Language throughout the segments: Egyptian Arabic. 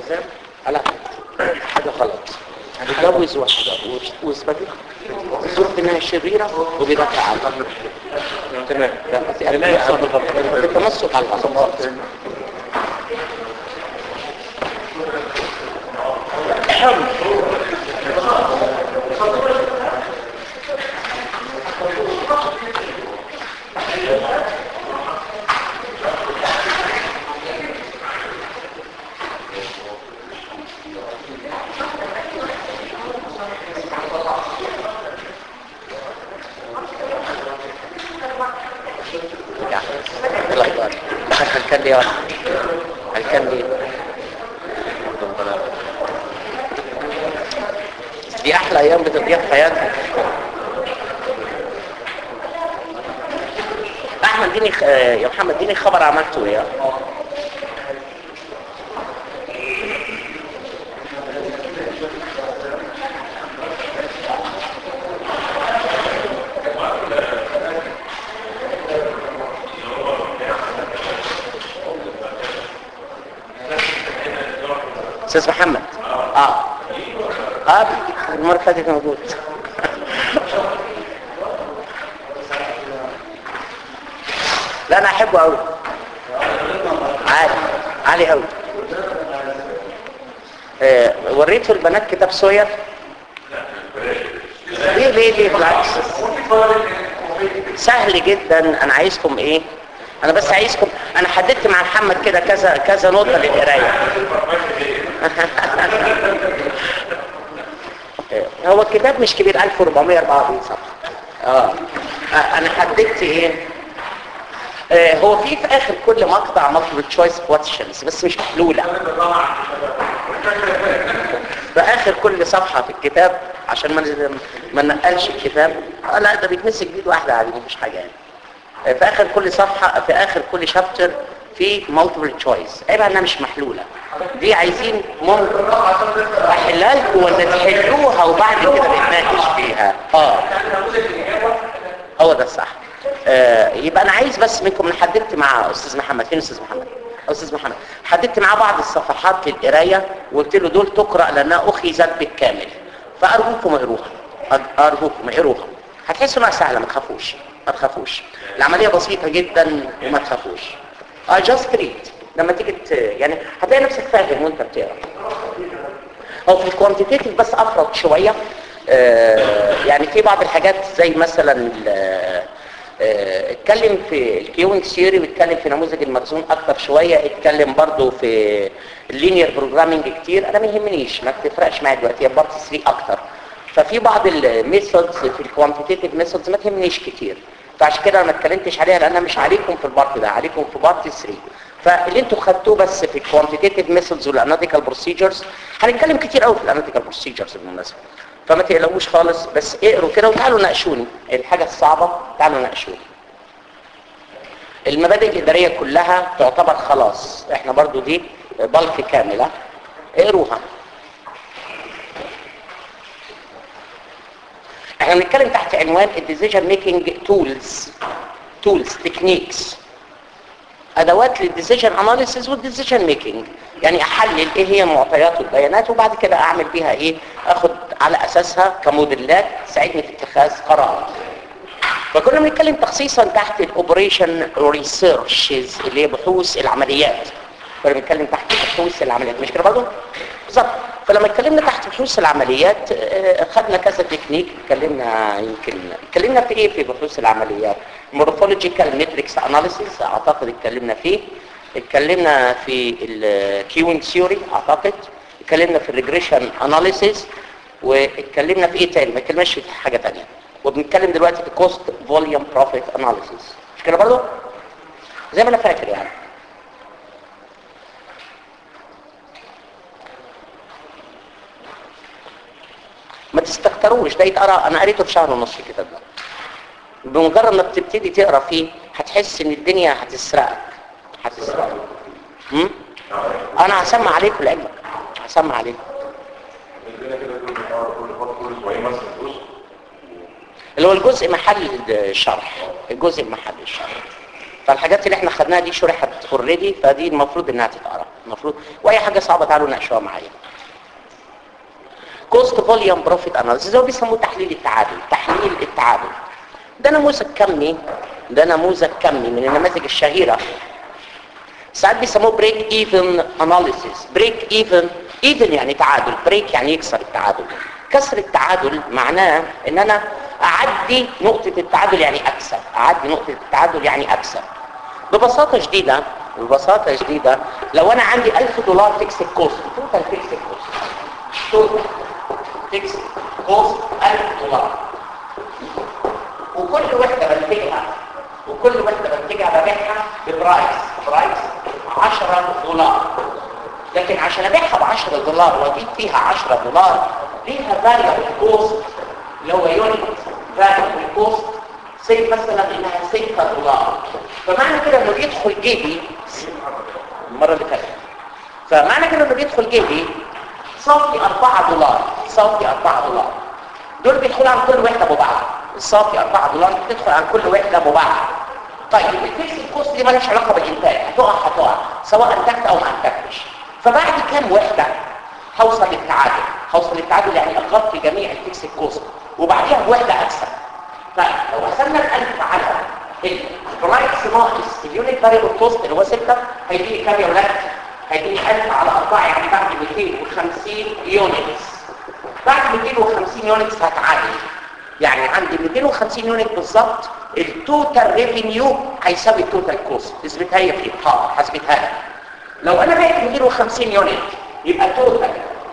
التزام لا حاجه غلط هتتجوز واحده واثبتت الظروف انها شريره وبيدافع عنها تمام التمسك على الاعصاب يلا يلا هل كان لي ولا هل كان لي دي احلى ايام بتضيع في حياتك احمد اديني خ... يا محمد اديني خبر عملته ايه استاذ محمد اه اه المره اللي فاتت موجود لا انا احبه قوي عالي عالي قوي آه وريته البنات كتاب سوير ليه ليه ليه بالعكس سهل جدا انا عايزكم ايه انا بس عايزكم انا حددت مع محمد كده كذا كذا نقطه للقرايه هو الكتاب مش كبير 1444 صفحه اه انا حددت ايه آه هو في في اخر كل مقطع مطلب تشويس كويشنز بس مش محلوله في اخر كل صفحه في الكتاب عشان ما ما نقلش الكتاب آه لا ده بيتمسك بيد واحده عادي مفيش حاجه يعني آه في اخر كل صفحه في اخر كل شابتر في مالتيبل تشويس عيب انها مش محلوله دي عايزين ممكن احلها لكم ولا تحلوها وبعد كده نتناقش فيها اه هو ده الصح آه يبقى انا عايز بس منكم انا حددت مع استاذ محمد فين استاذ محمد استاذ محمد حددت معاه بعض الصفحات للقرايه وقلت له دول تقرا لانها اخذت بالكامل فارجوكم اقروها ارجوكم اقروها هتحسوا انها سهله ما تخافوش ما تخافوش العمليه بسيطه جدا وما تخافوش اه جاست ريد لما تيجي يعني هتلاقي نفسك فاهم وانت بتقرا او في الكوانتيتيف بس افرط شويه آه يعني في بعض الحاجات زي مثلا اتكلم في الكيوينج ثيوري واتكلم في نموذج المخزون اكتر شويه اتكلم برضو في اللينير بروجرامنج كتير انا ما يهمنيش ما تفرقش معايا دلوقتي هي بارت 3 اكتر ففي بعض الميثودز في الكوانتيتيف ميثودز ما تهمنيش كتير فعشان كده انا ما اتكلمتش عليها لان انا مش عليكم في البارت ده عليكم في بارت 3 فاللي انتوا خدتوه بس في الكوانتيتيف ميثودز والاناليتيكال بروسيجرز هنتكلم كتير قوي في الاناليتيكال بروسيجرز بالمناسبه فما تقلقوش خالص بس اقروا كده وتعالوا ناقشوني الحاجه الصعبه تعالوا ناقشوني المبادئ الاداريه كلها تعتبر خلاص احنا برضو دي بلك كامله اقروها احنا بنتكلم تحت عنوان الديسيجن ميكنج تولز تولز تكنيكس ادوات للديسيجن اناليسيز والديسيجن ميكنج يعني احلل ايه هي معطيات والبيانات وبعد كده اعمل بيها ايه اخد على اساسها كموديلات تساعدني في اتخاذ قرار فكنا بنتكلم تخصيصا تحت الاوبريشن ريسيرشز اللي هي بحوث العمليات كنا بنتكلم تحت بحوث العمليات مش كده برضه بالظبط فلما اتكلمنا تحت بحوث العمليات خدنا كذا تكنيك اتكلمنا يمكن اتكلمنا في ايه في بحوث العمليات مورفولوجيكال ماتريكس اناليسيس اعتقد اتكلمنا فيه اتكلمنا في الكيوينج ثيوري اعتقد اتكلمنا في الريجريشن اناليسيس واتكلمنا في ايه تاني ما اتكلمناش في حاجه ثانيه وبنتكلم دلوقتي في كوست فوليوم بروفيت اناليسيس مش كده برضه زي ما انا فاكر يعني ما تستكتروش ده يتقرا انا قريته في شهر ونص الكتاب ده بمجرد ما بتبتدي تقرا فيه هتحس ان الدنيا هتسرقك هتسرقك هم؟ انا هسمع عليكم لعلمك هسمع عليكم اللي هو الجزء محل الشرح الجزء محل الشرح فالحاجات اللي احنا خدناها دي شرحت اوريدي فدي المفروض انها تتقرا المفروض واي حاجه صعبه تعالوا ناقشوها معايا كوست فوليوم بروفيت اناليسيس هو بيسموه تحليل التعادل تحليل التعادل ده نموذج كمي ده نموذج كمي من النماذج الشهيره ساعات بيسموه بريك ايفن اناليسيس بريك ايفن ايفن يعني تعادل بريك يعني يكسر التعادل كسر التعادل معناه ان انا اعدي نقطة التعادل يعني اكسب اعدي نقطة التعادل يعني اكسب ببساطة شديدة ببساطة شديدة لو انا عندي 1000 دولار فيكس كوست توتال فيكس كوست توتال فيكس كوست 1000 دولار وكل وحدة بنتجها وكل وحدة بنتجها ببيعها ببرايس برايس 10 دولار لكن عشان ابيعها ب 10 دولار واجيب فيها 10 دولار ليها فاليو كوست اللي هو يونت فاليو كوست سي مثلا انها 6 دولار فمعنى كده انه بيدخل جيبي المره اللي فاتت فمعنى كده انه بيدخل جيبي صافي 4 دولار صافي 4 دولار دول بيدخلوا عن كل وحده ابو بعض الصافي 4 دولار بتدخل عن كل وحده ابو بعض طيب الفيكس الكوست دي مالهاش علاقه بالانتاج هتقع هتقع سواء انتجت او ما انتجتش فبعد كام وحده هوصل للتعادل هوصل للتعادل يعني اغطي جميع الفيكس الكوست وبعديها بوحده اكسب فلو قسمنا ال1000 على البرايس ناقص اليونت فاريبل كوست اللي هو 6 هيديني كام يا ولاد؟ هيديني 1000 على 4 يعني بعد 250 يونتس بعد 250 يونتس هتعادل يعني عندي 250 يونت بالظبط التوتال ريفينيو هيساوي التوتال كوست اثبتها هي في حاضر هثبتها لك لو انا بعت 250 يونت يبقى توتال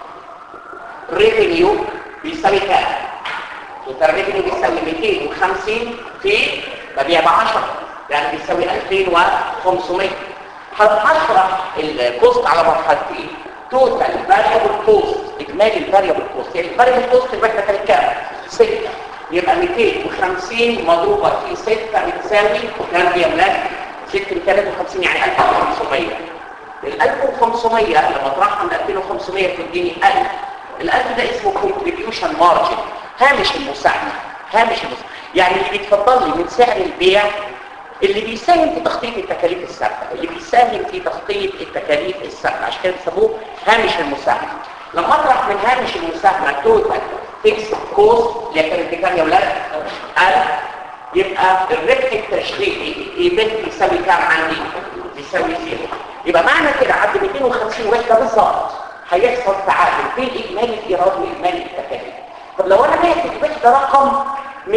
ريفينيو بيساوي كام توتال ريفينيو بيساوي 250 في ببيع ب 10 يعني بيساوي 2500 هشرح الكوست على مرحلتين توتال فاريبل كوست اجمالي الفاريبل كوست يعني الفاريبل كوست الوحده كانت كام 6 يبقى 250 مضروبه في 6 بتساوي كام يا ولاد 6 ب 53 يعني 1500 ال 1500 لما اطرحها من 2500 تديني 1000 ال 1000 ده اسمه contribution margin هامش المساهمه هامش المساهمه يعني اللي بيتفضل لي من سعر البيع اللي بيساهم في تخطيط التكاليف الثابته اللي بيساهم في تخطيط التكاليف الثابته عشان كده بيسموه هامش المساهمه لما اطرح من هامش المساهمه توتال فيكس كوست اللي كانت بكام يا اولاد 1000 يبقى الربح التشغيلي ايبت بيساوي كام عندي بيساوي زيرو يبقى معنى كده عند 250 وحده بالظبط هيحصل تعادل بين اجمالي الايراد واجمالي التكاليف طب لو انا بعت الوحده رقم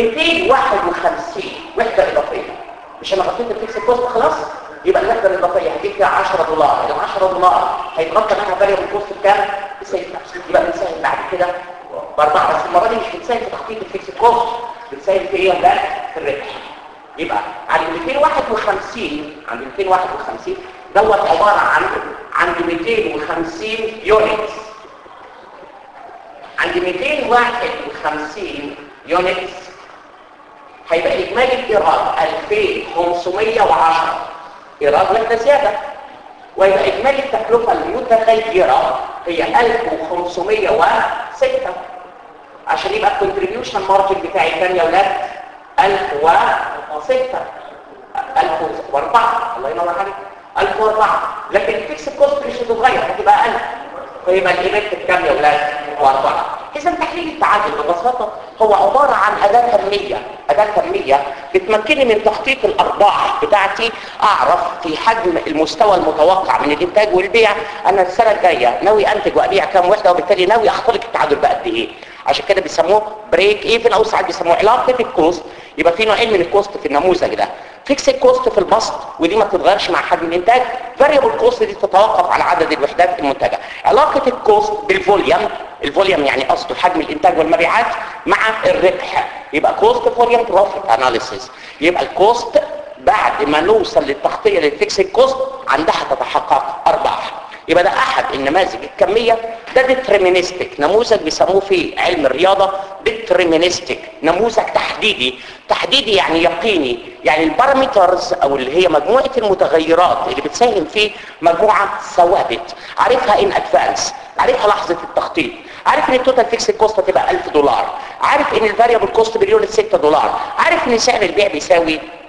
251 وحده اضافيه مش انا غطيت الفيكس كوست خلاص يبقى الوحده الاضافيه هتجيب فيها 10 دولار ال 10 دولار هيتغطى منها فاريبل كوست بكام؟ بسته يبقى بنساهم بعد كده باربعه بس المره دي مش بنساهم في تخطيط الفيكس كوست بنساهم في ايه ولا في الربح يبقى عند 251 عند 251 دوت عباره عن عند 250 يونتس عند 251 يونتس هيبقى اجمالي الايراد 2510 ايراد وحده زياده ويبقى اجمالي التكلفه المتغيره هي 1506 عشان يبقى الكونتريبيوشن مارجن بتاعي كام يا ولاد 1006 1004 الله ينور عليك 1004 لكن الفيكس كوست مش هتتغير هتبقى 1000 فيبقى الايمت بكام يا ولاد 4 اذا تحليل التعادل ببساطه هو عباره عن اداه تنميه اداه تنميه بتمكنني من تخطيط الارباح بتاعتي اعرف في حجم المستوى المتوقع من الانتاج والبيع انا السنه الجايه ناوي انتج وابيع كام وحده وبالتالي ناوي اخترق التعادل بقد ايه عشان كده بيسموه بريك ايفن او ساعات بيسموه علاقه الكوست يبقى في نوعين من الكوست في النموذج ده فيكس كوست في البسط ودي ما بتتغيرش مع حجم الانتاج فاريبل كوست دي تتوقف على عدد الوحدات المنتجه علاقه الكوست بالفوليوم الفوليوم يعني قصده حجم الانتاج والمبيعات مع الربح يبقى كوست فوليوم بروفيت اناليسيس يبقى الكوست بعد ما نوصل للتغطيه للفيكس كوست عندها تتحقق ارباح يبقى ده احد النماذج الكميه ده ديترمينستيك نموذج بيسموه في علم الرياضه ديترمينستيك نموذج تحديدي تحديدي يعني يقيني يعني البارامترز او اللي هي مجموعه المتغيرات اللي بتساهم في مجموعه ثوابت عارفها ان ادفانس عارفها لحظه التخطيط عارف ان التوتال فيكس كوست هتبقى 1000 دولار عارف ان الفاريبل كوست مليون 6 دولار عارف ان سعر البيع بيساوي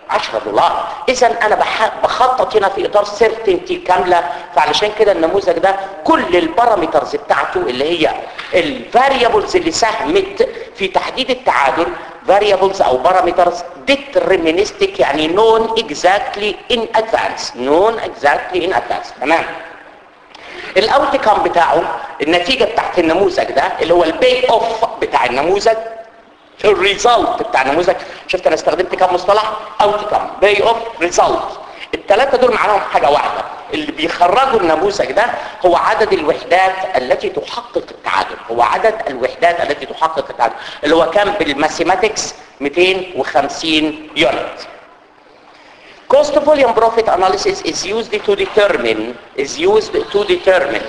10 دولار اذا انا بح- بخطط هنا في اطار سيرتينتي كامله فعلشان كده النموذج ده كل البارامترز بتاعته اللي هي الفاريبلز اللي ساهمت في تحديد التعادل variables او parameters deterministic يعني known exactly in advance known exactly in advance تمام الاوتكم بتاعه النتيجه بتاعت النموذج ده اللي هو البي اوف بتاع النموذج الريزلت بتاع النموذج شفت انا استخدمت كام مصطلح اوتكم باي اوف ريزلت الثلاثه دول معناهم حاجه واحده اللي بيخرجوا النموذج ده هو عدد الوحدات التي تحقق التعادل هو عدد الوحدات التي تحقق التعادل اللي هو كان بالماثيماتكس 250 يونت cost volume profit analysis is used to determine is used to determine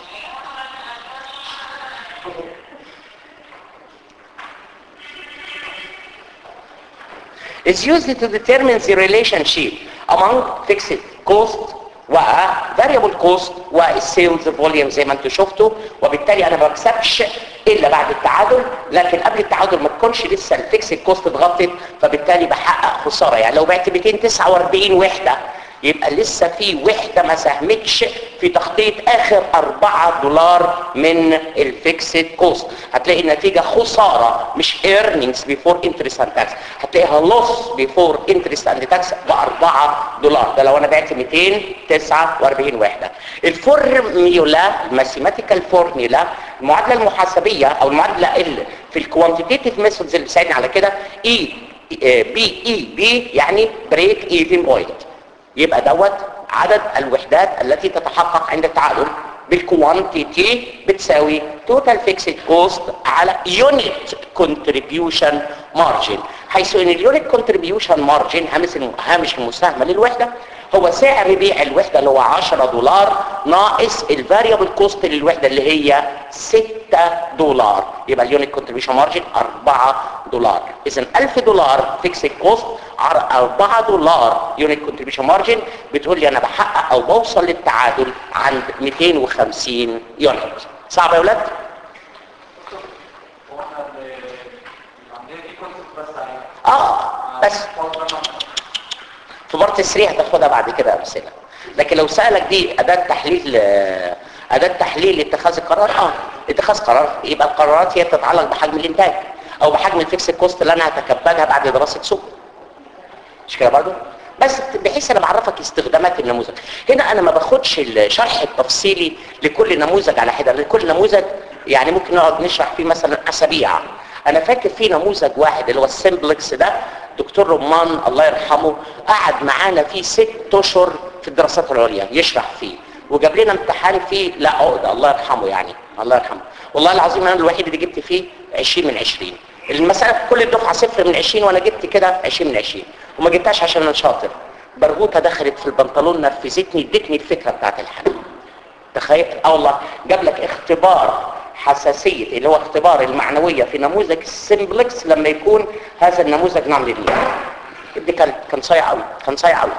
is used to determine the relationship among fixed cost و variable cost والسيلز فوليوم زي ما انتم شفتوا وبالتالي انا ما بكسبش الا بعد التعادل لكن قبل التعادل ما تكونش لسه الفيكس كوست اتغطت فبالتالي بحقق خساره يعني لو بعت 249 وحده يبقى لسه في وحدة ما ساهمتش في تخطيط اخر 4 دولار من الفيكسد كوست هتلاقي النتيجة خسارة مش earnings before interest and tax هتلاقيها loss before interest and tax ب 4 دولار ده لو انا بعت 249 وحدة الفورميولا الماثيماتيكال فورميولا المعادلة المحاسبية او المعادلة اللي في الكوانتيتيف ميثودز اللي بتساعدني على كده اي بي اي بي يعني بريك ايفن بوينت يبقى دوت عدد الوحدات التي تتحقق عند التعادل بالكوانتيتي بتساوي توتال فيكسد كوست على يونت كونتريبيوشن مارجن حيث ان اليونت كونتريبيوشن مارجن هامش المساهمه للوحده هو سعر بيع الوحده اللي هو 10 دولار ناقص الفاريبل كوست للوحده اللي هي 6 دولار يبقى اليونت كونتريبيوشن مارجن 4 دولار اذا 1000 دولار فيكسد كوست 4 دولار يونت كونتريبيوشن مارجن بتقول لي انا بحقق او بوصل للتعادل عند 250 يونت صعب يا ولاد اه بس في بارت 3 هتاخدها بعد كده امثله لكن لو سالك دي اداه تحليل اداه تحليل اتخاذ القرار اه اتخاذ قرار يبقى القرارات هي بتتعلق بحجم الانتاج او بحجم الفيكس كوست اللي انا هتكبدها بعد دراسه سوق مش كده برضه بس بحيث انا بعرفك استخدامات النموذج هنا انا ما باخدش الشرح التفصيلي لكل نموذج على حده لكل نموذج يعني ممكن نقعد نشرح فيه مثلا اسابيع انا فاكر في نموذج واحد اللي هو السمبلكس ده دكتور رمان الله يرحمه قعد معانا فيه ست اشهر في الدراسات العليا يشرح فيه وجاب لنا امتحان فيه لا عقده الله يرحمه يعني الله يرحمه والله العظيم انا الوحيد اللي جبت فيه 20 من 20 المسألة في كل الدفعة صفر من 20 وانا جبت كده 20 من 20 وما جبتهاش عشان انا شاطر برغوثة دخلت في البنطلون نفذتني ادتني الفكرة بتاعت الحل تخيل اه والله جاب لك اختبار حساسية اللي هو اختبار المعنوية في نموذج السمبلكس لما يكون هذا النموذج نعم لله دي كان كان صايع قوي كان صايع قوي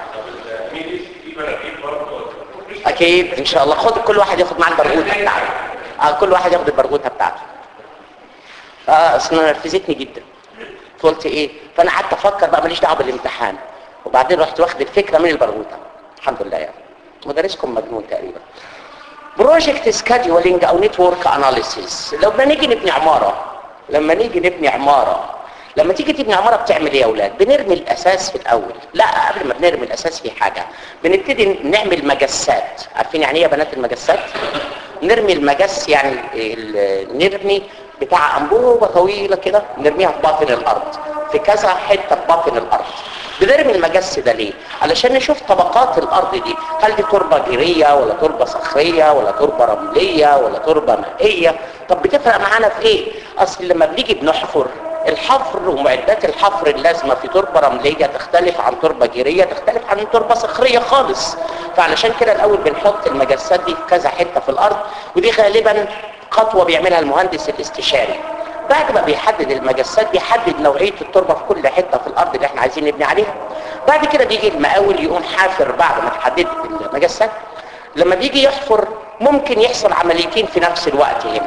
اكيد ان شاء الله خد كل واحد ياخد معاه البرغوثة بتاعته اه كل واحد ياخد البرغوثة بتاعته اه اصلا نرفزتني جدا فقلت ايه فانا قعدت افكر بقى ماليش دعوه بالامتحان وبعدين رحت واخد الفكره من البرغوثه الحمد لله يعني مدرسكم مجنون تقريبا بروجكت سكادولينج او نتورك اناليسيس لما نيجي نبني عماره لما نيجي نبني عماره لما تيجي تبني عماره بتعمل ايه يا اولاد بنرمي الاساس في الاول لا قبل ما بنرمي الاساس في حاجه بنبتدي نعمل مجسات عارفين يعني ايه يا بنات المجسات نرمي المجس يعني نرمي بتاع انبوبه طويله كده نرميها في باطن الارض في كذا حته في باطن الارض بنرمي المجس ده ليه علشان نشوف طبقات الارض دي هل دي تربه جيريه ولا تربه صخريه ولا تربه رمليه ولا تربه مائيه طب بتفرق معانا في ايه اصل لما بنيجي بنحفر الحفر ومعدات الحفر اللازمة في تربة رملية تختلف عن تربة جيرية تختلف عن تربة صخرية خالص فعلشان كده الأول بنحط المجسات دي في كذا حتة في الأرض ودي غالبا خطوة بيعملها المهندس الاستشاري بعد ما بيحدد المجسات بيحدد نوعية التربة في كل حتة في الأرض اللي احنا عايزين نبني عليها بعد كده بيجي المقاول يقوم حافر بعد ما تحدد المجسات لما بيجي يحفر ممكن يحصل عمليتين في نفس الوقت هنا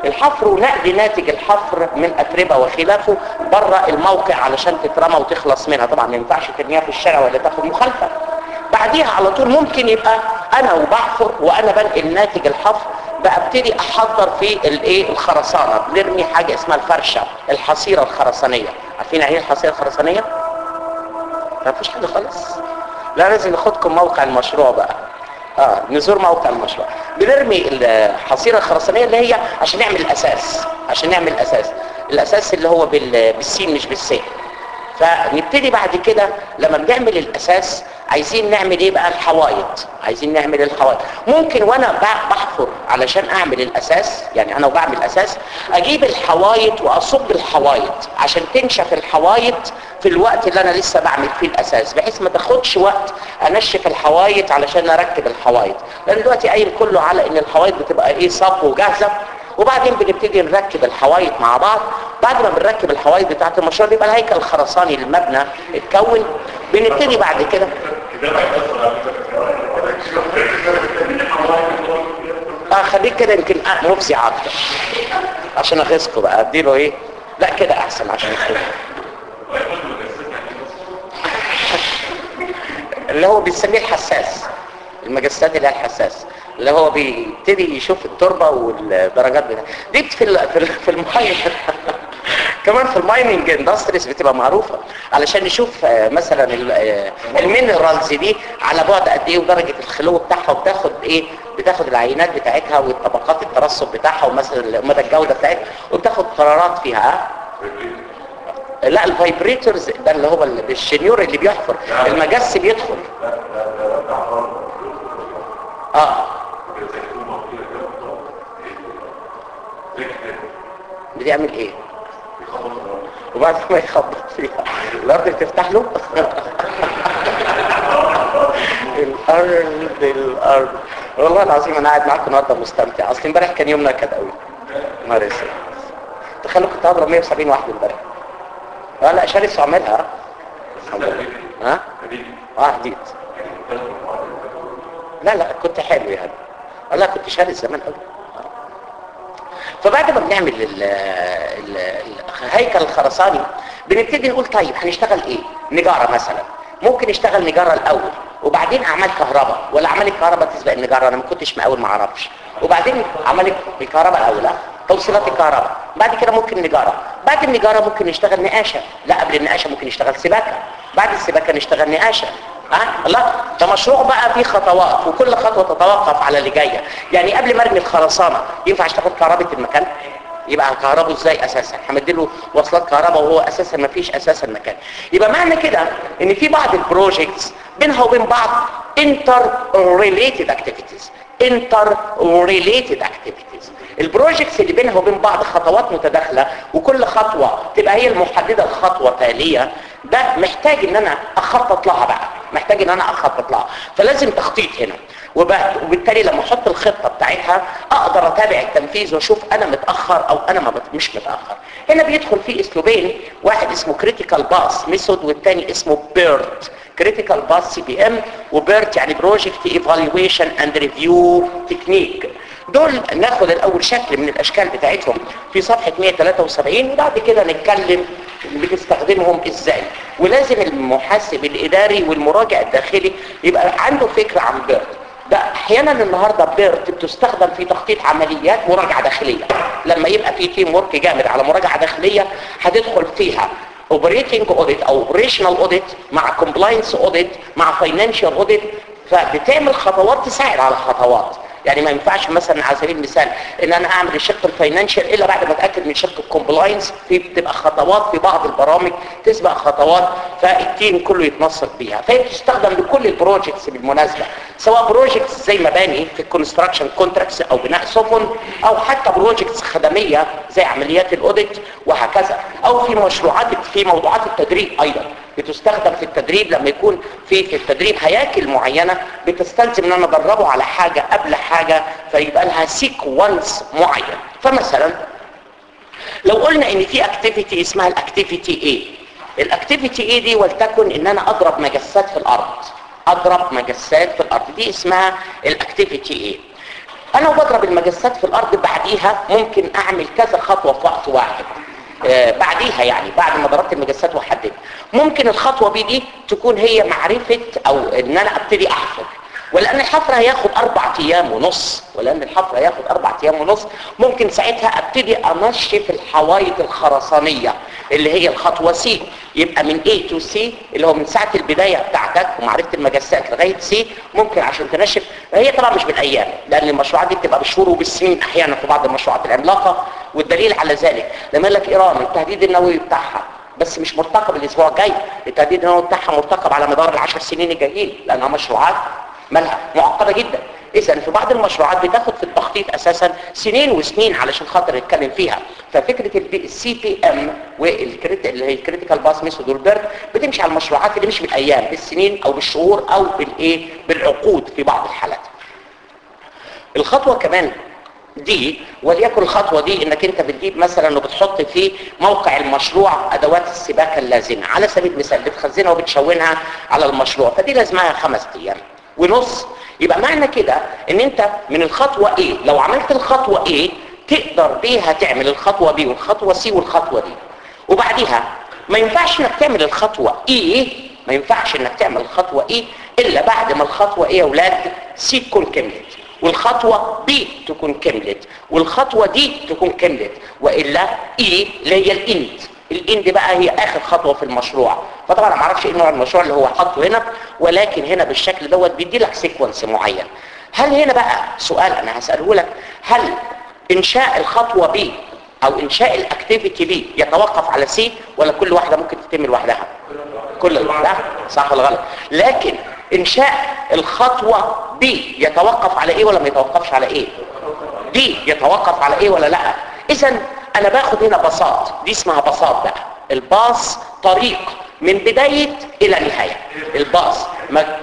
الحفر ونقل ناتج الحفر من اتربه وخلافه بره الموقع علشان تترمى وتخلص منها طبعا ما ينفعش ترميها في الشارع ولا تاخد مخالفه بعديها على طول ممكن يبقى انا وبحفر وانا بنقل ناتج الحفر ببتدي احضر في الايه الخرسانه بنرمي حاجه اسمها الفرشه الحصيره الخرسانيه عارفين يعني ايه الحصيره الخرسانيه ما فيش حاجه خالص لا لازم ناخدكم موقع المشروع بقى اه نزور موقع المشروع بنرمي الحصيره الخرسانيه اللي هي عشان نعمل الاساس عشان نعمل الاساس الاساس اللي هو بال- بالسين مش بالسين فنبتدي بعد كده لما بنعمل الاساس عايزين نعمل ايه بقى الحوايط عايزين نعمل الحوايط ممكن وانا ب- بحفر علشان اعمل الاساس يعني انا وبعمل اساس اجيب الحوايط واصب الحوايط عشان تنشف الحوايط في الوقت اللي انا لسه بعمل فيه الاساس بحيث ما تاخدش وقت انشف الحوايط علشان اركب الحوايط لان دلوقتي قايل كله على ان الحوايط بتبقى ايه صب وجاهزه وبعدين بنبتدي نركب الحوايط مع بعض بعد ما بنركب الحوايط بتاعه المشروع يبقى الهيكل الخرساني للمبنى اتكون بنبتدي بعد كده اه خليك كده يمكن آه مفزع اكتر عشان اغيظكم بقى اديله ايه لا كده احسن عشان يكون اللي هو بيسميه الحساس المجسات اللي هي الحساس اللي هو بيبتدي يشوف التربه والدرجات بتاعتها دي في ال- في ال- في الماين كمان في المايننج اندستريز بتبقى معروفه علشان نشوف آه، مثلا ال- آه، المينرالز دي على بعد قد ايه ودرجه الخلو بتاعها وبتاخد ايه بتاخد العينات بتاعتها والطبقات الترسب بتاعها ومثلا مدى الجوده بتاعتها وبتاخد قرارات فيها آه. لا الفايبريتورز ده اللي هو ال- الشنيور اللي بيحفر المجس بيدخل اه بتعمل ايه وبعد ما يخبط فيها الارض بتفتح له الارض الارض والله العظيم انا قاعد معاكم النهارده مستمتع اصل امبارح كان يوم نكد قوي نهار اسود تخيلوا كنت هضرب 170 واحد امبارح اه لا شرس عملها الحمد لله ها اه جديد لا لا كنت حلو يعني آه، لا كنت شارس زمان قوي فبعد ما بنعمل ال- ال- الهيكل الخرساني بنبتدي نقول طيب هنشتغل ايه نجارة مثلا ممكن نشتغل نجارة الاول وبعدين اعمال كهرباء ولا اعمال الكهرباء تسبق النجارة انا ما كنتش مقاول ما اعرفش وبعدين اعمال الكهرباء الاول ها؟ توصيلات الكهرباء بعد كده ممكن نجارة بعد النجارة ممكن نشتغل نقاشة لا قبل النقاشة ممكن نشتغل سباكة بعد السباكة نشتغل نقاشة ها لا ده مشروع بقى فيه خطوات وكل خطوة تتوقف على اللي جاية يعني قبل ما ارمي الخرسانة ينفع اشتغل كهرباء المكان يبقى كهربه ازاي اساسا همديله وصلات كهرباء وهو اساسا ما فيش اساسا مكان يبقى معنى كده ان في بعض البروجيكتس بينها وبين بعض انتر ريليتد اكتيفيتيز انتر ريليتد اكتيفيتيز البروجيكتس اللي بينها وبين بعض خطوات متداخله وكل خطوه تبقى هي المحدده لخطوه تاليه ده محتاج ان انا اخطط لها بقى محتاج ان انا اخطط لها فلازم تخطيط هنا وب- وبالتالي لما احط الخطه بتاعتها اقدر اتابع التنفيذ واشوف انا متاخر او انا ما بت- مش متاخر هنا بيدخل فيه اسلوبين واحد اسمه كريتيكال باس ميثود والتاني اسمه بيرت كريتيكال باس سي بي ام وبيرت يعني بروجكت ايفالويشن اند ريفيو تكنيك دول ناخد الاول شكل من الاشكال بتاعتهم في صفحه 173 وبعد كده نتكلم بتستخدمهم ازاي ولازم المحاسب الاداري والمراجع الداخلي يبقى عنده فكره عن بيرت ده احيانا النهارده بيرت بتستخدم في تخطيط عمليات مراجعه داخليه لما يبقى في تيم ورك جامد على مراجعه داخليه هتدخل فيها اوبريتنج اوديت او اوبريشنال اوديت مع كومبلاينس اوديت مع فاينانشال اوديت فبتعمل خطوات تساعد على خطوات يعني ما ينفعش مثلا على سبيل المثال ان انا اعمل الشق الفاينانشال الا بعد ما اتاكد من شق الكومبلاينس في بتبقى خطوات في بعض البرامج تسبق خطوات فالتيم كله يتنسق بيها فهي بتستخدم لكل البروجكتس بالمناسبه سواء بروجكتس زي مباني في الكونستراكشن كونتراكتس او بناء سفن او حتى بروجكتس خدميه زي عمليات الاوديت وهكذا او في مشروعات في موضوعات التدريب ايضا بتستخدم في التدريب لما يكون في في التدريب هياكل معينه بتستلزم ان انا ادربه على حاجه قبل حاجه فيبقى لها سيكونس معين فمثلا لو قلنا ان في اكتيفيتي اسمها الاكتيفيتي ايه الاكتيفيتي ايه دي ولتكن ان انا اضرب مجسات في الارض اضرب مجسات في الارض دي اسمها الاكتيفيتي ايه انا وبضرب المجسات في الارض بعديها ممكن اعمل كذا خطوه في وقت واحد آه بعديها يعني بعد ما ضربت المجسات وحددت ممكن الخطوه بي دي تكون هي معرفه او ان انا ابتدي احفر ولان الحفر هياخد اربع ايام ونص ولان الحفر هياخد اربع ايام ونص ممكن ساعتها ابتدي انشف الحوايط الخرسانيه اللي هي الخطوه سي يبقى من A to C اللي هو من ساعه البدايه بتاعتك ومعرفه المجسات لغايه سي ممكن عشان تنشف هي طبعا مش بالايام لان المشروعات دي بتبقى بالشهور وبالسنين احيانا في بعض المشروعات العملاقه والدليل على ذلك لما يقول لك ايران التهديد النووي بتاعها بس مش مرتقب الاسبوع الجاي التهديد النووي بتاعها مرتقب على مدار العشر سنين الجايين لانها مشروعات مالها معقده جدا اذا في بعض المشروعات بتاخد في التخطيط اساسا سنين وسنين علشان خاطر نتكلم فيها ففكره السي بي ام اللي هي الكريتيكال باس ميثود والبيرد بتمشي على المشروعات اللي مش بالايام بالسنين او بالشهور او بالايه بالعقود في بعض الحالات الخطوه كمان دي وليكن الخطوه دي انك انت بتجيب مثلا وبتحط في موقع المشروع ادوات السباكه اللازمه على سبيل المثال بتخزنها وبتشونها على المشروع فدي لازمها خمس ايام ونص يبقى معنى كده ان انت من الخطوه ايه لو عملت الخطوه ايه تقدر بيها تعمل الخطوه بي والخطوه سي والخطوه دي وبعديها ما ينفعش انك تعمل الخطوه ايه ما ينفعش انك تعمل الخطوه ايه الا بعد ما الخطوه ايه يا اولاد سي تكون كملت والخطوة بي تكون كملت والخطوة دي تكون كملت وإلا اي اللي هي الاند الاند بقى هي اخر خطوة في المشروع فطبعا انا ما اعرفش ايه نوع المشروع اللي هو حاطه هنا ولكن هنا بالشكل دوت بيدي لك سيكونس معين هل هنا بقى سؤال انا هسأله لك هل انشاء الخطوة بي او انشاء الاكتيفيتي بي يتوقف على سي ولا كل واحدة ممكن تتم لوحدها كل لوحدها صح ولا غلط لكن انشاء الخطوة بي يتوقف على ايه ولا ما يتوقفش على ايه دي يتوقف على ايه ولا لا اذا انا باخد هنا بساط دي اسمها بساط بقى الباص طريق من بداية الى نهاية الباص ما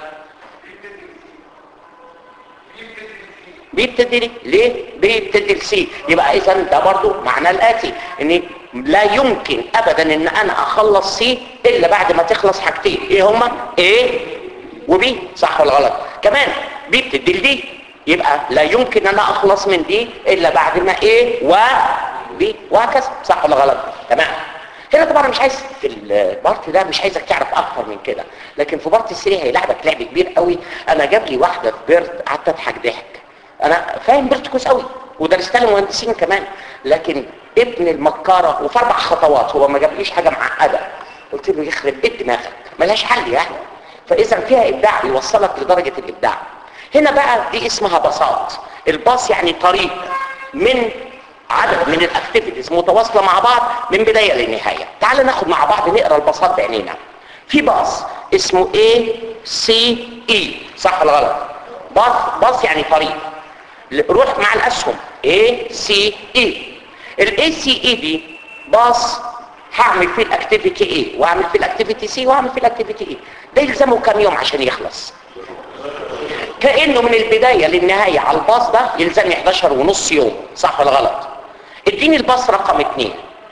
بيبتدي ليه؟ ليه؟ بيبتدي لسي يبقى اذا ده برضو معناه الاتي ان لا يمكن ابدا ان انا اخلص سي الا بعد ما تخلص حاجتين ايه هما؟ ايه وبي صح ولا غلط كمان بي بتدي لدي يبقى لا يمكن ان انا اخلص من دي الا بعد ما ايه و بي وهكذا صح ولا غلط تمام هنا طبعا مش عايز في البارت ده مش عايزك تعرف اكتر من كده لكن في بارت السري هيلعبك لعب كبير قوي انا جاب لي واحده في بيرد قعدت اضحك ضحك انا فاهم بيرد كويس قوي ودرست لها مهندسين كمان لكن ابن المكاره وفي اربع خطوات هو ما جابليش حاجه معقده قلت له يخرب بيت دماغك ملهاش حل يعني فاذا فيها ابداع يوصلك لدرجه الابداع هنا بقى دي اسمها بساط الباص يعني طريق من عدد من الاكتيفيتيز متواصله مع بعض من بدايه لنهايه تعال ناخد مع بعض نقرا الباصات بعينينا في باص اسمه A C E صح ولا غلط باص باص يعني طريق روح مع الاسهم A C E الاي سي اي دي باص هعمل فيه الاكتيفيتي ايه واعمل فيه الاكتيفيتي سي واعمل فيه الاكتيفيتي ايه ده يلزمه كام يوم عشان يخلص كانه من البدايه للنهايه على الباص ده يلزمني 11 ونص يوم صح ولا غلط اديني الباص رقم 2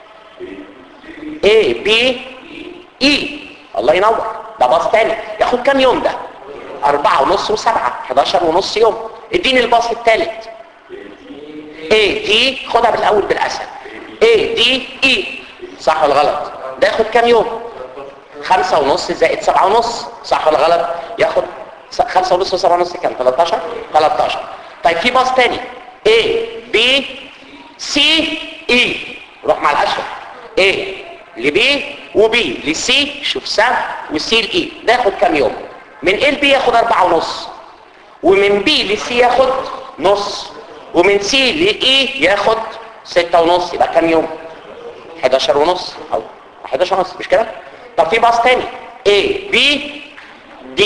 A B E الله ينور ده باص تاني ياخد كام يوم ده أربعة ونص وسبعة 11 ونص يوم اديني الباص الثالث A D خدها بالاول بالاسد A D E صح ولا غلط ده ياخد كام يوم خمسة ونص زائد سبعة ونص صح ولا غلط ياخد خمسة ونص وسبعة ونص كام 13 13 طيب في باص تاني A B C E روح مع الاشهر A لبي وبي لسي شوف سهم وسي لاي ده ياخد كام يوم من A لبي ياخد أربعة ونص ومن بي لسي ياخد نص ومن سي لاي ياخد ستة ونص يبقى كام يوم 11 ونص او 11 ونص مش كده طب في باص تاني A B D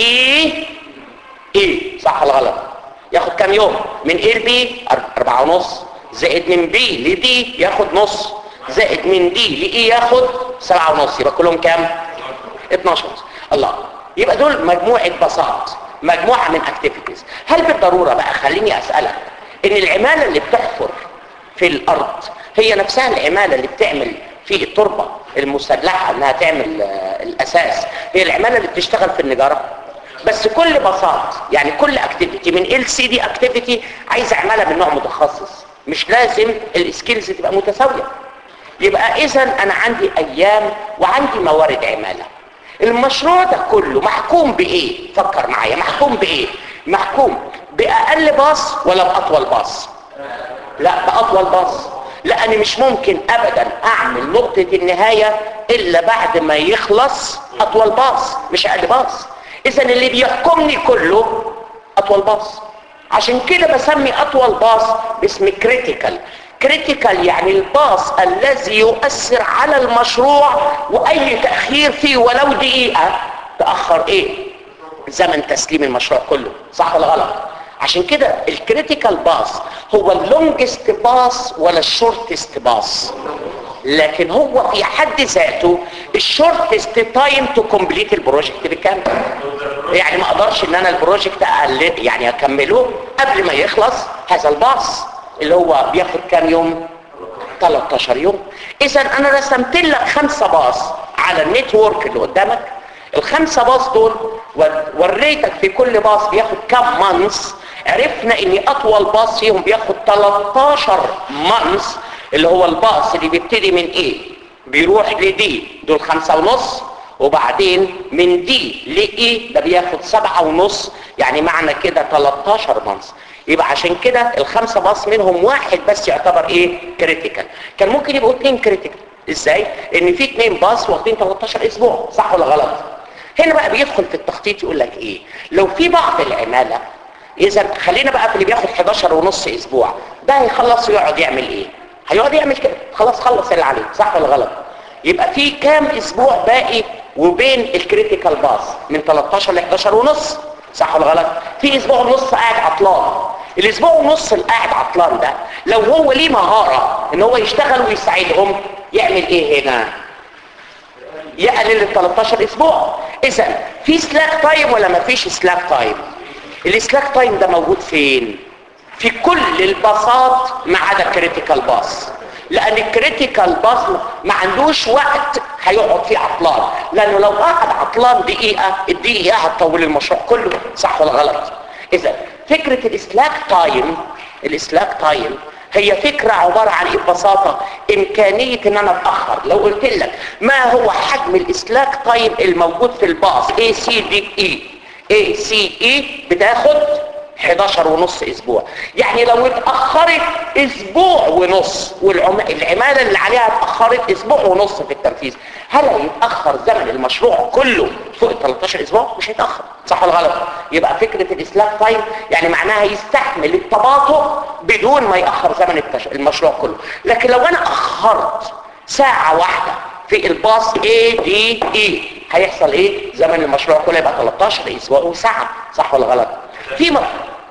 E صح ولا غلط ياخد كام يوم من A ل B أربعة ونص زائد من B ل D ياخد نص زائد من D ل E ياخد سبعة ونص يبقى كلهم كام 12 ونص الله يبقى دول مجموعة بساط مجموعة من اكتيفيتيز هل بالضرورة بقى خليني اسألك ان العمالة اللي بتحفر في الارض هي نفسها العمالة اللي بتعمل في التربة المسلحة انها تعمل الاساس هي العمالة اللي بتشتغل في النجارة بس كل بساط يعني كل اكتيفيتي من ال سي دي اكتيفيتي عايز اعملها من نوع متخصص مش لازم السكيلز تبقى متساويه يبقى اذا انا عندي ايام وعندي موارد عماله المشروع ده كله محكوم بايه فكر معايا محكوم بايه محكوم باقل باص ولا باطول باص لا باطول باص لاني مش ممكن ابدا اعمل نقطة النهاية الا بعد ما يخلص اطول باص مش اقل باص اذا اللي بيحكمني كله اطول باص عشان كده بسمي اطول باص باسم كريتيكال كريتيكال يعني الباص الذي يؤثر على المشروع واي تأخير فيه ولو دقيقة تأخر ايه زمن تسليم المشروع كله صح ولا غلط عشان كده الكريتيكال باص هو اللونجست باص ولا الشورتست باص لكن هو في حد ذاته الشورتست تايم تو كومبليت البروجكت بالكامل يعني ما اقدرش ان انا البروجكت اقل يعني اكمله قبل ما يخلص هذا الباص اللي هو بياخد كام يوم 13 يوم اذا انا رسمت لك خمسة باص على النتورك اللي قدامك الخمسة باص دول وريتك في كل باص بياخد كام مانس عرفنا ان اطول باص فيهم بياخد 13 مانس اللي هو الباص اللي بيبتدي من ايه بيروح لدي دول خمسة ونص وبعدين من دي لايه ده بياخد سبعة ونص يعني معنى كده 13 مانس يبقى عشان كده الخمسة باص منهم واحد بس يعتبر ايه كريتيكال كان ممكن يبقوا اتنين كريتيكال ازاي ان في اتنين باص واخدين 13 اسبوع صح ولا غلط هنا بقى بيدخل في التخطيط يقول لك ايه لو في بعض العمالة اذا خلينا بقى في اللي بياخد 11 ونص اسبوع ده هيخلص ويقعد يعمل ايه هيقعد يعمل كده خلاص خلص اللي عليه صح ولا غلط يبقى في كام اسبوع باقي وبين الكريتيكال باص من 13 ل 11 ونص صح ولا غلط في اسبوع ونص قاعد عطلان الاسبوع ونص اللي قاعد عطلان ده لو هو ليه مهارة ان هو يشتغل ويساعدهم يعمل ايه هنا يقلل ال 13 اسبوع اذا في سلاك تايم ولا ما فيش سلاك تايم السلاك تايم ده موجود فين في كل الباصات ما عدا كريتيكال باص لان الكريتيكال باص ما عندوش وقت هيقعد فيه عطلان لانه لو قعد عطلان دقيقة الدقيقة هتطول المشروع كله صح ولا غلط اذا فكرة الاسلاك تايم الاسلاك تايم هي فكرة عبارة عن ايه ببساطة امكانية ان انا اتأخر لو قلت لك ما هو حجم الاسلاك تايم الموجود في الباص A C D E A C E بتاخد 11 ونص اسبوع يعني لو اتأخرت اسبوع ونص والعمالة اللي عليها اتأخرت اسبوع ونص في التنفيذ هل هيتأخر زمن المشروع كله فوق ال 13 اسبوع مش هيتأخر صح ولا غلط يبقى فكرة الاسلاك تايم يعني معناها يستحمل التباطؤ بدون ما يأخر زمن المشروع كله لكن لو انا اخرت ساعة واحدة في الباص A D E هيحصل ايه زمن المشروع كله يبقى 13 اسبوع وساعة صح ولا غلط في م...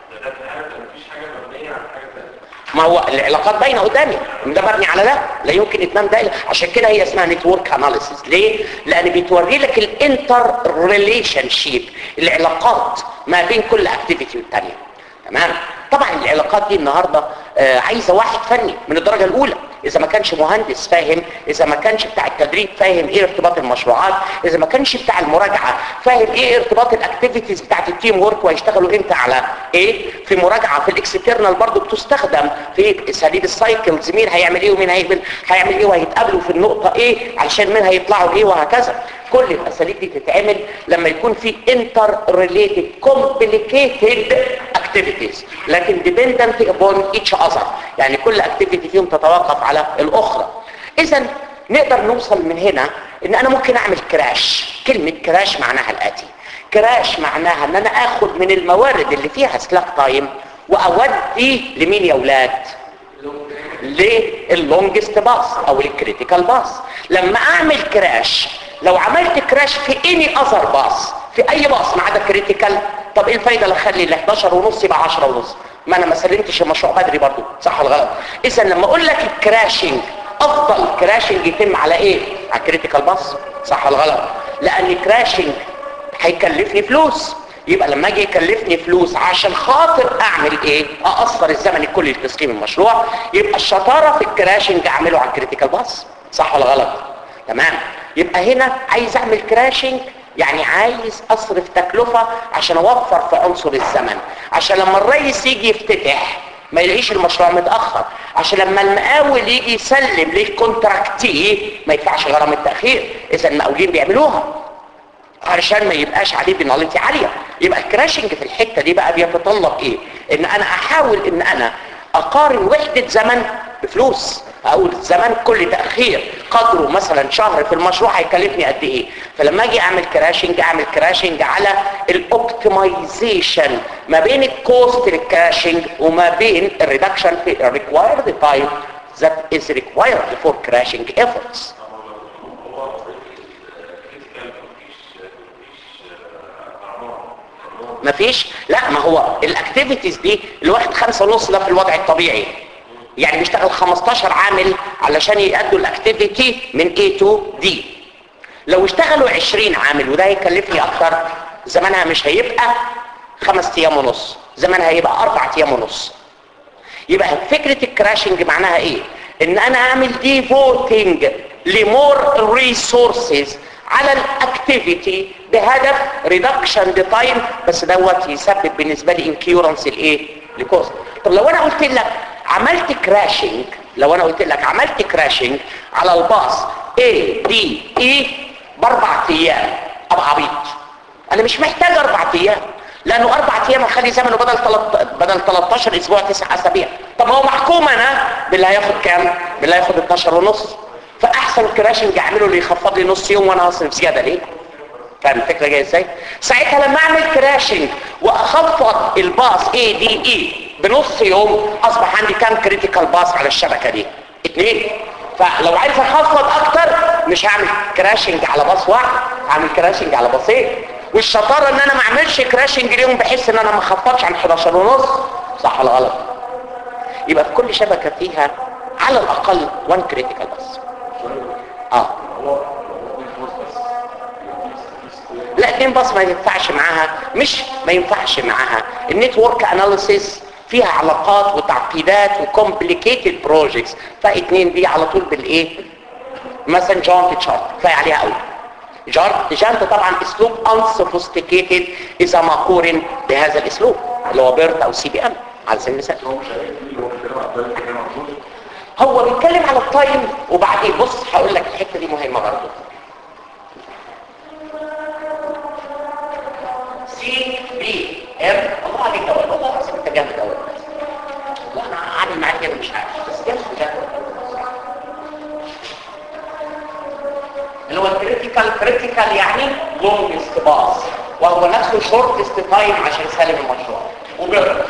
ما هو العلاقات باينه قدامي ده مبني على ده لا يمكن اتمام ده عشان كده هي اسمها نتورك اناليسيس ليه لان بتوري لك الانتر ريليشن شيب العلاقات ما بين كل اكتيفيتي والثانيه تمام طبعا العلاقات دي النهارده آه عايزه واحد فني من الدرجه الاولى اذا ما كانش مهندس فاهم اذا ما كانش بتاع التدريب فاهم ايه ارتباط المشروعات اذا ما كانش بتاع المراجعه فاهم ايه ارتباط الاكتيفيتيز بتاعت التيم ورك وهيشتغلوا امتى على ايه في مراجعه في الاكسترنال برضو بتستخدم في اساليب السايكلز مين هيعمل ايه ومين هيعمل هيعمل ايه وهيتقابلوا في النقطه ايه علشان مين هيطلعوا ايه وهكذا كل الاساليب دي تتعمل لما يكون في انتر ريليتد كومبليكيتد اكتيفيتيز لكن ديبندنت upon each other يعني كل اكتيفيتي فيهم تتوقف على الاخرى اذا نقدر نوصل من هنا ان انا ممكن اعمل كراش كلمة كراش معناها الاتي كراش معناها ان انا اخد من الموارد اللي فيها سلاك تايم واودي لمين يا اولاد لللونجست باص او الكريتيكال باص لما اعمل كراش لو عملت كراش في اني اذر باص في اي باص ما عدا كريتيكال طب ايه الفايده اللي اخلي ال 11 ونص يبقى 10 ونص ما انا ما سلمتش المشروع بدري برضو صح ولا غلط اذا لما اقول لك الكراشنج افضل كراشنج يتم على ايه على الكريتيكال باص صح ولا غلط لان الكراشنج هيكلفني فلوس يبقى لما اجي يكلفني فلوس عشان خاطر اعمل ايه اقصر الزمن الكلي لتسليم المشروع يبقى الشطاره في الكراشنج اعمله على الكريتيكال باص صح ولا غلط تمام يبقى هنا عايز اعمل كراشنج يعني عايز اصرف تكلفة عشان اوفر في عنصر الزمن عشان لما الرئيس يجي يفتتح ما يلاقيش المشروع متأخر عشان لما المقاول يجي يسلم للكونتراكتي ما يدفعش غرامة التأخير اذا المقاولين بيعملوها علشان ما يبقاش عليه بنالتي عالية يبقى الكراشنج في الحتة دي بقى بيتطلب ايه ان انا احاول ان انا اقارن وحدة زمن بفلوس اقول زمن كل تأخير قدره مثلا شهر في المشروع هيكلفني قد ايه فلما اجي اعمل كراشنج اعمل كراشنج على الاوبتمايزيشن ما بين الكوست للكراشنج وما بين الريدكشن في required time that is required for crashing efforts مفيش لا ما هو الاكتيفيتيز دي الواحد خمسة ونص ده في الوضع الطبيعي يعني بيشتغل 15 عامل علشان يأدوا الاكتيفيتي من A to D لو اشتغلوا 20 عامل وده هيكلفني اكتر زمانها مش هيبقى خمس ايام ونص زمانها هيبقى اربع ايام ونص يبقى فكرة الكراشنج معناها ايه ان انا اعمل ديفوتنج لمور ريسورسز على الاكتيفيتي بهدف ريدكشن لتايم بس دوت يسبب بالنسبه لي انكيورنس الايه لكوست طب لو انا قلت لك عملت كراشنج لو انا قلت لك عملت كراشنج على الباص A D E باربع ايام ابقى عبيط انا مش محتاج اربع ايام لانه اربع ايام هخلي زمنه بدل تلت... بدل 13 اسبوع 9 اسابيع طب هو محكوم انا باللي هياخد كام باللي هياخد 12 ونص فاحسن كراشنج اعمله اللي يخفض لي نص يوم وانا هصرف زياده ليه فاهم الفكره جايه ازاي ساعتها لما اعمل كراشنج واخفض الباص اي دي اي بنص يوم اصبح عندي كام كريتيكال باص على الشبكه دي اثنين فلو عايز اخفض اكتر مش هعمل كراشنج على باص واحد هعمل كراشنج على باصين والشطاره ان انا ما اعملش كراشنج اليوم بحيث ان انا ما اخفضش عن 11 ونص صح ولا غلط يبقى في كل شبكه فيها على الاقل 1 كريتيكال باص اه لا اتنين باص ما ينفعش معاها مش ما ينفعش معاها النتورك اناليسيس فيها علاقات وتعقيدات وكومبليكيتد بروجكتس فاتنين دي على طول بالايه مثلا جانت تشارت كفايه عليها قوي جانت جانت طبعا اسلوب unsophisticated اذا ما قورن بهذا الاسلوب اللي هو بيرت او سي بي ام على سبيل المثال هو بيتكلم على التايم وبعدين بص هقول لك الحته دي مهمه برضه سي بي ام الله عليك اول والله العظيم انت جامد اول لا انا عامل معاك كده مش عارف بس جامد بجد اللي هو الكريتيكال كريتيكال يعني لونجست باص وهو نفسه شورتست تايم عشان يسلم المشروع وبيرد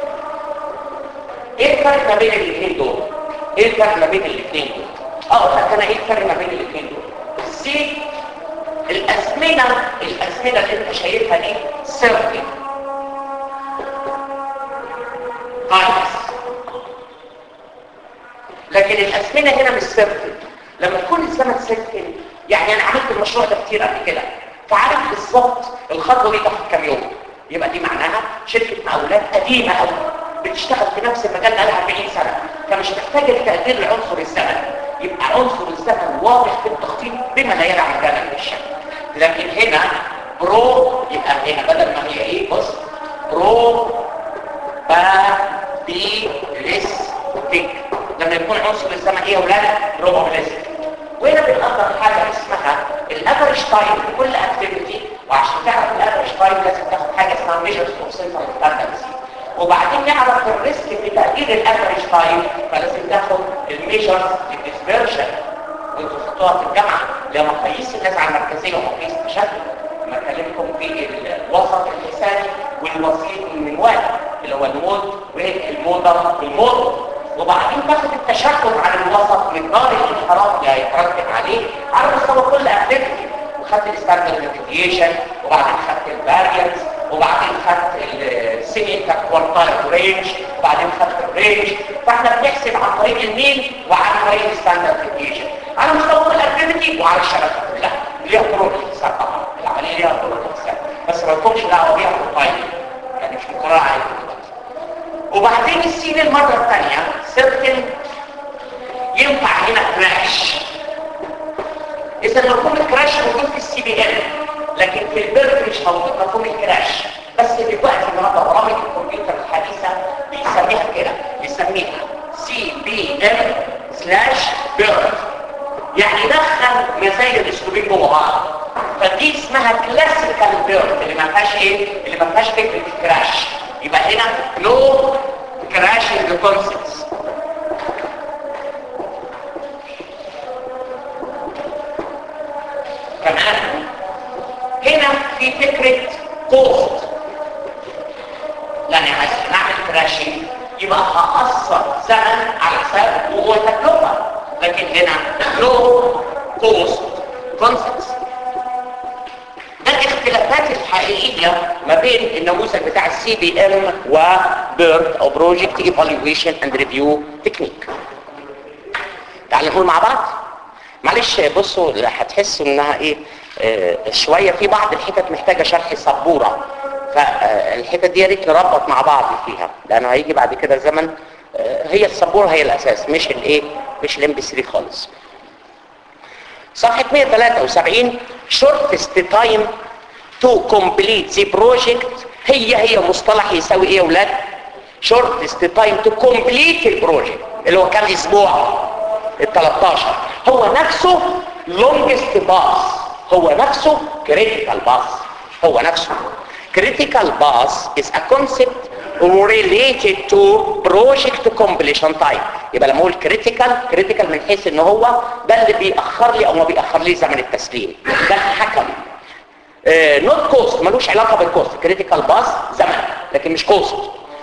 ايه الفرق ما بين الاثنين دول ايه الفرق ما بين الاثنين دول اه لك انا ايه الفرق ما بين الاثنين دول السي الازمنه الازمنه اللي انت شايفها دي سيرفي تايمز لكن الازمنه هنا مش سيرفي لما تكون الزمن سيرفي يعني انا عملت المشروع ده كتير قبل كده فعارف بالظبط الخطوه دي تاخد كام يوم يبقى دي معناها شركه مقاولات قديمه قوي بتشتغل في نفس المجال بقالها 40 سنه فمش محتاجه التقدير لعنصر الزمن يبقى عنصر الزمن واضح في التخطيط بما لا يدع مجالا للشك لكن هنا برو يبقى هنا بدل ما هي ايه بص برو با بي ليس تك لما يكون عنصر الزمن ايه يا اولاد بروبابيلستيك وهنا بنقدر حاجه اسمها الافريج تايم في كل اكتيفيتي وعشان تعرف الافريج تايم لازم تاخد حاجه اسمها ميجرز اوف سنترال تندنسي وبعدين نعرف الريسك في تقدير الافريج تايم فلازم تاخد الميجرز الديسبرشن وانتوا خدتوها في الجامعه اللي هي مقاييس النزعه المركزيه ومقاييس التشتت لما اكلمكم في الوسط الحسابي والوسيط المنوال اللي هو المود والمودر والمود وبعدين باخد التشتت على الوسط مقدار الانحراف اللي هيترتب عليه على مستوى كل اكتيفيتي وخدت الستاندرد ديفيشن وبعدين خدت الفاريانس وبعدين خدت السيمي كوارتايل رينج وبعدين خدت الرينج فاحنا بنحسب عن طريق الميل وعن طريق الستاندرد ديفيشن على مستوى كل اكتيفيتي وعلى الشبكه كلها ليها طرق الحساب طبعا العمليه ليها طرق الحساب بس ما لكمش دعوه بيها في الطايل يعني مش مقرره عليكم وبعدين السين المره الثانيه سيركل ينفع هنا كراش اذا لو كل كراش موجود في السي بي ال لكن في البرد مش موجود مفهوم الكراش بس دلوقتي النهارده برامج الكمبيوتر الحديثه بيسميها كده بيسميها سي بي ام سلاش بيرد يعني دخل مزايا الاسلوبين جوه بعض فدي اسمها كلاسيكال بيرد اللي ما فيهاش ايه اللي ما فيهاش فكره الكراش يبقى هنا نو كراشنج كونسبتس كمان هنا في فكرة كوست لأن عشان نعمل كراشنج يبقى هأثر زمن على حساب وهو تكلفة لكن هنا لو كوست كونسبتس ده الاختلافات الحقيقية ما بين النموذج بتاع السي بي ام وبيرد او بروجكت ايفالويشن اند ريفيو تكنيك تعالوا نقول مع بعض معلش بصوا هتحسوا انها ايه آه شوية في بعض الحتت محتاجة شرح سبورة فالحتت دي يا ريت نربط مع بعض فيها لانه هيجي بعد كده زمن آه هي السبورة هي الاساس مش الايه مش الام بي 3 خالص صفحة 173 shortest time to complete the project هي هي مصطلح يساوي ايه يا اولاد shortest time to complete البروجكت اللي هو كام اسبوع ال 13 هو نفسه longest pass هو نفسه critical pass هو نفسه critical pass is a concept related to project completion time يبقى لما اقول critical critical من حيث ان هو ده اللي بيأخر لي او ما بيأخر لي زمن التسليم ده الحكم نوت كوست ملوش علاقه بالكوست كريتيكال باس زمن لكن مش كوست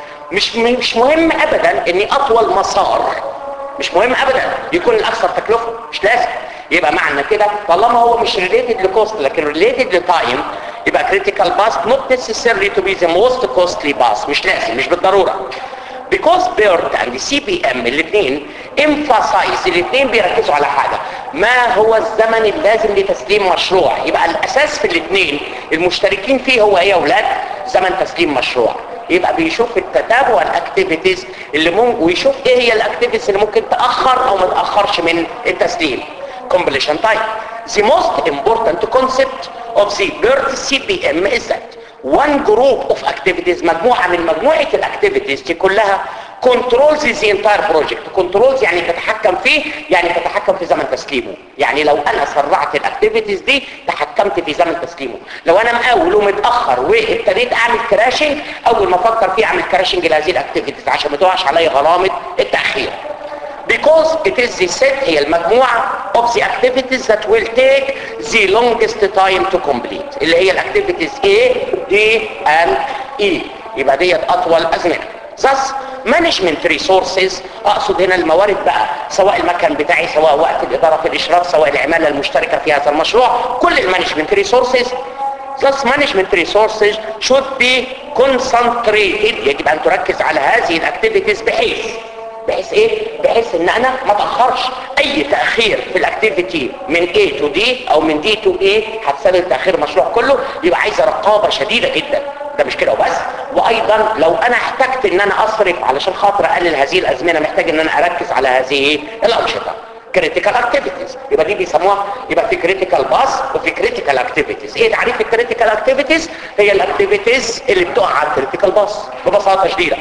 مش مش مهم ابدا اني اطول مسار مش مهم ابدا يكون الاكثر تكلفه مش لازم يبقى معنى كده طالما هو مش ريليتد لكوست لكن ريليتد لتايم يبقى كريتيكال باس not necessarily to be the most costly باس مش لازم مش بالضروره because BERT and CPM الاثنين emphasize الاثنين بيركزوا على حاجة ما هو الزمن اللازم لتسليم مشروع يبقى الاساس في الاثنين المشتركين فيه هو ايه يا اولاد زمن تسليم مشروع يبقى بيشوف التتابع الاكتيفيتيز اللي ممكن ويشوف ايه هي الاكتيفيتيز اللي ممكن تاخر او ما تاخرش من التسليم completion time the most important concept of the BERT CPM is that one group of activities مجموعة من مجموعة الاكتيفيتيز دي كلها controls the entire project controls يعني تتحكم فيه يعني تتحكم في زمن تسليمه يعني لو انا سرعت الاكتيفيتيز دي تحكمت في زمن تسليمه لو انا مقاول ومتاخر وابتديت اعمل كراشنج اول ما افكر فيه اعمل كراشنج لهذه الاكتيفيتيز عشان ما تقعش علي غرامه التاخير because it is the set هي المجموعة of the activities that will take the longest time to complete اللي هي الاكتيفيتيز A, D and E يبقى ديت اطول ازمنة thus management resources اقصد هنا الموارد بقى سواء المكان بتاعي سواء وقت الادارة في الاشراف سواء العمالة المشتركة في هذا المشروع كل المانجمنت resources thus management resources should be concentrated يجب ان تركز على هذه الاكتيفيتيز بحيث بحيث ايه بحيث ان انا ما اتاخرش اي تاخير في الاكتيفيتي من A to D او من D to A هتسبب تاخير المشروع كله يبقى عايزه رقابه شديده جدا ده مش كده وبس وايضا لو انا احتجت ان انا اصرف علشان خاطر اقلل هذه الازمنه محتاج ان انا اركز على هذه الانشطه كريتيكال اكتيفيتيز يبقى دي بيسموها يبقى في كريتيكال باس وفي كريتيكال اكتيفيتيز ايه تعريف الكريتيكال اكتيفيتيز هي الاكتيفيتيز اللي بتقع على الكريتيكال باس ببساطه شديده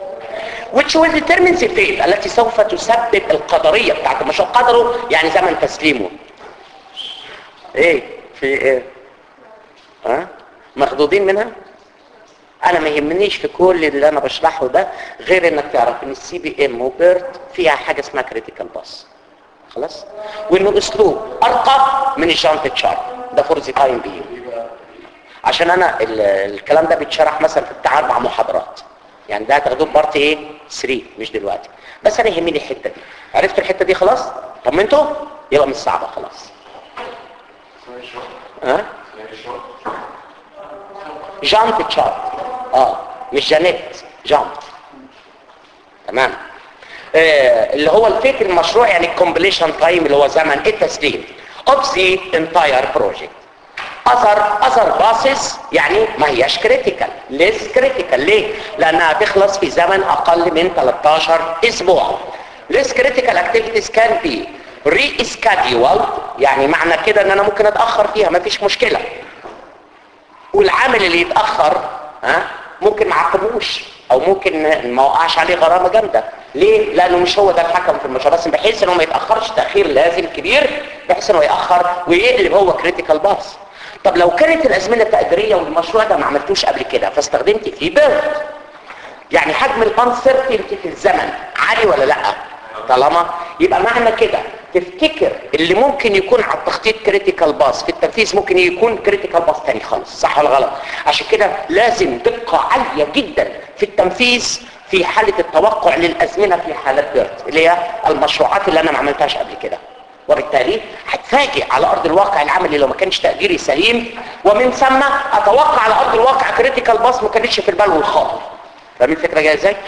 which will determine the fate التي سوف تسبب القدرية بتاعت المشروع قدره يعني زمن تسليمه ايه في ايه ها مخضوضين منها انا ما يهمنيش في كل اللي انا بشرحه ده غير انك تعرف ان السي بي ام وبيرت فيها حاجه اسمها كريتيكال باس خلاص وانه اسلوب ارقى من الجانت تشارت ده فور ذا تايم بي عشان انا الكلام ده بيتشرح مثلا في بتاع اربع محاضرات يعني ده هتاخدوه بارت ايه 3 مش دلوقتي بس انا يهمني الحته دي عرفت الحته دي خلاص طمنتوا يبقى مش صعبه خلاص ها جامب تشارت اه مش جانيت جامب تمام آه اللي هو الفكر المشروع يعني الكومبليشن تايم اللي هو زمن التسليم of the entire project اثر اثر باسس يعني ما هياش كريتيكال ليس كريتيكال ليه لانها تخلص في زمن اقل من 13 اسبوع ليس كريتيكال اكتيفيتيز كان بي ري اسكاديول يعني معنى كده ان انا ممكن اتاخر فيها ما فيش مشكله والعامل اللي يتاخر ها ممكن ما عاقبوش او ممكن ما وقعش عليه غرامه جامده ليه لانه مش هو ده الحكم في المشروع بس بحيث انه ما يتاخرش تاخير لازم كبير بحيث انه ياخر ويقلب هو كريتيكال باس طب لو كانت الازمنه التقديريه والمشروع ده ما عملتوش قبل كده فاستخدمت فيه بيرد يعني حجم الانسرتينتي في الزمن عالي ولا لا طالما يبقى معنى كده تفتكر اللي ممكن يكون على التخطيط كريتيكال باس في التنفيذ ممكن يكون كريتيكال باس تاني خالص صح ولا غلط عشان كده لازم دقة عالية جدا في التنفيذ في حالة التوقع للأزمنة في حالات بيرت اللي هي المشروعات اللي أنا ما عملتهاش قبل كده وبالتالي هتفاجئ على أرض الواقع العملي لو ما كانش تقديري سليم ومن ثم أتوقع على أرض الواقع كريتيكال باس ما كانتش في البال والخاطر فاهمين الفكرة جاية ازاي؟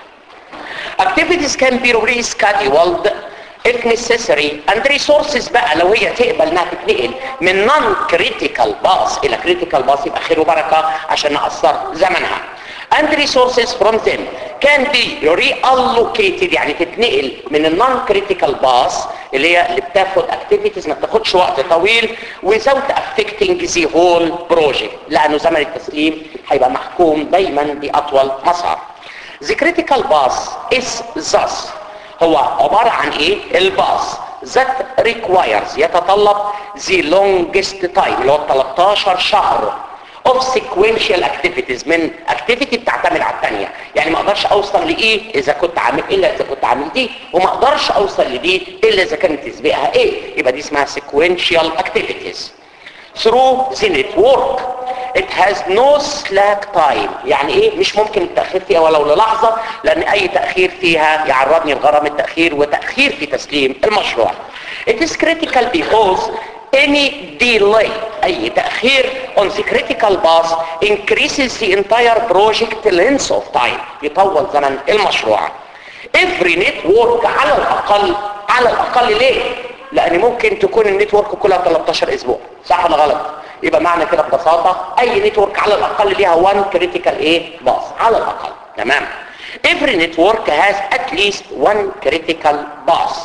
activities can be rescheduled if necessary and resources بقى لو هي تقبل انها تتنقل من non critical باص الى critical باص يبقى خير وبركة عشان نقصر زمنها and resources from them can be reallocated يعني تتنقل من النون كريتيكال باص اللي هي اللي بتاخد activities ما بتاخدش وقت طويل without affecting the whole project لانه زمن التسليم هيبقى محكوم دايما باطول مسار The critical bus is thus هو عبارة عن ايه الباص that requires يتطلب the longest time اللي هو 13 شهر of sequential activities من activity بتعتمد على الثانية يعني ما اقدرش اوصل لايه اذا كنت عامل الا اذا كنت عامل دي وما اقدرش اوصل لدي الا اذا كانت تسبقها ايه يبقى دي اسمها sequential activities through the network it has no slack time يعني ايه مش ممكن التأخير فيها ولو للحظة لان اي تأخير فيها يعرضني لغرام التأخير وتأخير في تسليم المشروع it is critical because any delay اي تأخير on the critical path increases the entire project length of time يطول زمن المشروع every network على الاقل على الاقل ليه لان ممكن تكون النتورك كلها 13 اسبوع صح ولا غلط يبقى معنى كده ببساطه اي نتورك على الاقل ليها 1 كريتيكال ايه باص على الاقل تمام every network has at least one critical bus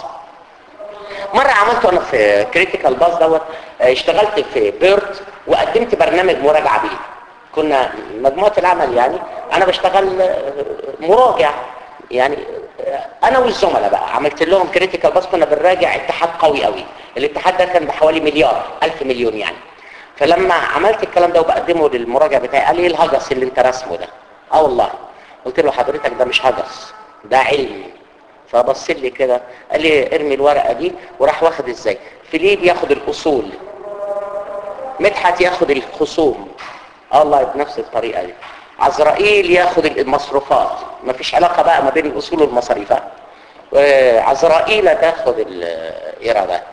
مرة عملت وانا في كريتيكال باس دوت اشتغلت في بيرت وقدمت برنامج مراجعة بيه كنا مجموعة العمل يعني انا بشتغل مراجع يعني انا والزملاء بقى عملت لهم كريتيكال باس كنا بنراجع اتحاد قوي قوي الاتحاد ده كان بحوالي مليار الف مليون يعني فلما عملت الكلام ده وبقدمه للمراجع بتاعي قال لي ايه الهجس اللي انت رسمه ده اه والله قلت له حضرتك ده مش هجس ده علم فبص لي كده قال لي ارمي الورقه دي وراح واخد ازاي فيليب ياخد الاصول مدحت ياخد الخصوم اه والله بنفس الطريقه دي عزرائيل ياخد المصروفات مفيش علاقه بقى ما بين الاصول والمصاريف عزرائيل تاخد الايرادات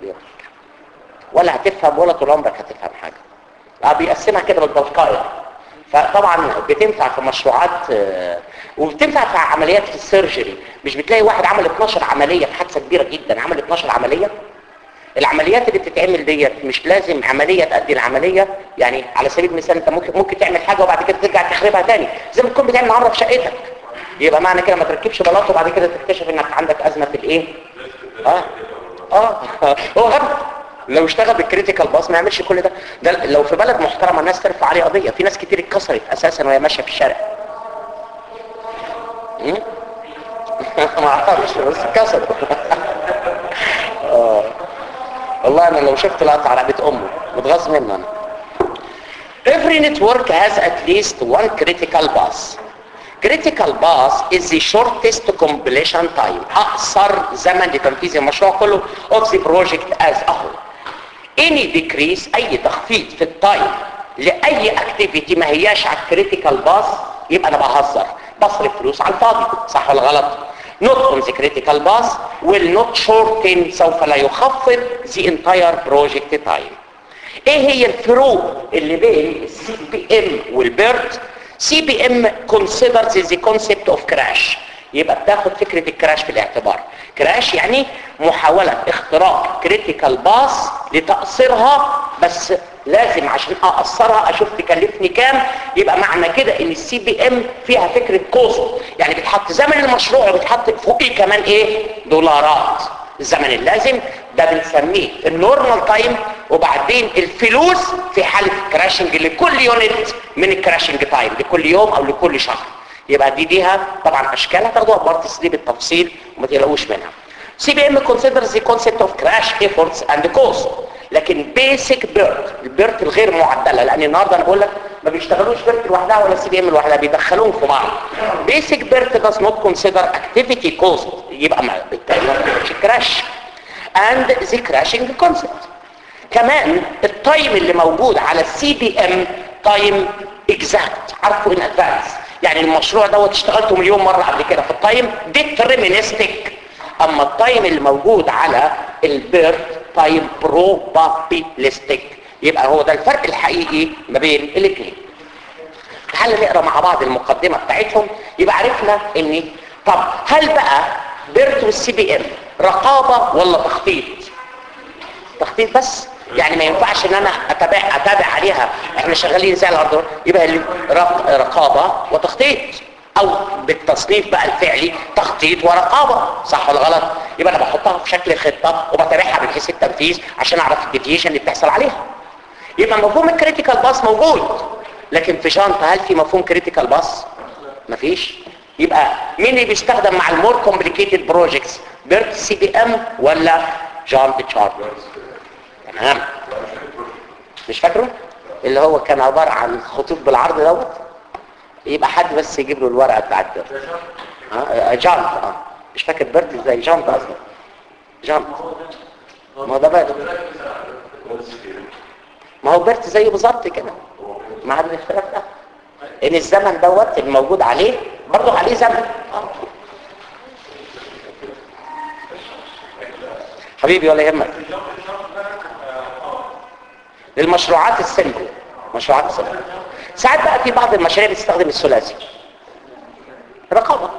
ولا هتفهم ولا طول عمرك هتفهم حاجه اه بيقسمها كده بالتلقائي فطبعا بتنفع في مشروعات وبتنفع في عمليات في السيرجري مش بتلاقي واحد عمل 12 عمليه في حادثه كبيره جدا عمل 12 عمليه العمليات اللي بتتعمل ديت مش لازم عمليه تأدي العمليه يعني على سبيل المثال انت ممكن ممكن تعمل حاجه وبعد كده ترجع تخربها تاني زي ما تكون بتعمل عمره في شقتك يبقى معنى كده ما تركبش بلاط وبعد كده تكتشف انك عندك ازمه في الايه اه اه هو غبي لو اشتغل بالكريتيكال باص ما يعملش كل ده ده لو في بلد محترمه الناس ترفع عليه قضيه في ناس كتير اتكسرت اساسا وهي ماشيه في الشارع ما اعرفش بس اتكسرت اه والله انا لو شفت لقطه على بيت امه متغاظ منه انا Every network has at least one critical bus. Critical bus is the shortest completion time. أقصر زمن لتنفيذ المشروع كله of the project as a whole. Any decrease أي تخفيض في التايم لأي activity ما هياش على الكريتيكال باس يبقى أنا بهزر بصرف فلوس على الفاضي صح ولا غلط؟ not on the critical bus will not shorten سوف لا يخفض the entire project time. ايه هي الفروق اللي بين السي بي ام والبيرت سي بي ام considers the concept of crash يبقى بتاخد فكرة الكراش في الاعتبار كراش يعني محاولة اختراق كريتيكال باس لتقصيرها بس لازم عشان اقصرها اشوف تكلفني كام يبقى معنى كده ان السي بي ام فيها فكرة كوست يعني بتحط زمن المشروع وبتحط فوقيه كمان ايه دولارات الزمن اللازم ده بنسميه النورمال تايم وبعدين الفلوس في حالة الكراشنج لكل يونت من الكراشنج تايم لكل يوم او لكل شهر يبقى دي ليها طبعا اشكال هتاخدوها بارت 3 بالتفصيل وما تقلقوش منها سي بي ام considers the concept of crash efforts and cost لكن بيسك بيرت البيرت الغير معدله لان النهارده انا بقول لك ما بيشتغلوش بيرت لوحدها ولا سي بي ام لوحدها بيدخلوهم في بعض بيسك بيرت does not consider activity cost يبقى ما بالتالي ما بتعملش كراش and the crashing concept كمان التايم اللي موجود على السي بي ام تايم اكزاكت عارفه ان ادفانس يعني المشروع دوت اشتغلته مليون مره قبل كده في التايم ديترمينستيك اما التايم اللي موجود على البيرت تايم بروبابيلستيك يبقى هو ده الفرق الحقيقي ما بين الاثنين تعال نقرا مع بعض المقدمه بتاعتهم يبقى عرفنا ان طب هل بقى بيرت والسي بي ام رقابه ولا تخطيط تخطيط بس يعني ما ينفعش ان انا اتابع اتابع عليها احنا شغالين زي الارض يبقى اللي رق- رقابه وتخطيط او بالتصنيف بقى الفعلي تخطيط ورقابه صح ولا غلط يبقى انا بحطها في شكل خطه وبتابعها من حيث التنفيذ عشان اعرف الديفيشن اللي بتحصل عليها يبقى مفهوم الكريتيكال باس موجود لكن في شنطه هل في مفهوم كريتيكال باس مفيش يبقى مين اللي بيستخدم مع المور كومبليكيتد بروجكتس بيرت سي بي ام ولا جانت تشارت تمام مش فاكره اللي هو كان عباره عن خطوط بالعرض دوت يبقى حد بس يجيب له الورقه بتاعت بيرت اه جانت اه مش فاكر بيرت ازاي جانت اصلا جانت ما هو ده بيرت ما هو بيرت زيه بالظبط كده ما عدا الاختلاف ده ان الزمن دوت الموجود عليه برضه عليه زمن آه. حبيبي ولا يهمك للمشروعات السنجل مشروعات السنجل ساعات بقى في بعض المشاريع بتستخدم الثلاثي رقابه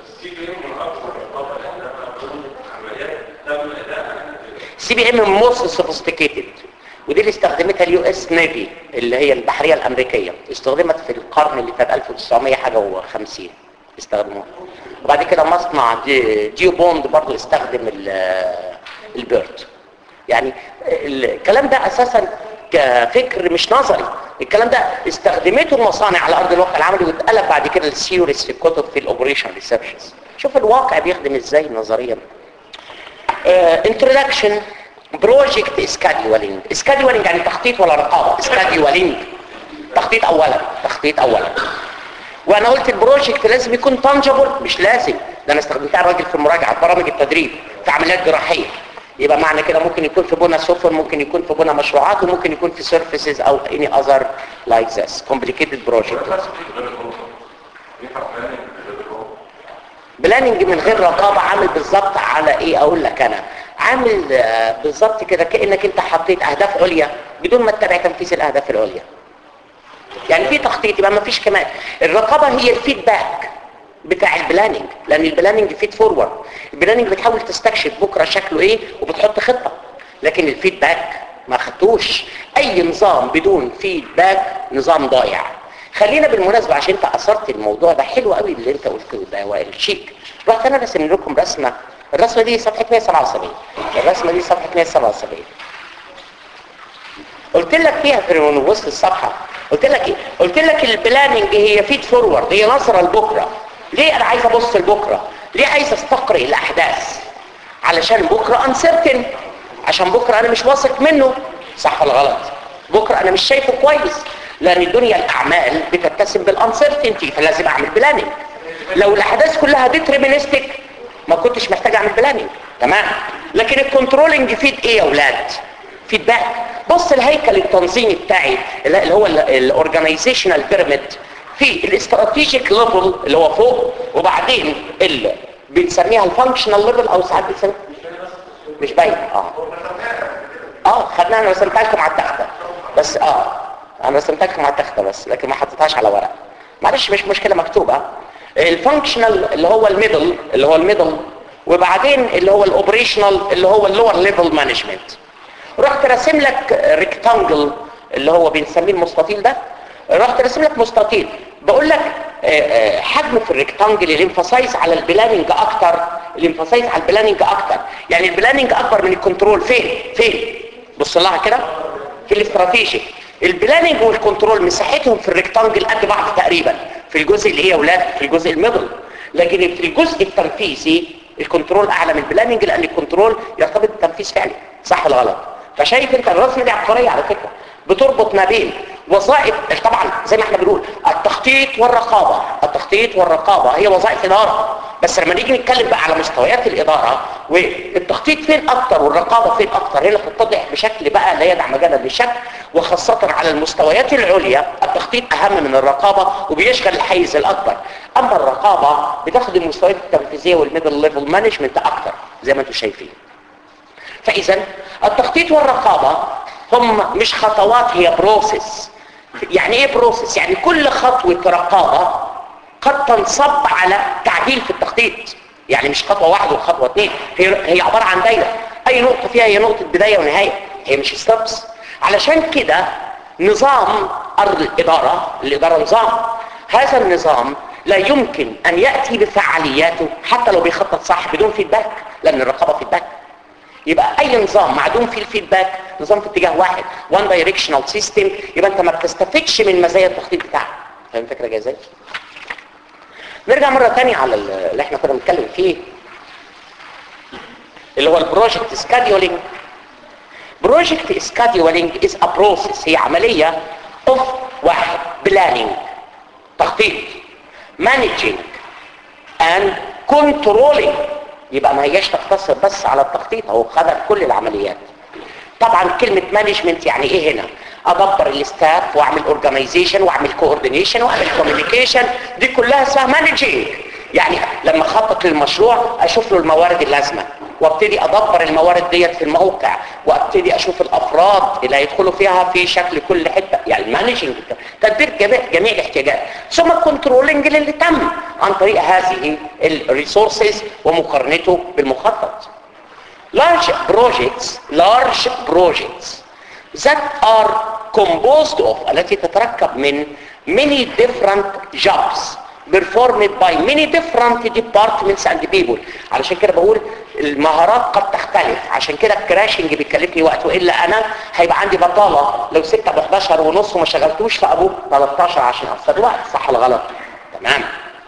سي بي ام موست سوفيستيكيتد ودي اللي استخدمتها اليو اس نيفي اللي هي البحريه الامريكيه استخدمت في القرن اللي فات 1900 حاجه و50 استخدموها وبعد كده مصنع دي جيو بوند برضو استخدم ال- البيرت يعني الكلام ده اساسا كفكر مش نظري الكلام ده استخدمته المصانع على ارض الواقع العملي واتقلب بعد كده للسيوريس في الكتب في الاوبريشن ريسبشنز شوف الواقع بيخدم ازاي نظريا انترودكشن بروجكت سكادولينج سكادولينج يعني تخطيط ولا رقابه سكادولينج تخطيط اولا تخطيط اولا وانا قلت البروجكت لازم يكون تانجبل مش لازم ده انا استخدمتها راجل في المراجعه برامج التدريب في عمليات جراحيه يبقى معنى كده ممكن يكون في بنى سفن ممكن يكون في بنى مشروعات وممكن يكون في سيرفيسز او اني اذر لايك ذس كومبليكيتد بروجكت بلاننج من غير رقابه عامل بالظبط على ايه اقول لك انا عامل آه، بالظبط كده كانك انت حطيت اهداف عليا بدون ما تتابع تنفيذ الاهداف العليا يعني في تخطيط يبقى ما فيش كمان الرقابه هي الفيدباك بتاع البلاننج لان البلاننج فيد فورورد البلاننج بتحاول تستكشف بكره شكله ايه وبتحط خطه لكن الفيدباك ما خدتوش اي نظام بدون فيدباك نظام ضايع خلينا بالمناسبه عشان انت اثرت الموضوع ده حلو قوي اللي انت قلته ده وائل شيك رحت انا رسم لكم رسمه الرسمه دي صفحه 177 الرسمه دي صفحه 177 قلت لك فيها في وسط الصفحه قلت لك ايه قلت لك البلاننج هي فيد فورورد هي نظره لبكره ليه انا عايز ابص لبكره ليه عايز استقرئ الاحداث علشان بكره انسرتن عشان بكره انا مش واثق منه صح ولا غلط بكره انا مش شايفه كويس لان الدنيا الاعمال بتتسم بالانسرتينتي فلازم اعمل بلاننج لو الاحداث كلها ديترمينستيك ما كنتش محتاج اعمل بلاننج تمام لكن الكنترولنج فيد ايه يا اولاد فيدباك بص الهيكل التنظيمي بتاعي اللي هو الاورجانيزيشنال بيراميد في الاستراتيجيك ليفل اللي هو فوق وبعدين اللي بنسميها الفانكشنال ليفل او ساعات بنسميها مش باين اه اه خدناها انا رسمتها لكم على التخته بس اه انا رسمتها لكم على التخته بس لكن ما حطيتهاش على ورق معلش مش مشكله مكتوبه الفانكشنال اللي هو الميدل اللي هو الميدل وبعدين اللي هو الاوبريشنال اللي هو اللور ليفل مانجمنت رحت راسم لك ريكتانجل اللي هو بنسميه المستطيل ده رحت راسم لك مستطيل بقول لك آه، حجم في الريكتانجل الانفاسايز على البلاننج اكتر الانفاسايز على البلاننج اكتر يعني البلاننج اكبر من الكنترول فين فين بص لها كده في الاستراتيجي البلاننج والكنترول مساحتهم في الريكتانجل قد بعض تقريبا في الجزء اللي هي اولاد في الجزء الميدل لكن في الجزء التنفيذي الكنترول اعلى من البلاننج لان الكنترول يرتبط بالتنفيذ فعلي صح ولا غلط فشايف انت الرسمه دي عبقريه على فكره بتربط ما بين وظائف طبعا زي ما احنا بنقول التخطيط والرقابه التخطيط والرقابه هي وظائف اداره بس لما نيجي نتكلم بقى على مستويات الاداره والتخطيط فين اكتر والرقابه فين اكتر هنا تتضح بشكل بقى لا يدع مجالا للشك وخاصه على المستويات العليا التخطيط اهم من الرقابه وبيشغل الحيز الاكبر اما الرقابه بتاخد المستويات التنفيذيه والميدل ليفل مانجمنت اكتر زي ما انتم شايفين فاذا التخطيط والرقابه هم مش خطوات هي بروسيس يعني ايه بروسيس يعني كل خطوه رقابه قد تنصب على تعديل في التخطيط يعني مش خطوه واحده وخطوه اثنين هي هي عباره عن دايره اي نقطه فيها هي نقطه بدايه ونهايه هي مش ستبس علشان كده نظام الاداره الاداره نظام هذا النظام لا يمكن ان ياتي بفعالياته حتى لو بيخطط صح بدون فيدباك لان الرقابه فيدباك يبقى اي نظام معدوم فيه الفيدباك نظام في اتجاه واحد وان دايركشنال سيستم يبقى انت ما بتستفدش من مزايا التخطيط بتاعك فاهم الفكره جايه ازاي نرجع مره ثانيه على اللي احنا كنا بنتكلم فيه اللي هو البروجكت سكادولينج بروجكت سكادولينج از ا بروسيس هي عمليه اوف واحد بلاننج تخطيط مانجينج اند كنترولينج يبقى ما هياش تقتصر بس على التخطيط هو خدم كل العمليات طبعا كلمة مانجمنت يعني ايه هنا ادبر الاستاف واعمل اورجانيزيشن واعمل كوردينيشن واعمل كوميونيكيشن دي كلها اسمها مانجينج يعني لما اخطط للمشروع اشوف له الموارد اللازمه وابتدي ادبر الموارد ديت في الموقع وابتدي اشوف الافراد اللي هيدخلوا فيها في شكل كل حته يعني المانجنج تدبير جميع, جميع الاحتياجات ثم الكنترولنج اللي تم عن طريق هذه الريسورسز ومقارنته بالمخطط large projects large projects that are composed of التي تتركب من many different jobs performed by many different departments and people علشان كده بقول المهارات قد تختلف عشان كده الكراشنج بيكلفني وقت والا انا هيبقى عندي بطاله لو سبت ب 11 ونص وما شغلتوش فابو 13 عشان اوفر وقت صح ولا غلط تمام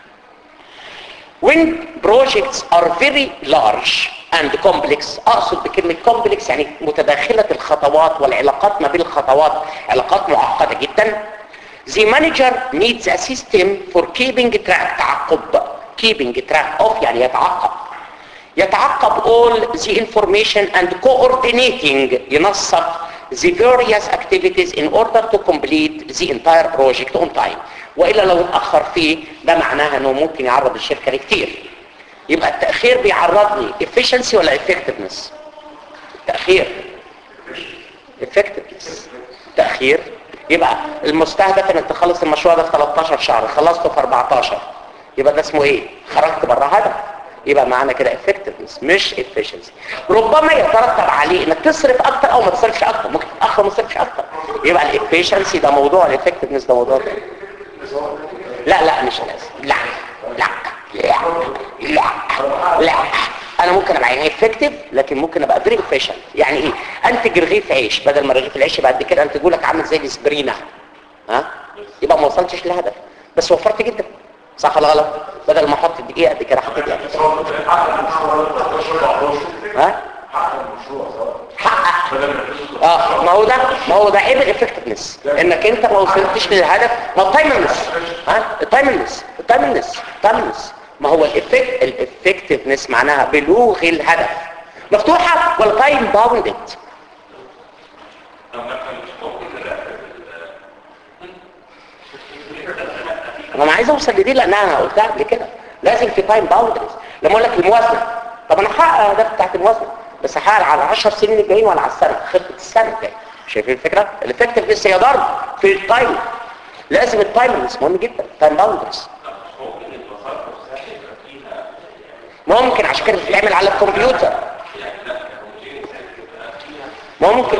when projects are very large and complex اقصد بكلمة complex يعني متداخلة الخطوات والعلاقات ما بين الخطوات علاقات معقدة جدا the manager needs a system for keeping track تعقب keeping track of يعني يتعقب يتعقب all the information and coordinating ينسق the various activities in order to complete the entire project on time وإلا لو اتأخر فيه ده معناها انه ممكن يعرض الشركة لكتير يبقى التأخير بيعرضني efficiency ولا effectiveness التأخير effectiveness تأخير يبقى المستهدف انك تخلص المشروع ده في 13 شهر خلصته في 14 يبقى ده اسمه ايه خرجت بره هدف يبقى معنى كده effectiveness مش efficiency ربما يترتب عليه انك تصرف اكتر او ما تصرفش اكتر ممكن تتاخر ما تصرفش اكتر يبقى الefficiency ده موضوع الeffectiveness ده موضوع تاني لا لا مش لازم لا لا لا لا لا انا ممكن ابقى يعني افكتيف لكن ممكن ابقى فيري افيشنت يعني ايه انتج رغيف عيش بدل ما رغيف العيش بعد كده انتجه لك عامل زي الاسبرينا ها يبقى ما وصلتش للهدف بس وفرت جدا صح ولا غلط بدل ما احط دقيقه قد كده حطيت دقيقه ها حقق اه ما هو ده ما هو ده عيب الافكتفنس انك انت ما وصلتش للهدف ما التايمنس ها التايمنس التايمنس التايمنس ما هو الافكت الافكتفنس معناها بلوغ الهدف مفتوحه ولا تايم باوندد انا عايز اوصل لدي لانها انا قلتها قبل كده لازم في تايم باوندريز لما اقول لك الموازنه طب انا هحقق الاهداف بتاعت الموازنه بس هحقق على 10 سنين الجايين ولا على السنه خطه السنه الجايه شايفين الفكره الافكتيف هي ضرب في التايم لازم التايمنس مهم جدا تايم باوندريز ممكن عشان كده بتتعمل على الكمبيوتر ممكن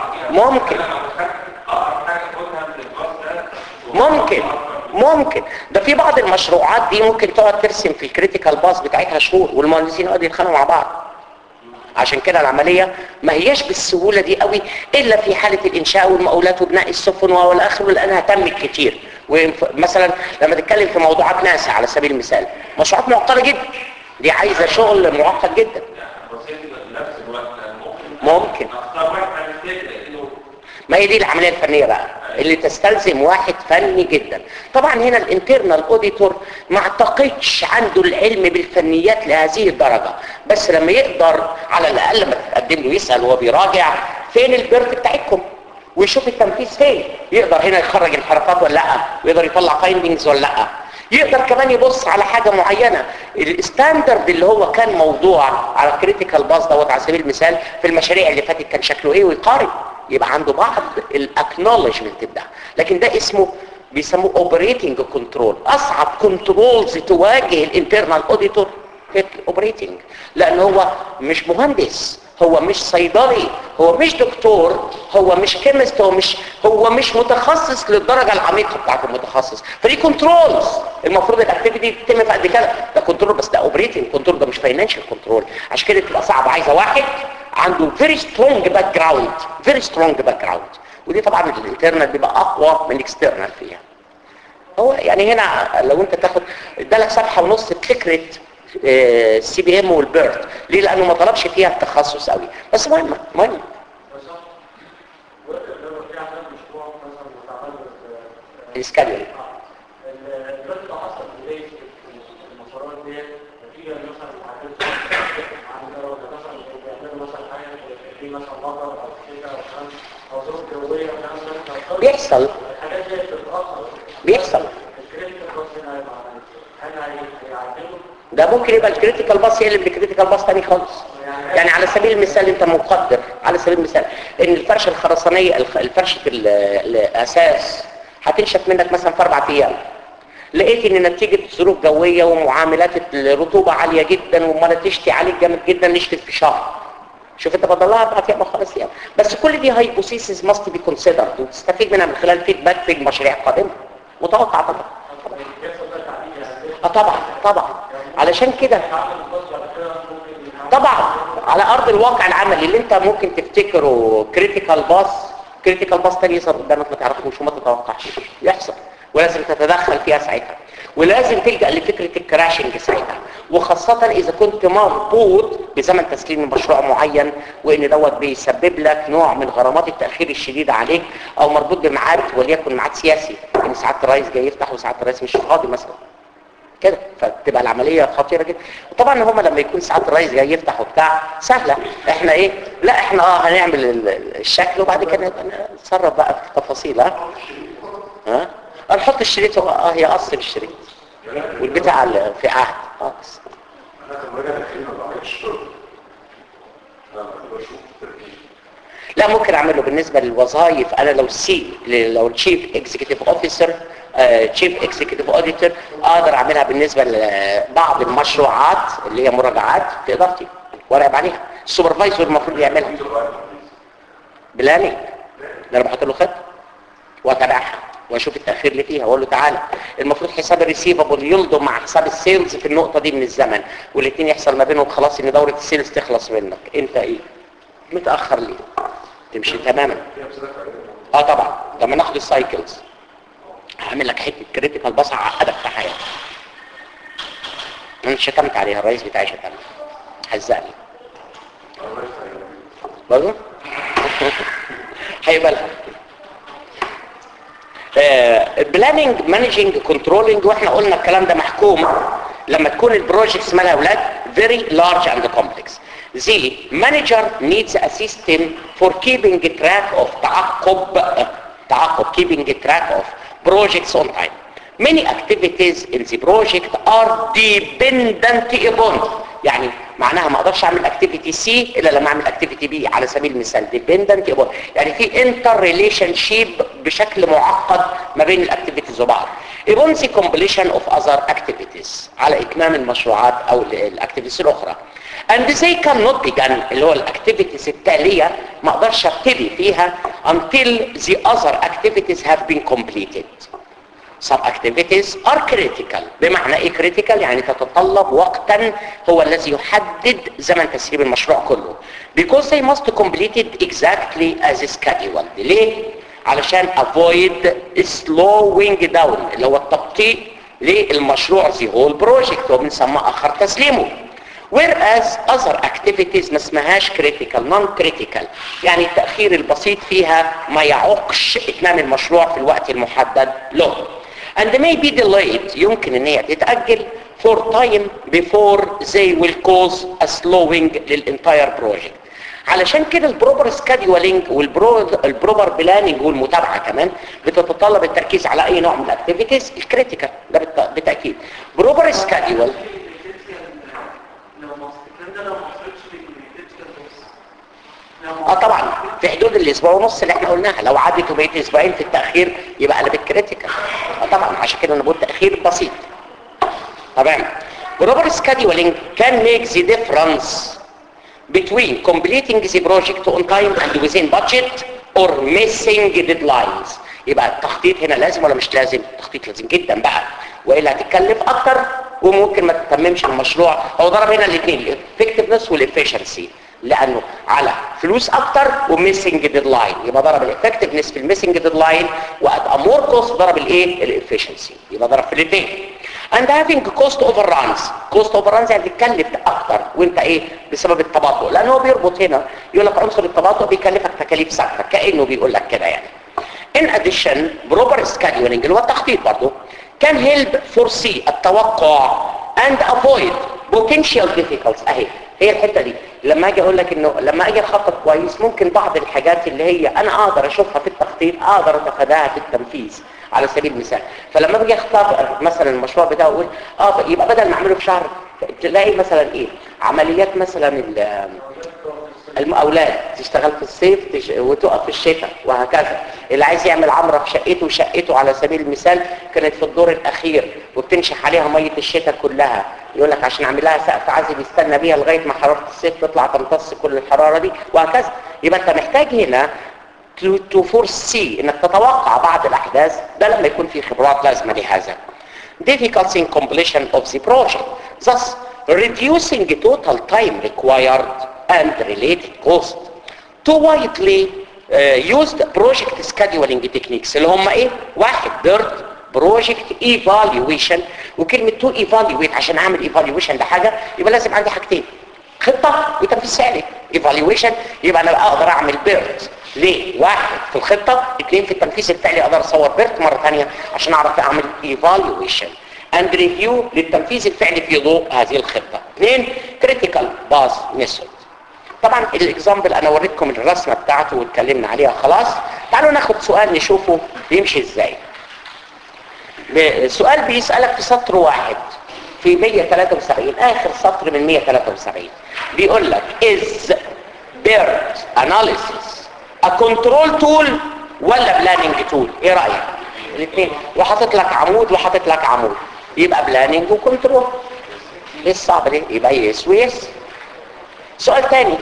ممكن ممكن ممكن ده في بعض المشروعات دي ممكن تقعد ترسم في الكريتيكال باس بتاعتها شهور والمهندسين يقعدوا يتخانقوا مع بعض عشان كده العملية ما هياش بالسهولة دي قوي إلا في حالة الإنشاء والمقاولات وبناء السفن والآخر لأنها تمت كتير ومثلا لما تتكلم في موضوعات ناسا على سبيل المثال مشروعات معقدة جدا دي عايزة شغل معقد جدا نفس الوقت ممكن ممكن اختار واحد عن الثاني لانه ما هي دي العملية الفنية بقى اللي تستلزم واحد فني جدا طبعا هنا الانترنال اوديتور ما اعتقدش عنده العلم بالفنيات لهذه الدرجة بس لما يقدر على الاقل ما تقدم له يسأل وهو بيراجع فين البيرت بتاعتكم ويشوف التنفيذ فين يقدر هنا يخرج الحركات ولا لا ويقدر يطلع فايندنجز ولا لا يقدر كمان يبص على حاجة معينة الستاندرد اللي هو كان موضوع على الكريتيكال باس دوت على سبيل المثال في المشاريع اللي فاتت كان شكله ايه ويقارن يبقى عنده بعض الاكنولجمنت ده لكن ده اسمه بيسموه اوبريتنج كنترول اصعب كنترولز تواجه الانترنال اوديتور اوبريتنج لان هو مش مهندس هو مش صيدلي هو مش دكتور هو مش كيمست هو مش هو مش متخصص للدرجه العميقه بتاعت المتخصص فدي كنترولز المفروض الاكتيفيتي تتم في قد كده ده كنترول بس ده اوبريتنج كنترول ده مش فاينانشال كنترول عشان كده تبقى صعبه عايزه واحد عنده فيري سترونج باك جراوند فيري سترونج باك جراوند ودي طبعا الانترنال بيبقى اقوى من الاكسترنال فيها هو يعني هنا لو انت تاخد ادالك صفحه ونص بفكره السي بي ام والبيرت ليه لانه ما طلبش فيها التخصص قوي بس مهمه مهمه السكادول البلد اللي حصل في بداية المسارات دي نتيجة مثلا عدد عن لو مثلا بيعملوا مثلا حاجة في مثلا مطر أو كده أو كلام أو ظروف جوية وكلام ده بيحصل الحاجات دي بتتأثر بيحصل الكريتيكال باس هنا هيبقى هل هيعدلوا ده ممكن يبقى الكريتيكال باس يقلب لكريتيكال باس تاني خالص يعني على سبيل المثال انت مقدر على سبيل المثال ان الفرشه الخرسانيه الخ- الفرشه ال- الاساس هتنشف منك مثلا في اربع ايام لقيت ان نتيجه ظروف جويه ومعاملات الرطوبه عاليه جدا وما تشتي عليك جامد جدا نشتت في شهر شوف انت بضلها اربع ايام او خمس ايام بس كل دي هايبوثيسز ماست بي كونسيدرد وتستفيد منها من خلال فيدباك في المشاريع القادمه متوقع طبعا اه طبعا طبعا علشان كده طبعا على ارض الواقع العملي اللي انت ممكن تفتكره كريتيكال باس كريتيكال باس تاني يظهر قدامك ما تعرفوش وما تتوقعش يحصل ولازم تتدخل فيها ساعتها ولازم تلجأ لفكرة الكراشنج ساعتها وخاصة إذا كنت مربوط بزمن تسليم مشروع معين وإن دوت بيسبب لك نوع من غرامات التأخير الشديد عليك أو مربوط بميعاد وليكن ميعاد سياسي إن ساعات الرئيس جاي يفتح وساعات الرئيس مش فاضي مثلا كده فتبقى العملية خطيرة جدا وطبعا هم لما يكون ساعات الرئيس جاي يفتح وبتاع سهلة احنا ايه لا احنا اه هنعمل ال- الشكل وبعد كده نبقى نتصرف بقى في التفاصيل ها ها نحط الشريط هو اه هي اصل الشريط والبتاع اللي في عهد اه بس. لا ممكن اعمله بالنسبه للوظائف انا لو سي لو تشيف اكزيكتيف اوفيسر تشيف اكزيكتيف اوديتور اقدر اعملها بالنسبه لبعض المشروعات اللي هي مراجعات في ادارتي وراقب عليها السوبرفايزر المفروض يعملها بلاني ده انا بحط له خط واتابعها واشوف التاخير اللي فيها واقول له تعالى المفروض حساب الريسيفبل يلضم مع حساب السيلز في النقطه دي من الزمن والاثنين يحصل ما بينهم خلاص ان دوره السيلز تخلص منك انت ايه متاخر ليه تمشي تماما اه طبعا لما ناخد السايكلز هعمل لك حته كريتيكال بس هعقدك في حياتك انا شتمت عليها الرئيس بتاعي شتمني هزقني برضه هيبقى لها بلاننج مانجنج كنترولنج واحنا قلنا الكلام ده محكوم لما تكون البروجكتس مالها اولاد very large and complex the manager needs a system for keeping track of تعقب تعقب keeping track of projects on time many activities in the project are dependent upon يعني معناها ما اقدرش اعمل اكتيفيتي سي الا لما اعمل اكتيفيتي بي على سبيل المثال ديبندنت upon يعني في انتر ريليشن شيب بشكل معقد ما بين الاكتيفيتيز وبعض upon the completion of other activities على اتمام المشروعات او الاكتيفيتيز الاخرى and they cannot begin اللي هو الاكتيفيتيز التالية ما اقدرش ابتدي فيها until the other activities have been completed some activities are critical بمعنى ايه critical يعني تتطلب وقتا هو الذي يحدد زمن تسريب المشروع كله because they must complete it exactly as scheduled ليه؟ علشان avoid slowing down اللي هو التبطيء للمشروع the whole project وبنسمى اخر تسليمه whereas other activities ما اسمهاش critical non critical يعني التأخير البسيط فيها ما يعوقش اتمام المشروع في الوقت المحدد له and may be delayed يمكن ان هي تتأجل for time before they will cause a slowing للentire project علشان كده البروبر سكادولينج والبروبر بلاننج والمتابعه كمان بتتطلب التركيز على اي نوع من الاكتيفيتيز الكريتيكال ده بالت- بالتاكيد بروبر سكادول لو ما الكلام ده لو ما وصلتش للكريتيكال بس لو اه طبعا في حدود الاسبوع ونص اللي احنا قلناها لو عدت وبقيت اسبوعين في التاخير يبقى قلبت كريتيكال اه طبعا عشان كده انا بقول تاخير بسيط تمام بروبر سكادولينج كان ميك ذا ديفرنس between completing the project on time and within budget or missing deadlines يبقى التخطيط هنا لازم ولا مش لازم التخطيط لازم جدا بقى والا هتتكلف اكتر وممكن ما تتممش المشروع هو ضرب هنا الاثنين الافكتفنس والافشنسي لانه على فلوس اكتر وميسنج ديدلاين يبقى ضرب الافكتفنس في الميسنج ديدلاين وات امور كوست ضرب الايه الافشنسي يبقى ضرب في الاثنين and having cost overruns cost overruns يعني بتكلف اكتر وانت ايه بسبب التباطؤ لان هو بيربط هنا يقول لك عنصر التباطؤ بيكلفك تكاليف ثابته كانه بيقول لك كده يعني in addition proper scheduling اللي هو التخطيط برضه can help foresee التوقع and avoid potential difficulties اهي هي الحته دي لما اجي اقول لك انه لما اجي اخطط كويس ممكن بعض الحاجات اللي هي انا اقدر اشوفها في التخطيط اقدر اتفاداها في التنفيذ على سبيل المثال فلما باجي اختار مثلا المشروع بتاعه اقول اه يبقى بدل ما اعمله في شهر تلاقي مثلا ايه عمليات مثلا ال- المقاولات تشتغل في الصيف تش... وتقف في الشتاء وهكذا اللي عايز يعمل عمره في شقته شقته على سبيل المثال كانت في الدور الاخير وبتنشح عليها ميه الشتاء كلها يقول لك عشان اعمل لها سقف عازل يستنى بيها لغايه ما حراره الصيف تطلع تمتص كل الحراره دي وهكذا يبقى انت محتاج هنا تو فورسي انك تتوقع بعض الاحداث ده لما يكون في خبرات لازمه لهذا difficulty in completion of the project thus reducing total time required and related cost to widely uh, used project scheduling techniques اللي هم ايه واحد BERT project evaluation وكلمة to evaluate عشان اعمل evaluation لحاجة يبقى لازم عندي حاجتين خطة وتنفيذ فعلي evaluation يبقى انا اقدر اعمل BERT ليه؟ واحد في الخطة اثنين في التنفيذ الفعلي اقدر اصور بيرت مرة ثانية عشان اعرف اعمل evaluation and review للتنفيذ الفعلي في ضوء هذه الخطة اثنين critical path method طبعا الاكزامبل انا وريتكم الرسمة بتاعته واتكلمنا عليها خلاص تعالوا ناخد سؤال نشوفه بيمشي ازاي ب- سؤال بيسألك في سطر واحد في 173 اخر سطر من 173 بيقول لك is BERT analysis a control tool ولا planning tool ايه رأيك الاثنين وحاطط لك عمود وحاطط لك عمود يبقى planning وكنترول ايه الصعب ليه يبقى يس ويس سؤال تاني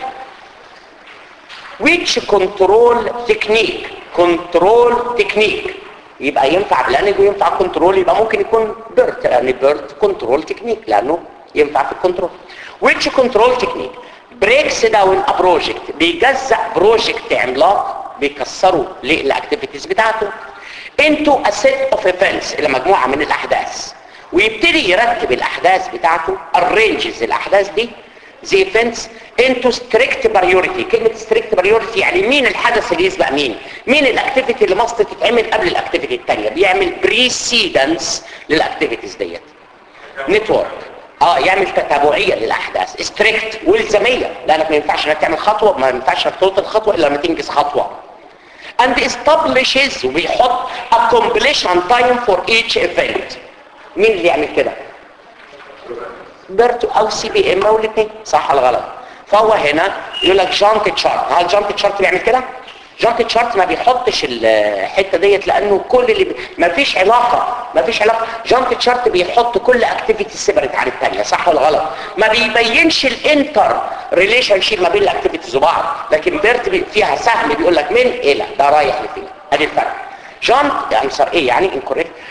which control technique control technique يبقى ينفع بلانج وينفع كنترول يبقى ممكن يكون بيرت لان بيرت كنترول تكنيك لانه ينفع في الكنترول which control technique breaks down a project بيجزأ بروجكت عملاق بيكسروا الاكتيفيتيز بتاعته into a set of events الى مجموعة من الاحداث ويبتدي يرتب الاحداث بتاعته arranges الاحداث دي the events into strict priority كلمة strict priority يعني مين الحدث اللي يسبق مين مين الاكتيفيتي اللي مصر تتعمل قبل الاكتيفيتي التانية بيعمل precedence للاكتيفيتيز ديت نتورك اه يعمل تتابعية للاحداث ستريكت والزامية لانك ما ينفعش انك تعمل خطوة ما ينفعش انك تنط الخطوة الا لما تنجز خطوة and establishes وبيحط a completion time for each event مين اللي يعمل كده بيرتو او سي بي ام او الاثنين صح ولا غلط فهو هنا يقول لك جانت تشارت هل جانت تشارت بيعمل كده جانت تشارت ما بيحطش الحته ديت لانه كل اللي بي... ما فيش علاقه ما فيش علاقه جانت تشارت بيحط كل اكتيفيتي سيبريت عن الثانيه صح ولا غلط ما بيبينش الانتر ريليشن شيب ما بين الاكتيفيتيز وبعض لكن بيرت بي... فيها سهم بيقول لك من الى ده رايح لفين ادي الفرق جانت انسر ايه يعني انكوريكت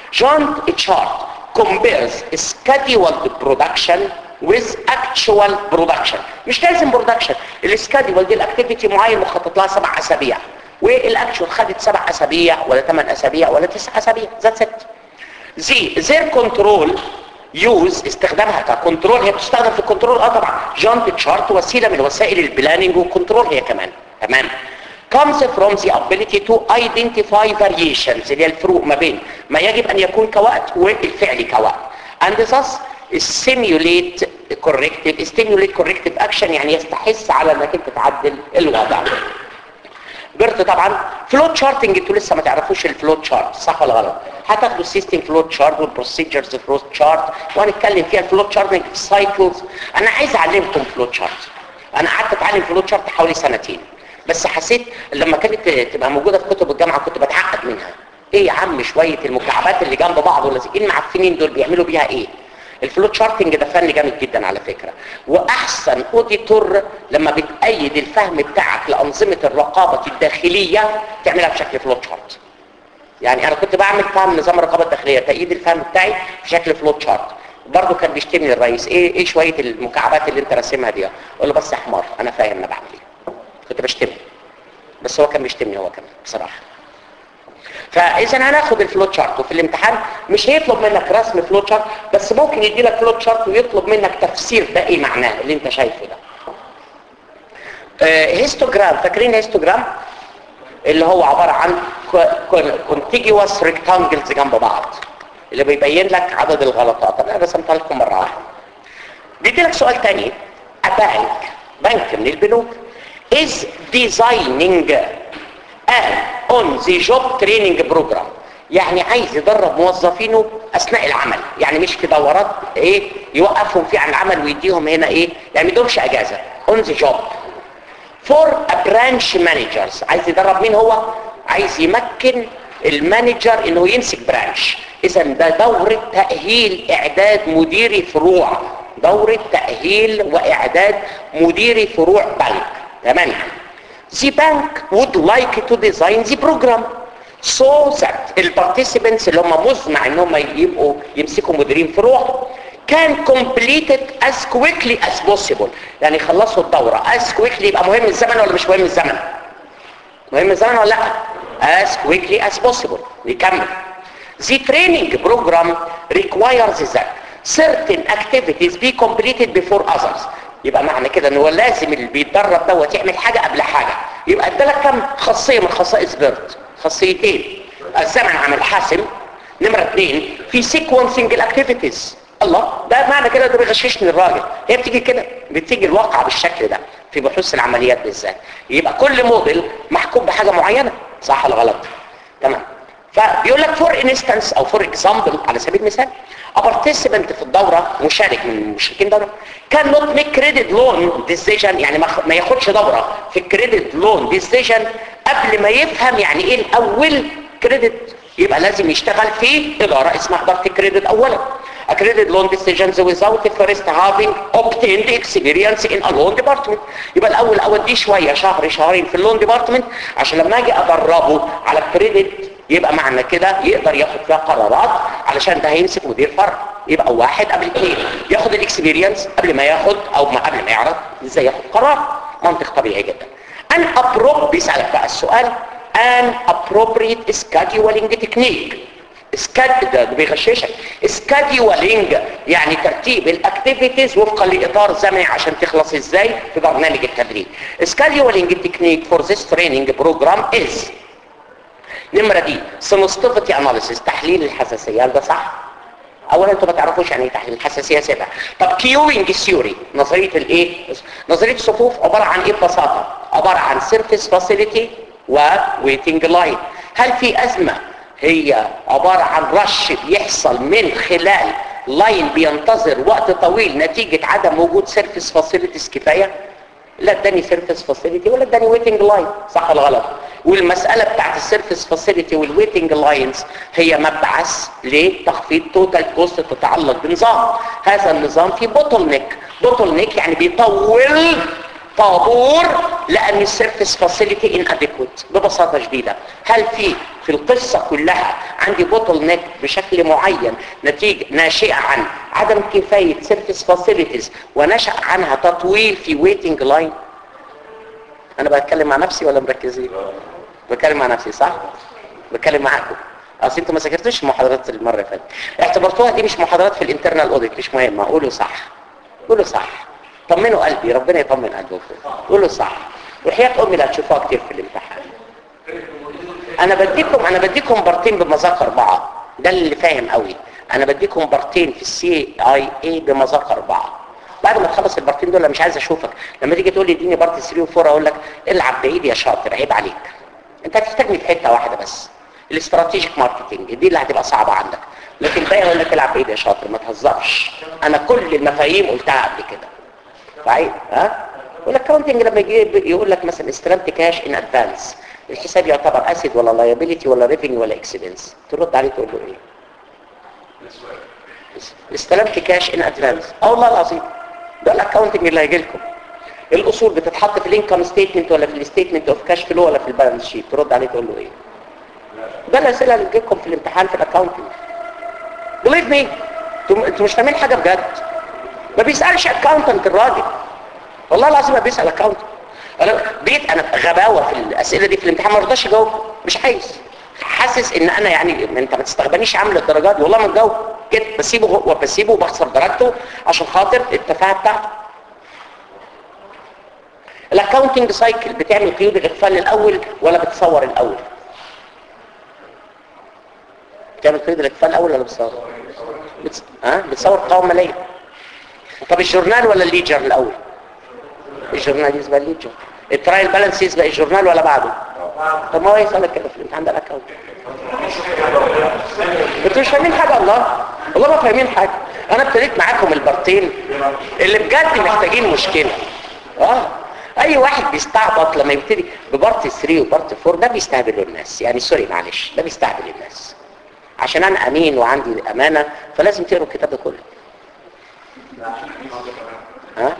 جونت chart compares scheduled production with actual production مش لازم production السكادول دي الاكتيفيتي معين مخطط لها سبع اسابيع والاكشوال خدت سبع اسابيع ولا ثمان اسابيع ولا تسع اسابيع ذاتس ات زي زير كنترول يوز استخدامها ككنترول هي بتستخدم في الكنترول اه طبعا جانت تشارت وسيله من وسائل البلاننج والكنترول هي كمان تمام comes from the ability to identify variations اللي هي الفروق ما بين ما يجب ان يكون كوقت والفعل كوقت and thus stimulate corrective stimulate corrective action يعني يستحث على انك انت تعدل الوضع بيرت طبعا فلو تشارتنج انتوا لسه ما تعرفوش الفلو تشارت صح ولا غلط هتاخدوا السيستم فلو تشارت والبروسيجرز فلو تشارت وهنتكلم فيها الفلو تشارتنج في سايكلز انا عايز اعلمكم فلو تشارت انا قعدت اتعلم فلو تشارت حوالي سنتين بس حسيت لما كانت تبقى موجوده في كتب الجامعه كنت بتعقد منها ايه يا عم شويه المكعبات اللي جنب بعض واللازقين معفنين دول بيعملوا بيها ايه الفلو تشارتنج ده فن جامد جدا على فكرة واحسن اوديتور لما بتأيد الفهم بتاعك لأنظمة الرقابة الداخلية تعملها بشكل فلو تشارت يعني انا كنت بعمل فهم نظام الرقابة الداخلية تأييد الفهم بتاعي في شكل فلو تشارت برضه كان بيشتمني الرئيس ايه ايه شوية المكعبات اللي انت راسمها دي اقول له بس يا حمار انا فاهم انا بعمل ايه كنت بشتمه بس هو كان بيشتمني هو كمان بصراحة فاذا هناخد الفلو تشارت وفي الامتحان مش هيطلب منك رسم فلو تشارت بس ممكن يدي لك فلو تشارت ويطلب منك تفسير ده ايه معناه اللي انت شايفه ده آه هيستوجرام فاكرين هيستوجرام اللي هو عبارة عن كونتيجوس ريكتانجلز جنب بعض اللي بيبين لك عدد الغلطات انا رسمتها لكم مرة واحدة بيدي لك سؤال تاني بنك بنك من البنوك is designing an on the job training program يعني عايز يدرب موظفينه اثناء العمل يعني مش في دورات ايه يوقفهم فيه عن العمل ويديهم هنا ايه يعني ما يدومش اجازه on the job for a branch managers عايز يدرب مين هو عايز يمكن المانجر انه يمسك برانش اذا ده دورة تأهيل اعداد مديري فروع دورة تأهيل واعداد مديري فروع بنك تمام The bank would like to design the program so that البارتيسيبنتس اللي هم مزمع ان هم يبقوا يمسكوا مديرين فروع can complete it as quickly as possible يعني يخلصوا الدورة as quickly يبقى مهم الزمن ولا مش مهم الزمن مهم الزمن ولا لا as quickly as possible نكمل the training program requires that certain activities be completed before others يبقى معنى كده ان هو لازم اللي بيتدرب دوت يعمل حاجة قبل حاجة يبقى ادالك كم خاصية من خصائص بيرد خاصيتين الزمن عمل حاسم نمرة اثنين في سيكونسنج الاكتيفيتيز الله ده معنى كده ده بيغششني الراجل هي بتيجي كده بتيجي الواقع بالشكل ده في بحوث العمليات بالذات يبقى كل موديل محكوم بحاجة معينة صح ولا غلط تمام فبيقول لك فور انستنس او فور اكزامبل على سبيل المثال a participant في الدورة مشارك من المشاركين دورة كان نوت ميك كريدت لون ديسيجن يعني ما ياخدش دورة في الكريدت لون ديسيجن قبل ما يفهم يعني ايه الاول كريدت يبقى لازم يشتغل في إدارة اسمها إدارة الكريدت أولا A credit loan decisions without first having obtained experience in a loan department يبقى الأول أوديه شوية شهر شهرين في اللون ديبارتمنت عشان لما أجي أدربه على الكريدت يبقى معنى كده يقدر ياخد فيها قرارات علشان ده هيمسك مدير فرع يبقى واحد قبل اثنين ياخد الاكسبيرينس قبل ما ياخد او ما قبل ما يعرف ازاي ياخد قرار منطق طبيعي جدا ان ابروب بيسالك بقى السؤال an appropriate scheduling technique سكاد ده بيغششك سكاديولينج يعني ترتيب الاكتيفيتيز وفقا لاطار زمني عشان تخلص ازاي في برنامج التدريب سكاديولينج تكنيك فور ذيس تريننج بروجرام از نمره دي سنستيفيتي اناليسيس تحليل الحساسيه هل ده صح اولا انتوا ما تعرفوش يعني ايه تحليل الحساسيه سيبها طب كيوينج ثيوري نظريه الايه نظريه الصفوف عباره عن ايه ببساطه عباره عن سيرفيس فاسيليتي وويتنج لاين هل في ازمه هي عبارة عن رش بيحصل من خلال لاين بينتظر وقت طويل نتيجة عدم وجود سيرفيس فاسيلتيز كفاية لا اداني سيرفيس فاسيلتي ولا اداني ويتنج لاين صح ولا غلط والمسألة بتاعت السيرفيس فاسيلتي والويتنج لاينز هي مبعث لتخفيض توتال كوست تتعلق بنظام هذا النظام فيه بوتل نيك بوتل نيك يعني بيطول طابور لان السيرفيس فاسيلتي ان اديكوت ببساطه شديده هل في في القصه كلها عندي بوتل نيك بشكل معين نتيجه ناشئه عن عدم كفايه سيرفيس فاسيلتيز ونشا عنها تطويل في ويتنج لاين انا بتكلم مع نفسي ولا مركزين بتكلم مع نفسي صح بتكلم معاكم اصل انتوا ما ذاكرتوش المحاضرات المره اللي فاتت اعتبرتوها دي مش محاضرات في الانترنال اوديت مش مهمه قولوا صح قولوا صح طمنوا قلبي ربنا يطمن قلبكم قولوا صح وحياة امي اللي هتشوفوها كتير في الامتحان انا بديكم انا بديكم بارتين بمذاق اربعه ده اللي فاهم قوي انا بديكم بارتين في السي اي اي بمذاق اربعه بعد ما تخلص البارتين دول أنا مش عايز اشوفك لما تيجي تقول لي اديني بارت 3 و4 اقول لك العب بعيد يا شاطر عيب عليك انت هتحتاجني في حته واحده بس الاستراتيجيك ماركتنج دي اللي هتبقى صعبه عندك لكن باقي اقول لك العب بعيد يا شاطر ما تهزرش انا كل المفاهيم قلتها قبل كده طيب ها والاكونتنج لما يجي يقول لك مثلا استلمت كاش ان ادفانس الحساب يعتبر اسيد ولا لايبيليتي ولا ريفينيو ولا اكسبنس ترد عليه تقول له ايه استلمت كاش ان ادفانس اه والله العظيم ده الاكونتنج اللي هيجي لكم الاصول بتتحط في الانكم ستيتمنت ولا في الستيتمنت اوف كاش فلو ولا في البالانس شيت ترد عليه تقول له ايه ده الاسئله اللي بتجيلكم في الامتحان في الاكونتنج بليف مي انتوا مش فاهمين حاجه بجد ما بيسالش اكاونتنت الراجل والله العظيم ما بيسال اكاونتنت انا بقيت انا غباوه في الاسئله دي في الامتحان ما رضاش اجاوب مش عايز حاسس ان انا يعني انت ما تستخدمنيش عامل الدرجات دي والله ما تجاوب كده بسيبه هو بسيبه وبخسر درجته عشان خاطر التفاهه بتاعته الاكاونتنج سايكل بتعمل قيود الاقفال الاول ولا بتصور الاول بتعمل قيود الاقفال الاول ولا بتصور بتص... ها بتصور قوائم ماليه طب الجورنال ولا الليجر الاول الجورنال يسبق الليجر الترايل بالانس يسبق الجورنال ولا بعده طب ما هو يسالك كده في الامتحان ده الاكونت انتوا مش فاهمين حاجه الله والله ما فاهمين حاجه انا ابتديت معاكم البارتين اللي بجد محتاجين مشكله اه اي واحد بيستعبط لما يبتدي ببارت 3 وبارت 4 ده بيستهبل الناس يعني سوري معلش ده بيستهبل الناس عشان انا امين وعندي امانه فلازم تقروا الكتاب ده كله ها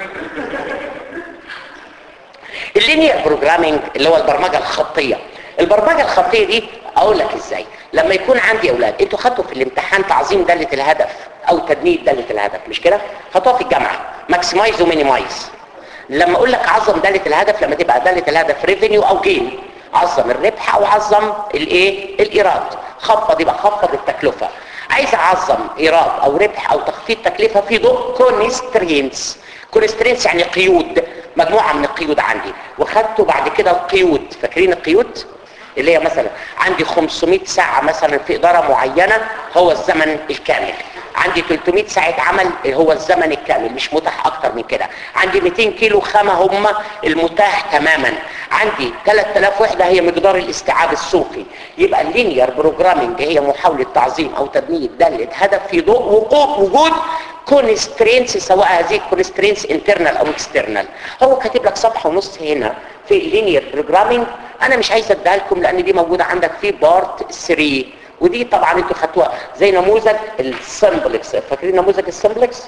اللينير بروجرامينج اللي هو البرمجه الخطيه البرمجه الخطيه دي اقول لك ازاي لما يكون عندي اولاد انتوا خدتوا في الامتحان تعظيم داله الهدف او تدمير داله الهدف مش كده خدوها في الجامعه ماكسمايز ومينيمايز لما اقول لك عظم داله الهدف لما تبقى داله الهدف ريفينيو او جين عظم الربح او عظم الايه الايراد خفض يبقى خفض التكلفه عايز اعظم ايراد او ربح او تخفيض تكلفه في ضوء كونسترينتس كونسترينتس يعني قيود مجموعه من القيود عندي وخدته بعد كده القيود فاكرين القيود اللي هي مثلا عندي 500 ساعة مثلا في إدارة معينة هو الزمن الكامل عندي 300 ساعة عمل هو الزمن الكامل مش متاح أكتر من كده عندي 200 كيلو خامة هم المتاح تماما عندي 3000 وحدة هي مقدار الاستيعاب السوقي يبقى اللينير بروجرامينج هي محاولة تعظيم أو تبنية دالة هدف في ضوء وقوف وجود كونسترينس سواء هذه كونسترينس انترنال او اكسترنال هو كاتب لك صفحه ونص هنا في اللينير بروجرامينج انا مش عايز اديها لكم لان دي موجوده عندك في بارت 3 ودي طبعا انتوا خدتوها زي نموذج السمبلكس فاكرين نموذج السمبلكس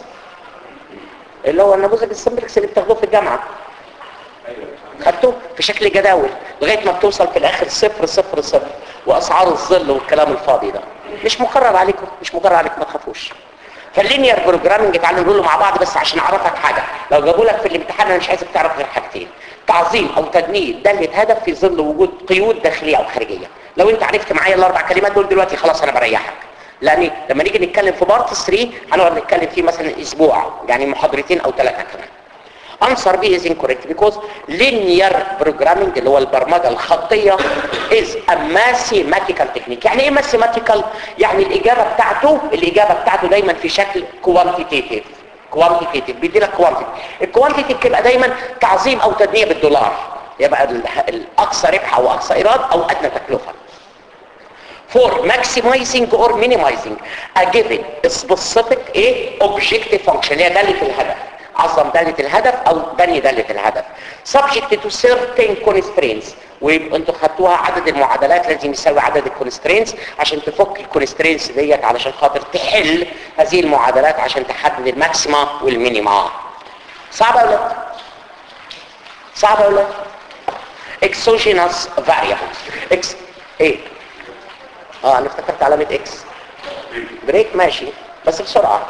اللي هو النموذج السمبلكس اللي بتاخدوه في الجامعه خدته في شكل جداول لغايه ما بتوصل في الاخر صفر صفر صفر واسعار الظل والكلام الفاضي ده مش مقرر عليكم مش مقرر عليكم ما تخافوش فاللينير بروجرامنج تعالوا نقول له مع بعض بس عشان اعرفك حاجه لو جابوا لك في الامتحان انا مش عايزك تعرف غير حاجتين تعظيم او تدمير داله هدف في ظل وجود قيود داخليه او خارجيه لو انت عرفت معايا الاربع كلمات دول دلوقتي خلاص انا بريحك لان لما نيجي نتكلم في بارت 3 هنقعد نتكلم فيه مثلا اسبوع يعني محاضرتين او ثلاثه كمان answer B is incorrect because linear programming اللي هو البرمجة الخطية is a mathematical technique يعني ايه mathematical؟ يعني الإجابة بتاعته الإجابة بتاعته دايما في شكل quantitative quantitative بيدي لك quantitative الكوانتيتيف بتبقى دايما تعظيم أو تدنية بالدولار يبقى الأقصى ربح أو أقصى إيراد أو أدنى تكلفة for maximizing or minimizing a given specific ايه objective function هي دالة الهدف عظم دالة الهدف او بني دالة الهدف subject to certain constraints وانتوا خدتوها عدد المعادلات لازم يساوي عدد الكونسترينز عشان تفك الكونسترينز ديت علشان خاطر تحل هذه المعادلات عشان تحدد الماكسيما والمينيما صعبة ولا لا؟ صعبة ولا exogenous variables اكس ايه اه انا افتكرت علامة اكس بريك ماشي بس بسرعة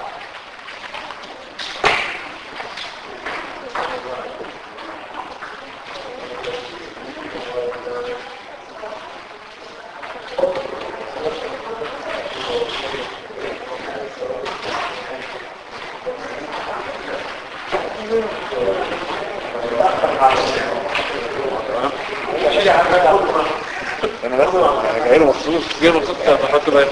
انا بس انا جاي له مخصوص جاي مخصوص بحط بقى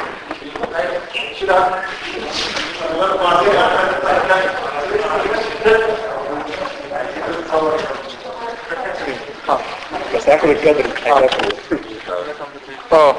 بس هاخد الكادر مش هيكفي اه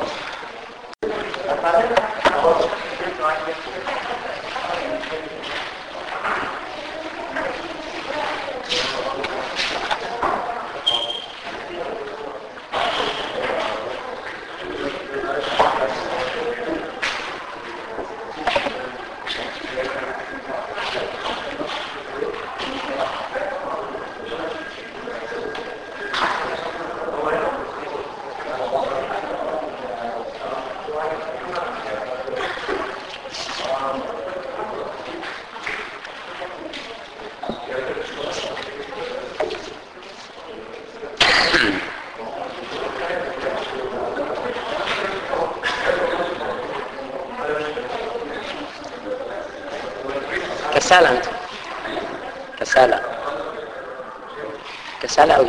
كسالة انت كسالة كسالة قوي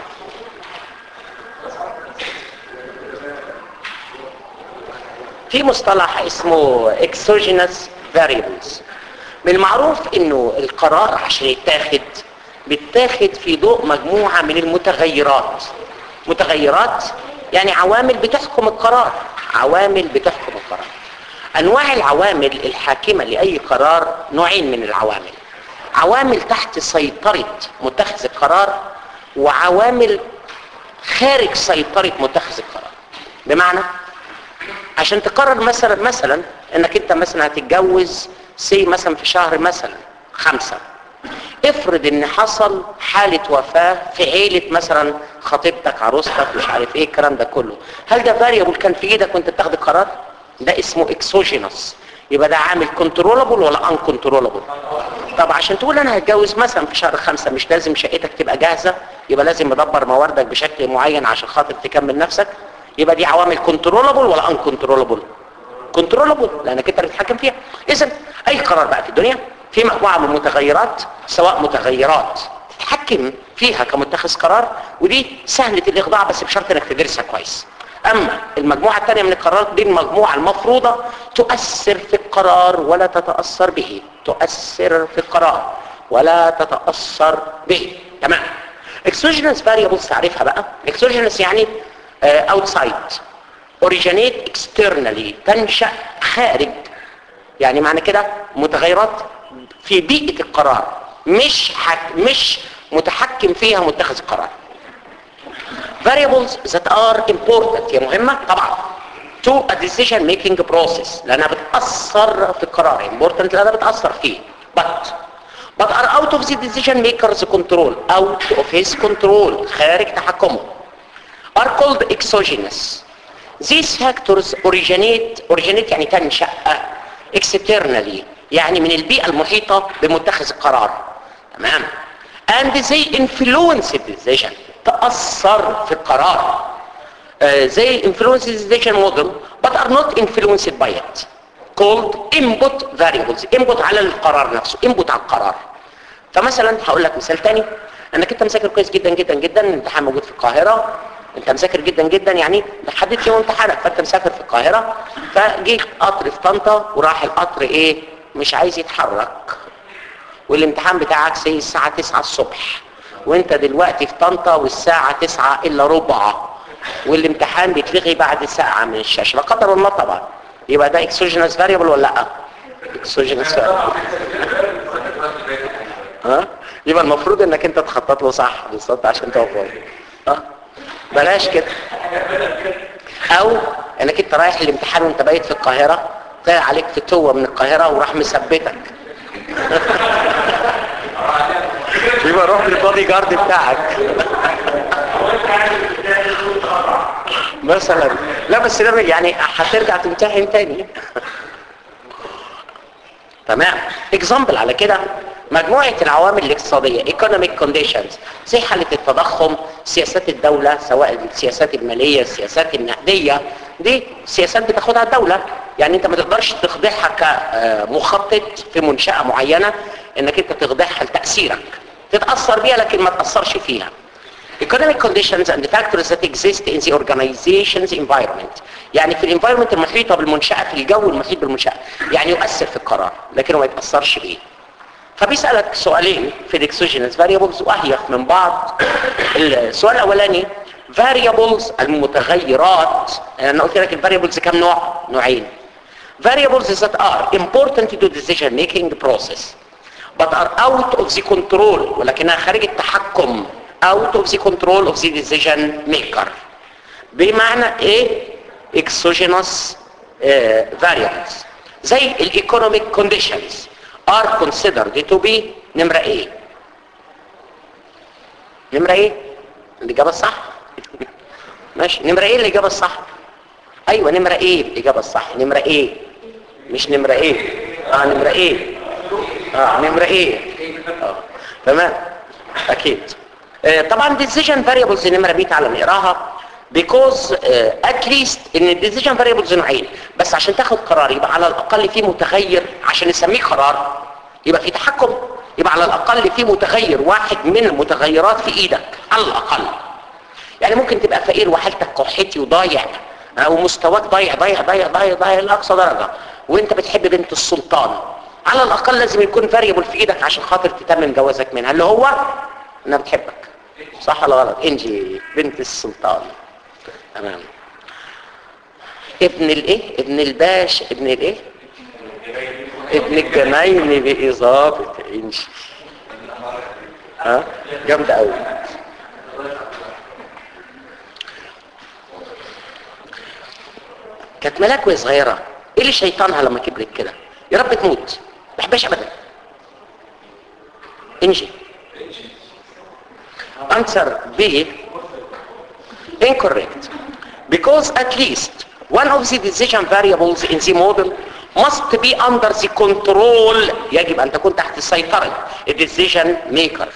في مصطلح اسمه exogenous variables من المعروف انه القرار عشان يتاخد بيتاخد في ضوء مجموعة من المتغيرات متغيرات يعني عوامل بتحكم القرار عوامل بتحكم القرار انواع العوامل الحاكمة لاي قرار نوعين من العوامل عوامل تحت سيطرة متخذ القرار وعوامل خارج سيطرة متخذ القرار بمعنى عشان تقرر مثلا مثلا انك انت مثلا هتتجوز سي مثلا في شهر مثلا خمسة افرض ان حصل حالة وفاة في عيلة مثلا خطيبتك عروستك مش عارف ايه الكلام ده كله هل ده فاريبل كان في ايدك وانت بتاخد القرار ده اسمه اكسوجينوس يبقى ده عامل كنترولابل ولا ان كنترولابل طب عشان تقول انا هتجوز مثلا في شهر خمسة مش لازم شقتك تبقى جاهزة يبقى لازم مدبر مواردك بشكل معين عشان خاطر تكمل نفسك يبقى دي عوامل كنترولابل ولا ان كنترولابل كنترولابل لانك انت اللي بتتحكم فيها اذا اي قرار بقى في الدنيا في مجموعه من المتغيرات سواء متغيرات تتحكم فيها كمتخذ قرار ودي سهله الاخضاع بس بشرط انك تدرسها كويس اما المجموعه الثانيه من القرارات دي المجموعه المفروضه تؤثر في القرار ولا تتاثر به تؤثر في القرار ولا تتاثر به تمام exogenous variables تعرفها بقى exogenous يعني اوتسايد اوريجينيت اكسترنالي تنشا خارج يعني معنى كده متغيرات في بيئه القرار مش حك... مش متحكم فيها متخذ القرار variables that are important هي مهمه طبعا to a decision making process لانها بتاثر في القرار important لانها بتاثر فيه but but are out of the decision makers control out of his control خارج تحكمه are called exogenous. These factors originate originate يعني تنشأ externally يعني من البيئة المحيطة بمتخذ القرار تمام and they influence the decision تأثر في القرار uh, they influence the decision model but are not influenced by it called input variables input على القرار نفسه input على القرار فمثلا هقول لك مثال تاني انك انت مذاكر كويس جدا جدا جدا الامتحان موجود في القاهرة انت مذاكر جدا جدا يعني حددت يوم امتحانك فانت مسافر في القاهرة فجيت قطر في طنطا وراح القطر ايه مش عايز يتحرك والامتحان بتاعك سي الساعة 9 الصبح وانت دلوقتي في طنطا والساعة 9 الا ربع والامتحان بيتلغي بعد ساعة من الشاشة لا قدر الله طبعا يبقى ده اكسوجينوس فاريبل ولا لا اكسوجينوس فاريبل ها يبقى المفروض انك انت تخطط له صح بالظبط عشان تبقى فاضي ها بلاش كده او انك انت رايح الامتحان وانت بايت في القاهرة طلع عليك فتوة من القاهرة وراح مثبتك يبقى روح للبادي جارد بتاعك مثلا لا بس ده يعني هترجع تمتحن تاني تمام اكزامبل على كده مجموعة العوامل الاقتصادية economic conditions زي حالة التضخم سياسات الدولة سواء السياسات المالية السياسات النقدية دي سياسات بتاخدها الدولة يعني انت ما تقدرش تخضعها كمخطط في منشأة معينة انك انت تخضعها لتأثيرك تتأثر بيها لكن ما تأثرش فيها economic conditions and the factors that exist in the organization's environment يعني في الانفايرمنت المحيطة بالمنشأة في الجو المحيط بالمنشأة يعني يؤثر في القرار لكنه ما يتأثرش بيه فبيسألك سؤالين في الاكسوجينس variables واهيف من بعض السؤال الاولاني variables المتغيرات انا قلت لك الفاريبلز كم نوع نوعين variables that are important to decision making process but are out of the control ولكنها خارج التحكم out of the control of the decision maker بمعنى ايه exogenous uh, variables زي الايكونوميك conditions are considered to be نمرة ايه نمرة ايه الاجابة الصح ماشي نمرة ايه الاجابة الصح ايوه نمرة ايه الاجابة الصح نمرة ايه مش نمرة ايه اه نمرة ايه اه نمرة ايه آه. تمام اكيد آه طبعا decision variables نمرة 100 على نقراها because uh, at least ان الديسيجن variables نوعين بس عشان تاخد قرار يبقى على الاقل في متغير عشان نسميه قرار يبقى في تحكم يبقى على الاقل في متغير واحد من المتغيرات في ايدك على الاقل يعني ممكن تبقى فقير وحالتك قحتي وضايع او مستواك ضايع ضايع ضايع ضايع ضايع لاقصى درجه وانت بتحب بنت السلطان على الاقل لازم يكون فاريبل في ايدك عشان خاطر تتمم جوازك منها اللي هو انها بتحبك صح ولا غلط انجي بنت السلطان تمام ابن الايه ابن الباش ابن الايه ابن الجناين باضافه انشي ها جامده قوي كانت ملاك وهي صغيره ايه اللي شيطانها لما كبرت كده يا رب تموت ما بحبهاش ابدا انجي answer B incorrect because at least one of the decision variables in the model must be under the control يجب أن تكون تحت سيطرة decision maker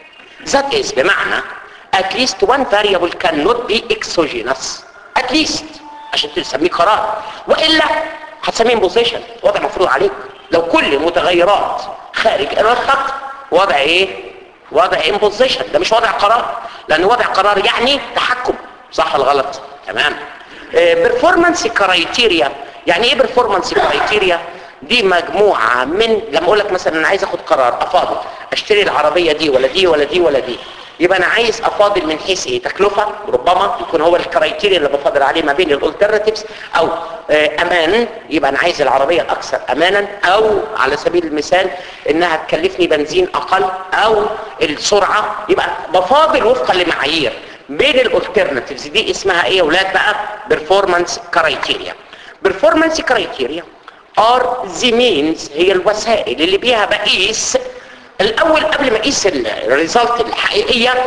that is بمعنى at least one variable cannot be exogenous at least عشان تسميه قرار وإلا هتسميه position وضع مفروض عليك لو كل المتغيرات خارج إرادتك وضع ايه وضع imposition ده مش وضع قرار لأن وضع قرار يعني تحكم صح ولا غلط تمام بيرفورمانس كرايتيريا يعني ايه بيرفورمانس كرايتيريا دي مجموعة من لما اقول لك مثلا انا عايز اخد قرار افاضل اشتري العربية دي ولا دي ولا دي ولا دي يبقى انا عايز افاضل من حيث ايه تكلفة ربما يكون هو الكرايتيريا اللي بفاضل عليه ما بين الالترناتيفز او آه امان يبقى انا عايز العربية الاكثر امانا او على سبيل المثال انها تكلفني بنزين اقل او السرعة يبقى بفاضل وفقا لمعايير بين الالترناتيفز دي اسمها ايه يا اولاد بقى بيرفورمانس كرايتيريا بيرفورمانس كرايتيريا ار ذا مينز هي الوسائل اللي بيها بقيس الاول قبل ما اقيس الريزلت الحقيقيه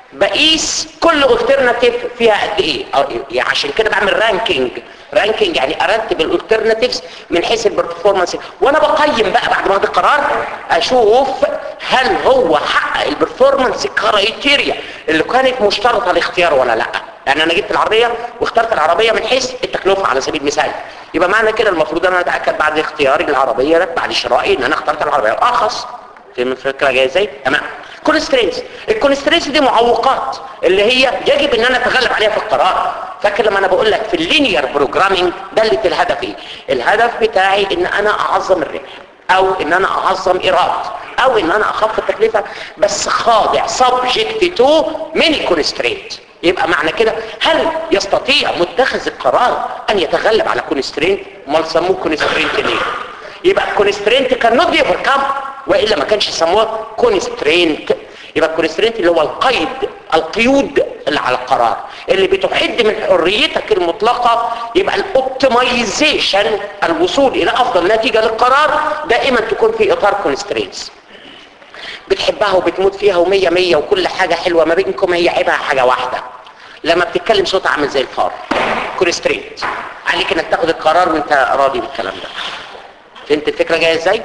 بقيس كل الترناتيف فيها قد ايه يعني عشان كده بعمل رانكينج رانكينج يعني ارتب الالترناتيفز من حيث البرفورمانس وانا بقيم بقى بعد ما اخد القرار اشوف هل هو حقق البرفورمانس كرايتيريا اللي كانت مشترطه لاختياره ولا لا يعني انا جبت العربيه واخترت العربيه من حيث التكلفه على سبيل المثال يبقى معنى كده المفروض ان انا اتاكد بعد اختياري للعربيه بعد شرائي ان انا اخترت العربيه الارخص فاهم الفكره جايه ازاي تمام كونسترينز الكونسترينز دي معوقات اللي هي يجب ان انا اتغلب عليها في القرار فاكر لما انا بقول لك في اللينير بروجرامينج دلت الهدف ايه الهدف بتاعي ان انا اعظم الربح او ان انا اعظم ايراد او ان انا اخفض التكلفه بس خاضع سبجكت تو ميني كونسترينت يبقى معنى كده هل يستطيع متخذ القرار ان يتغلب على كونسترينت امال سموه كونسترينت ليه يبقى كونسترينت كان نوت بي اوفركم والا ما كانش يسموه كونسترينت يبقى الكونسترينت اللي هو القيد القيود اللي على القرار اللي بتحد من حريتك المطلقة يبقى الاوبتمايزيشن الوصول الى افضل نتيجة للقرار دائما تكون في اطار كونسترينتس بتحبها وبتموت فيها ومية مية وكل حاجة حلوة ما بينكم هي عيبها حاجة واحدة لما بتتكلم صوتها عامل زي الفار كونسترينت عليك انك تاخد القرار وانت راضي بالكلام ده فهمت الفكرة جاية ازاي؟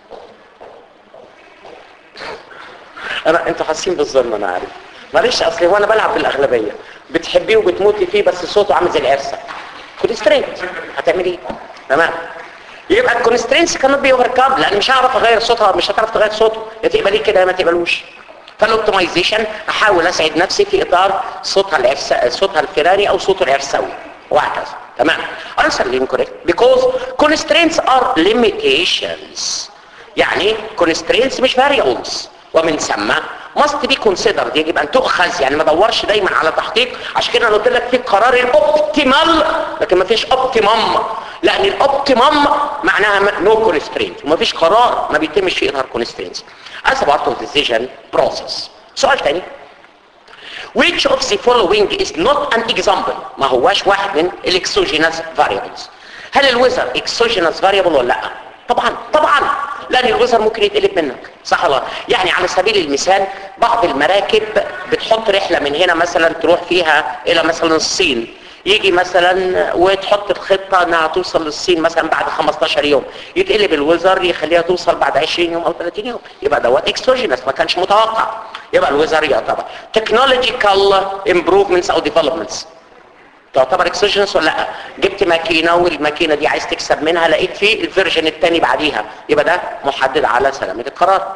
انا انتوا حاسين بالظلم انا عارف معلش اصل هو انا بلعب بالاغلبيه بتحبيه وبتموتي فيه بس صوته عامل زي العرسه كونسترينت هتعمل ايه تمام يبقى الكونسترينتس كانت بي اوفركم لان مش هعرف اغير صوتها مش هتعرف تغير صوته يا تقبليه كده يا ما تقبلوش فالاوبتمايزيشن احاول اسعد نفسي في اطار صوتها العرس صوتها الفيراني او صوته العرساوي وهكذا تمام answer incorrect because constraints are limitations يعني constraints مش variables ومن ثم must be considered يجب ان تؤخذ يعني ما دورش دايما على تحقيق عشان كده انا قلت لك في قرار الاوبتيمال لكن ما فيش اوبتيمم لان الاوبتيمم معناها نو كونسترينت وما فيش قرار ما بيتمش في اطار كونسترينتس as a part of decision process سؤال تاني which of the following is not an example ما هواش واحد من الاكسوجينس variables هل الوزر اكسوجينس variable ولا لا طبعا طبعا لان الوزر ممكن يتقلب منك صح ولا لا؟ يعني على سبيل المثال بعض المراكب بتحط رحلة من هنا مثلا تروح فيها الى مثلا الصين يجي مثلا وتحط الخطة انها توصل للصين مثلا بعد 15 يوم يتقلب الوزر يخليها توصل بعد 20 يوم او 30 يوم يبقى دوت اكسوجينس ما كانش متوقع يبقى الوزر يعتبر تكنولوجيكال امبروفمنتس او ديفلوبمنتس تعتبر اكسوجينس ولا لا جبت ماكينه والماكينه دي عايز تكسب منها لقيت فيه الفيرجن الثاني بعديها يبقى ده محدد على سلامه القرار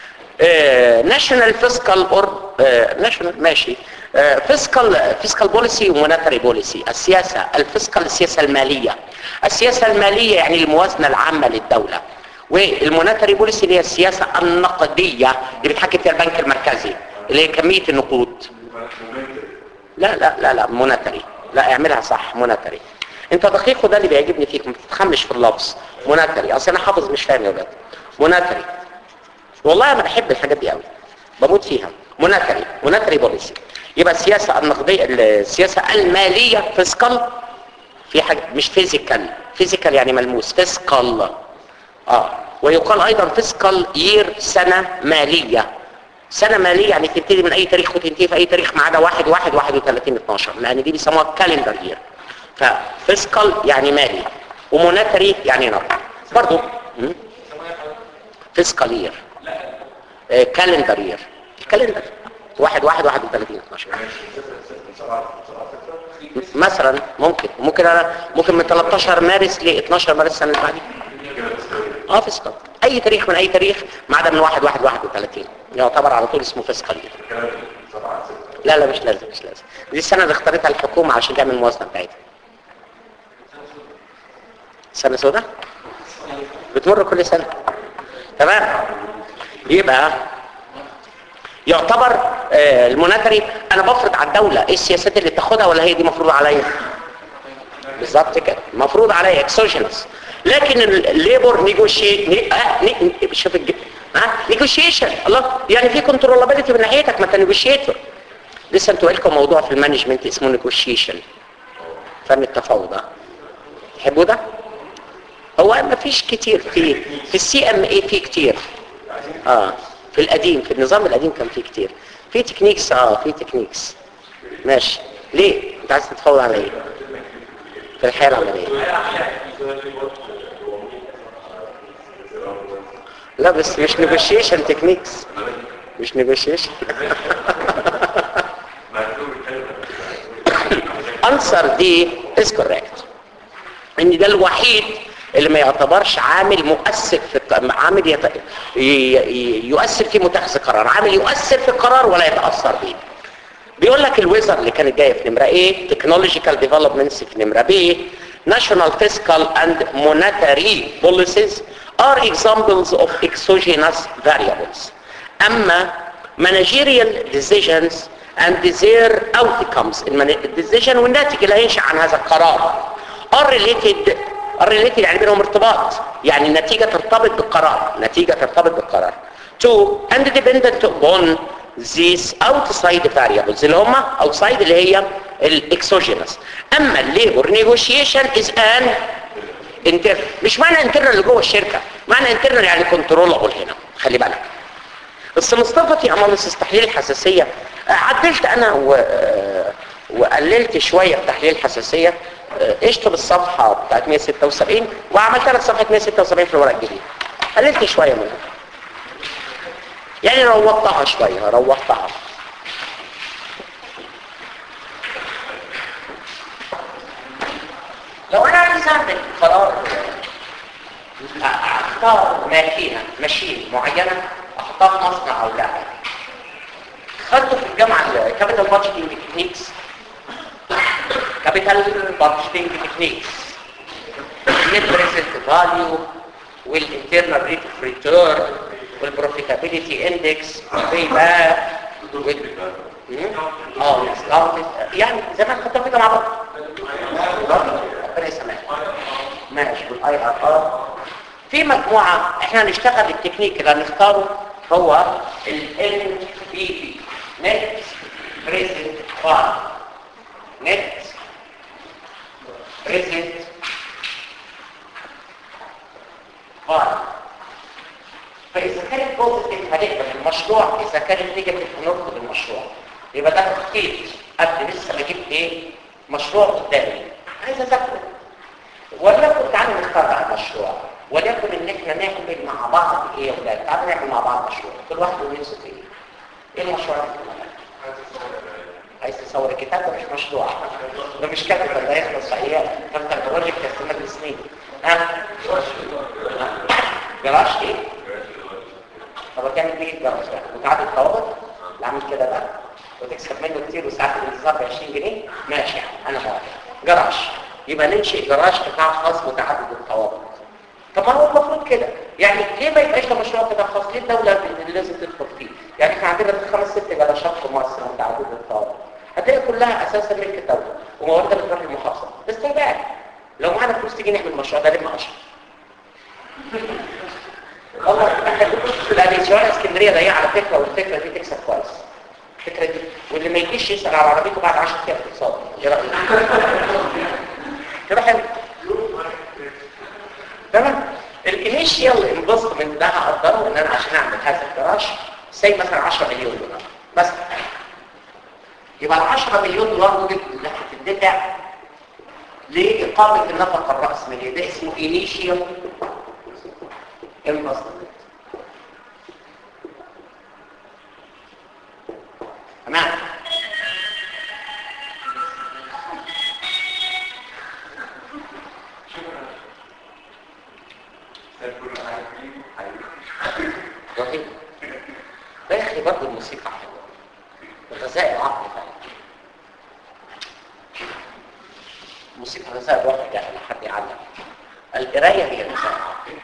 ناشونال فيسكال اور ناشونال ماشي فيسكال فيسكال بوليسي ومونيتري بوليسي السياسه الفيسكال السياسه الماليه السياسه الماليه يعني الموازنه العامه للدوله والمونيتري بوليسي اللي هي السياسه النقديه اللي بيتحكم فيها البنك المركزي اللي هي كميه النقود لا لا لا لا مونيتري لا اعملها صح مونيتري انت دقيق وده اللي بيعجبني فيك ما تتخمش في اللفظ مونيتري اصل انا حافظ مش فاهم يا ولاد مونيتري والله انا بحب الحاجات دي قوي بموت فيها مونيتري مونيتري بوليسي يبقى السياسه النقديه السياسه الماليه فيسكال في حاجه مش فيزيكال فيزيكال يعني ملموس فيسكال اه ويقال ايضا فيسكال يير سنه ماليه سنة مالية يعني تبتدي من اي تاريخ وتنتهي في اي تاريخ ما عدا 1 1 31 12 لان دي بيسموها كالندر يير ففيسكال يعني مالي ومونيتري يعني نقد برضو فيسكال يير كالندر يير الكالندر 1 1 31 12 مثلا ممكن ممكن انا ممكن من 13 مارس ل 12 مارس السنه اللي بعديها اه فيسكال اي تاريخ من اي تاريخ ما عدا من 1 1 31 يعتبر على طول اسمه فيسكال لا لا مش لازم مش لازم دي السنه اللي اختارتها الحكومه عشان تعمل الموازنه بتاعتها سنه سوداء بتمر كل سنه تمام يبقى يعتبر آه الموناتري انا بفرض على الدوله ايه السياسات اللي تاخدها ولا هي دي مفروضه عليا بالظبط كده مفروض عليا اكسوجينس لكن الليبر نيجوشيت شوف الج... ها نيجوشيشن الله يعني في كنترولابيلتي من ناحيتك ما انت نيجوشيتور لسه انتوا لكم موضوع في المانجمنت اسمه نيجوشيشن فن التفاوض تحبوا ده هو ما فيش كتير في في السي ام اي في كتير اه في القديم في النظام القديم كان في كتير في تكنيكس اه في تكنيكس ماشي ليه انت عايز تتفاوض على ايه في الحياه العمليه لا بس مش نيجوشيشن تكنيكس مش نيجوشيشن انسر دي از كوريكت ان ده الوحيد اللي ما يعتبرش عامل مؤثر في الق- عامل يت... ي... ي- يؤثر في متخذ قرار عامل يؤثر في القرار ولا يتاثر به بيقول لك الويزر اللي كانت جايه في نمره ايه تكنولوجيكال ديفلوبمنتس في نمره بي national fiscal and monetary policies are examples of exogenous variables اما managerial decisions and their outcomes المن- الديسيجن والناتج اللي هينشأ عن هذا القرار are related are related يعني بينهم ارتباط يعني النتيجة ترتبط بالقرار نتيجة ترتبط بالقرار to and dependent upon these outside variables اللي هم outside اللي هي الاكسوجينس اما الليبر نيغوشيشن از ان انتر مش معنى انترنال اللي جوه الشركه معنى انترنال يعني كنترولابل هنا خلي بالك السنستيفيتي اناليسيس تحليل الحساسيه آه، عدلت انا و... آه، وقللت شويه في تحليل الحساسيه آه، اشطب الصفحه بتاعت 176 وعملت لك صفحه 176 في الورق الجديد قللت شويه منها يعني روضتها شويه روضتها لو انا عايز اعمل قرار اختار ماكينه ماشين معينه احطها في مصنع او لا خدته في الجامعه كابيتال بادجيتنج تكنيكس كابيتال بادجيتنج تكنيكس النت بريزنت فاليو والانترنال ريت اوف ريتيرن والبروفيتابيلتي اندكس والباي باك اه discounted. يعني زمان كنت كده مع بعض ربنا يسامحك ماشي بالاي ار ار في مجموعه احنا هنشتغل التكنيك اللي هنختاره هو ال NPV Net Present File Net Present File فإذا كانت بوزيتيف هنقبل المشروع إذا كانت نيجاتيف هنرفض المشروع يبقى ده تخطيط قبل لسه ما جبت ايه مشروع قدامي عايز اذاكره وليكن تعالوا نختار بقى المشروع وليكن ان احنا نعمل مع بعض ايه يا ولاد تعالوا نعمل مع بعض مشروع كل واحد له نفسه في ايه ايه المشروع اللي في دماغك؟ عايز تصور الكتاب ده مش مشروع ده مش كاتب ده يخلص في ايام فانت البروجكت هيستمر سنين ها جراج ايه طب هتعمل بيه الجراج ده وتعدي الطوابط اللي عامل كده بقى وتكسب منه كتير وساعات الانتظار ب 20 جنيه ماشي يعني انا موافق جراج يبقى ننشئ جراج قطاع خاص متعدد الطوابط طب ما هو المفروض كده يعني ليه ما يبقاش ده مشروع قطاع خاص ليه الدوله اللي لازم تدخل فيه يعني احنا عندنا خمس ست جراشات في مصر متعدده الطوابط هتلاقي كلها اساسا ملك الدوله ومواردها بتروح للمحافظه بس تبقى لو معانا فلوس تيجي نعمل المشروع ده ليه ما اشهر والله لا شوارع اسكندريه ضيقه على فكره والفكره دي تكسب كويس الفكره دي واللي ما يجيش يسال على عربيته بعد 10 ايام اقتصاد ايه رايك كده حلو تمام الانيشيال انفستمنت ده هقدره ان انا عشان اعمل هذا الجراج سي مثلا 10 مليون دولار بس يبقى ال 10 مليون دولار دول اللي هتدفع لاقامه النفقه الراسماليه ده اسمه انيشيال انفستمنت تمام رهيب ده يا اخي برضه الموسيقى حلوه غذاء العقل فعلا الموسيقى غذاء الروح ده لحد يعلم القرايه هي غذاء العقل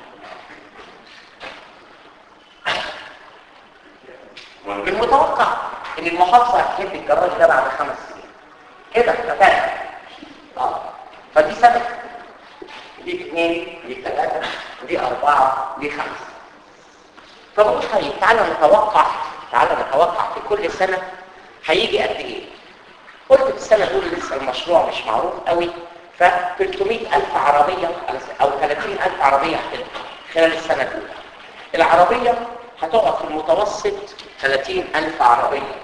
من المتوقع ان المحافظه هتحب الجراج ده بعد خمس سنين كده اتفقنا اه فدي سنه دي اثنين دي ثلاثه دي اربعه دي خمسه طب طيب تعالى نتوقع تعالى نتوقع في كل سنه هيجي قد ايه قلت في السنه الاولى لسه المشروع مش معروف قوي ف 300000 عربيه او 30000 عربيه هتدخل خلال السنه الاولى العربيه هتقف في المتوسط 30000 عربية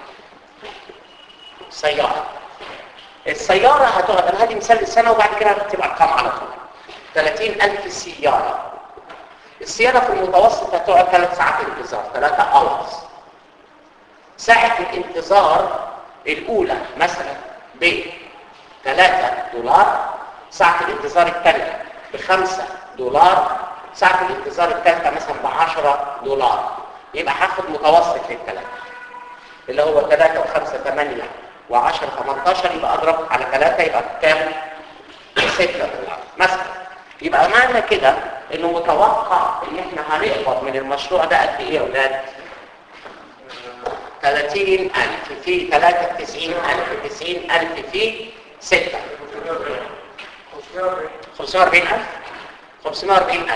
سيارة السيارة هتقف انا هدي مثال السنة وبعد كده هتبقى ارقام على طول 30000 سيارة السيارة في المتوسط هتقعد 3 ساعات انتظار 3 اورز ساعة الانتظار الأولى مثلا ب 3 دولار ساعة الانتظار الثانية ب 5 دولار ساعة الانتظار الثالثة مثلا ب 10 دولار يبقى هاخد متوسط للثلاثة اللي هو 3 و5 8 و10 18 يبقى اضرب على 3 يبقى كام 6 دولار مثلا يبقى معنى كده انه متوقع ان احنا هنقبض من المشروع ده قد ايه يا اولاد 30000 في 93000 90000 في 6 540000 540000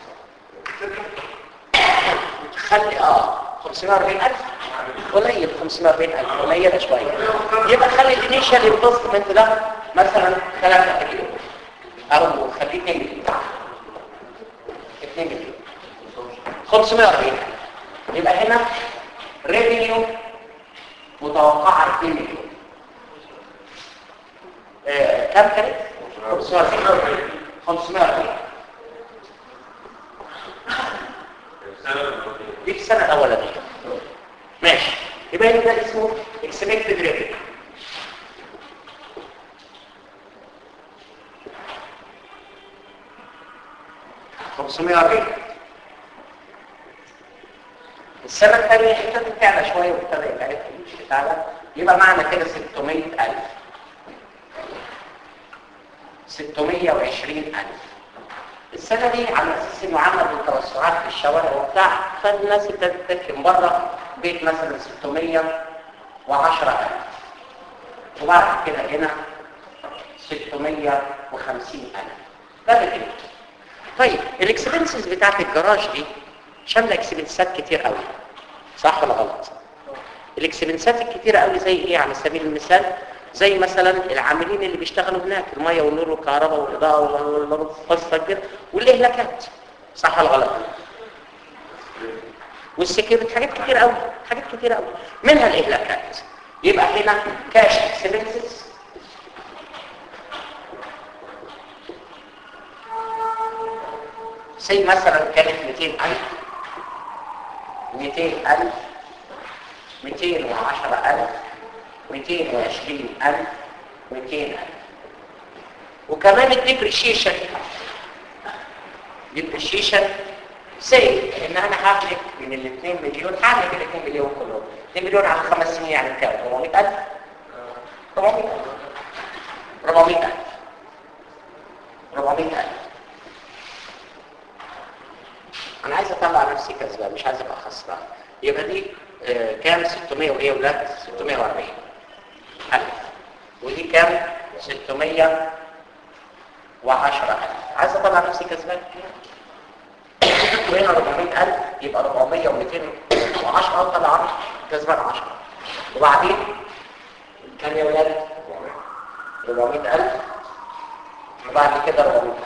خلي اه 540000 قليل 540000 قليله شويه يبقى خلي الانيشال انفستمنت ده مثلا 3 مليون او خليه 2 مليون 2 مليون 540000 يبقى هنا ريفينيو متوقعة 2 مليون آه، كم كانت؟ 540 540 دي في السنة الأولانية ماشي يبقى هنا ده اسمه expected revenue خمسمائة وأربعين السنة الثانية ابتدت تعلى شوية وابتدى يبقى تعلى يبقى معنى كده 600000 620000 السنة دي على أساس إنه عمل التوسعات في الشوارع وبتاع فالناس ابتدت تفهم بره بيت مثلا 610000 وبعد كده هنا 650000 ده كده طيب الاكسبنسز بتاعت الجراج دي شامله اكسبنسات كتير قوي صح ولا غلط الاكسبنسات الكتيره قوي زي ايه على سبيل المثال زي مثلا العاملين اللي بيشتغلوا هناك الميه والنور والكهرباء والاضاءه والقصه كده والاهلاكات صح ولا غلط والسكيورتي حاجات كتير قوي حاجات كتير قوي منها الاهلاكات يبقى هنا كاش اكسبنسز زي مثلا كانت 200000 200000 210000 220000 200000 وكمان الديبريشيشن ديبريشيشن سي ان انا ههلك من ال 2 مليون ههلك ال 2 مليون كلهم 2 مليون على خمس سنين يعني كام 400000 400000 400000 400000 انا عايز اطلع نفسي كسبان مش عايز ابقى خسران يبقى دي آه كام 600 وايه يا ولاد 640 الف ودي كام 610 الف عايز اطلع نفسي كسبان وهنا 400000 يبقى 400 و210 اطلع كسبان 10 وبعدين كام يا ولاد 400000 وبعد كده 400000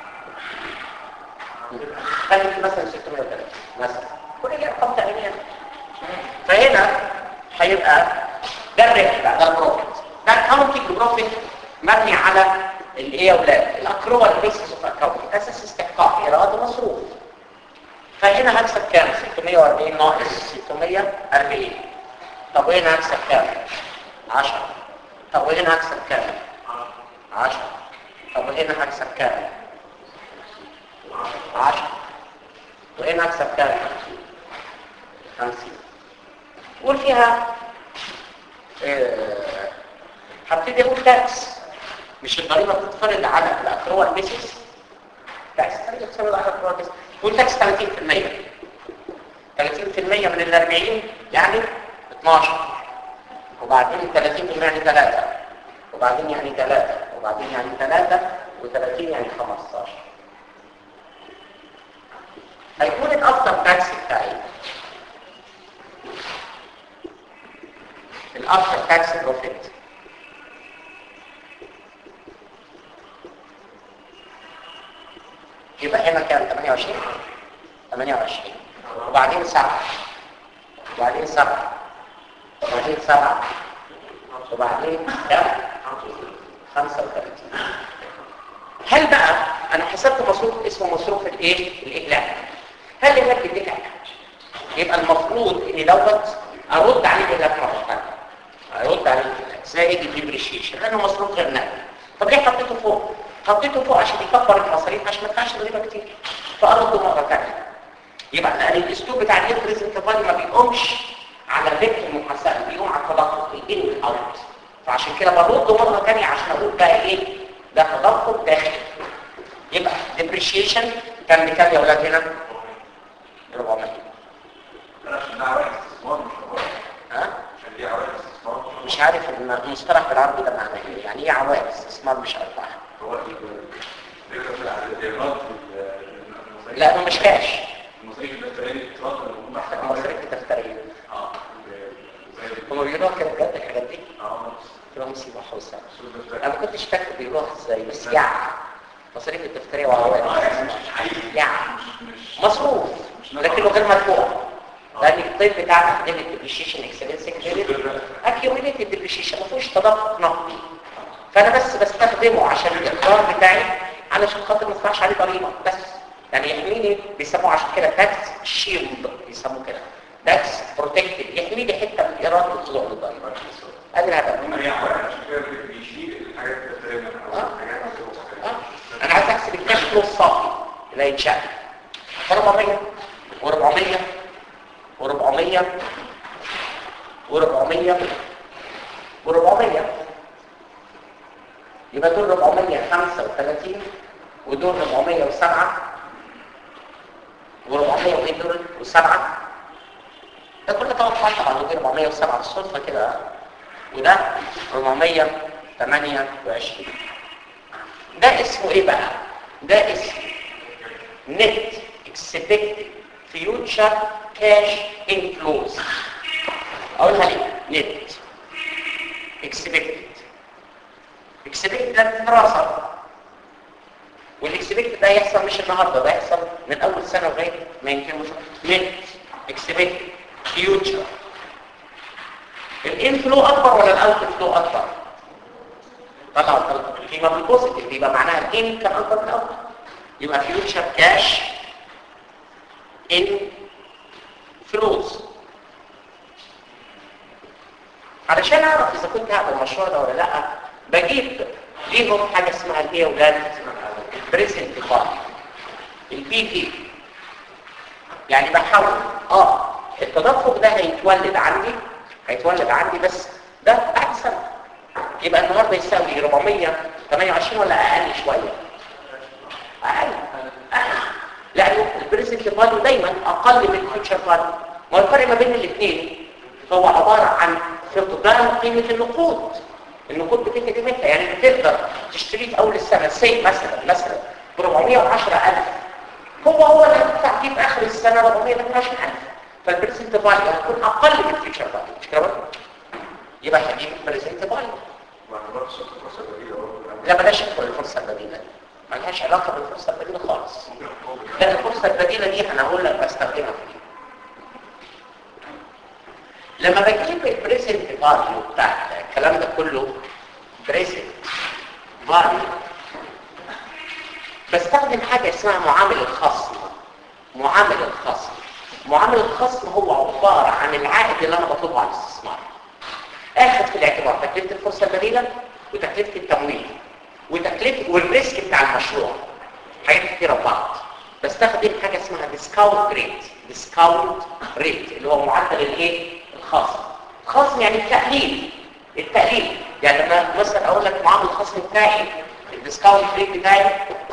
خلي مثلا 630 مثلا كل دي ارقام تقريبا فهنا هيبقى ده الربح بقى ده البروفيت ده اكونتنج بروفيت مبني على الايه يا اولاد الاكروال بيسس اوف اكونتنج اساس استحقاق ايراد ومصروف فهنا هكسب كام 640 ناقص 640 طب وهنا هكسب كام 10 طب وهنا هكسب كام 10 طب وهنا هكسب كام 10 وهنا اكسب كام 50 قول فيها آه، هبتدي اقول تاكس مش الضريبه بتتفرض على الاكروال بيسس تاكس الضريبه بتتفرض على الاكروال بيسس قول تاكس 30% 30% من ال 40 يعني 12 وبعدين 30% يعني 3 وبعدين يعني 3 وبعدين يعني 3 و30 يعني 15 هيكون الافتر تاكس بتاعي الافتر تاكس بروفيت يبقى هنا كام 28 28 وبعدين 7 وبعدين 7 وبعدين 7 وبعدين كام 35 هل بقى انا حسبت مصروف اسمه مصروف الايه الاهلاك هل الاهلاك بيديك علاج يبقى المفروض ان دوت ارد عليه الاهلاك مره ثانيه ارد عليه الاهلاك زائد الديبريشيشن لانه مصروف غير نقدي طب ليه حطيته فوق حطيته فوق عشان يكبر المصاريف عشان ما تدفعش ضريبه كتير فارده مره ثانيه يبقى لان الاسلوب بتاع الانترست فالي ما بيقومش على ذكر المحاسبه بيقوم على التدفق الان والاوت فعشان كده برده مره ثانيه عشان اقول بقى ايه ده تدفق داخلي يبقى depreciation كان بكام يا اولاد هنا 400 عشان ده عوائد استثمار مش عوائد ها عشان دي عوائد استثمار مش عارف المصطلح بالعربي ده معناه ايه يعني ايه عوائد استثمار مش ارباح هو الفكره في الاعتراض في لا مش كاش المصاريف الدفتريه الاعتراض اللي موجود تحت المصاريف الدفتريه اه زي هم بيقولوها كده بجد الحاجات دي اه تبقى مصيبه حوسه المصاريف الدفتريه انا ما كنتش فاكر بيقولوها ازاي بس يعني مصاريف الدفتريه وعوائد الاستثمار يعني مصروف لكنه غير مدفوع لان الطيب بتاعنا ده الديبريشيشن اكسبنس كريدت اكيوميليتد ديبريشيشن ما فيهوش تدفق نقدي فانا بس بستخدمه عشان الاقرار بتاعي علشان خاطر ما ادفعش عليه ضريبه بس يعني يحميني بيسموه عشان كده تاكس شيلد بيسموه كده تاكس بروتكتد يحمي لي حته من ايراد الطلوع للضريبه ادي الهدف هم يعملوا عشان كده بيشيل الحاجات الداخليه او آه. الحاجات آه. انا عايز احسب الكاش فلو الصافي اللي هيتشال 400 و400 و400 و400 و400 يبقى دول 435 ودول 407 و400 وايه دول و7 ده كله توقعات طبعا ودي 407 بالصدفه كده وده 428 ده اسمه ايه بقى ده اسمه net expected future cash inflows اقولها ليه net expected expected ده دراسة والاكسبكت ده يحصل مش النهارده ده يحصل من اول سنه لغايه ما يمكن مش net expected future الانفلو اكبر ولا الاوت فلو اكبر طبعا القيمه بالبوزيتيف يبقى معناها الان كان اكبر من الاوت يبقى فيوتشر كاش ان فلوس علشان اعرف اذا كنت هعمل المشروع ده ولا لا بجيب ليهم حاجه اسمها الايه يا اولاد البريزنت فارم البي في يعني بحاول اه التدفق ده هيتولد عندي هيتولد عندي بس ده بعد سنه يبقى النهارده يساوي 428 ولا اقل شويه اقل اقل لانه البريزنت فاليو دايما اقل من الفيوتشر فاليو ما الفرق ما بين الاثنين هو عباره عن فقدان قيمه النقود النقود بتيجي قيمتها يعني بتقدر تشتري في اول السنه سي مثلا مثلا ب 410000 هو هو اللي هتدفع فيه في اخر السنه 422000 فالبريزنت فاليو هتكون اقل من الفيوتشر فاليو مش كده برضه؟ يبقى هجيب البريزنت فاليو وانا برضه شفت فرصه جديده برضه لا بلاش ندخل الفرصه البديله دي ما لهاش علاقه بالفرصه البديله خالص لان الفرصه البديله دي انا هقول لك بستخدمها في ايه لما بجيب البريزنت فاليو بتاع الكلام ده كله بريزنت فاليو بستخدم حاجه اسمها معامل الخصم معامل الخصم معامل الخصم هو عباره عن العائد اللي انا بطلبه على الاستثمار اخذ في الاعتبار تكلفه الفرصه البديله وتكلفه التمويل وتكلفه والريسك بتاع المشروع حاجات كتيره في بعض بستخدم حاجه اسمها ديسكاونت ريت ديسكاونت ريت اللي هو معدل الايه الخصم الخصم يعني التقليل التقليل يعني لما مثلا اقول لك معامل الخصم بتاعي الديسكاونت ريت بتاعي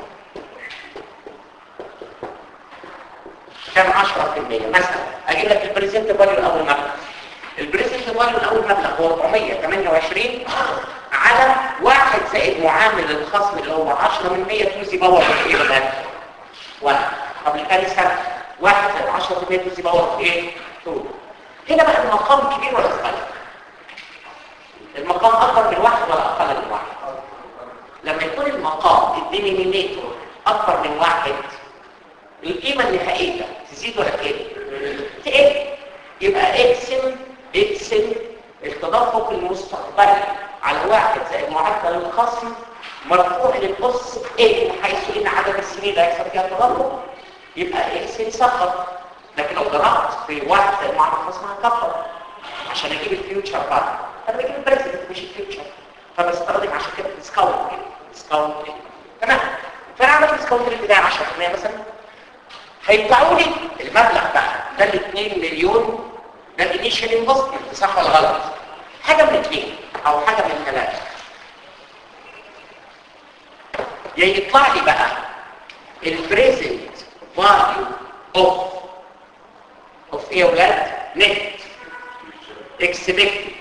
كام 10% مثلا اجيب لك البريزنت فاليو الاول مبلغ البريزنت فاليو الاول مبلغ هو 428 على واحد زائد معامل الخصم اللي هو 10 من 100 توزي باور في ايه بقى؟ واحد قبل ثاني سنه واحد زائد 10 من 100 توزي باور في ايه؟ 2 هنا بقى المقام كبير ولا صغير؟ المقام اكبر من واحد ولا اقل من واحد؟ لما يكون المقام الدينيمينيتور اكبر من واحد القيمه النهائيه تزيد ولا تقل؟ تقل يبقى اقسم اقسم التدفق المستقبلي على واحد زائد معدل الخصم مرفوع للقص ايه حيث ان عدد السنين اللي هيحصل فيها التدفق يبقى اقسم سقط لكن لو ضربت في واحد زائد معدل الخصم هكبر عشان اجيب الفيوتشر بعد انا بجيب البريزنت مش الفيوتشر فبستخدم عشان كده ديسكاونت ديسكاونت تمام فانا عملت ديسكاونت بتاعي 10% مثلا هيدفعوا لي المبلغ بقى ده ال 2 مليون ده الانيشال انفستمنت صح ولا غلط؟ حاجه من اثنين او حاجه من ثلاثه يا يطلع لي بقى البريزنت فاليو اوف اوف ايه يا ولاد؟ نت اكسبكتد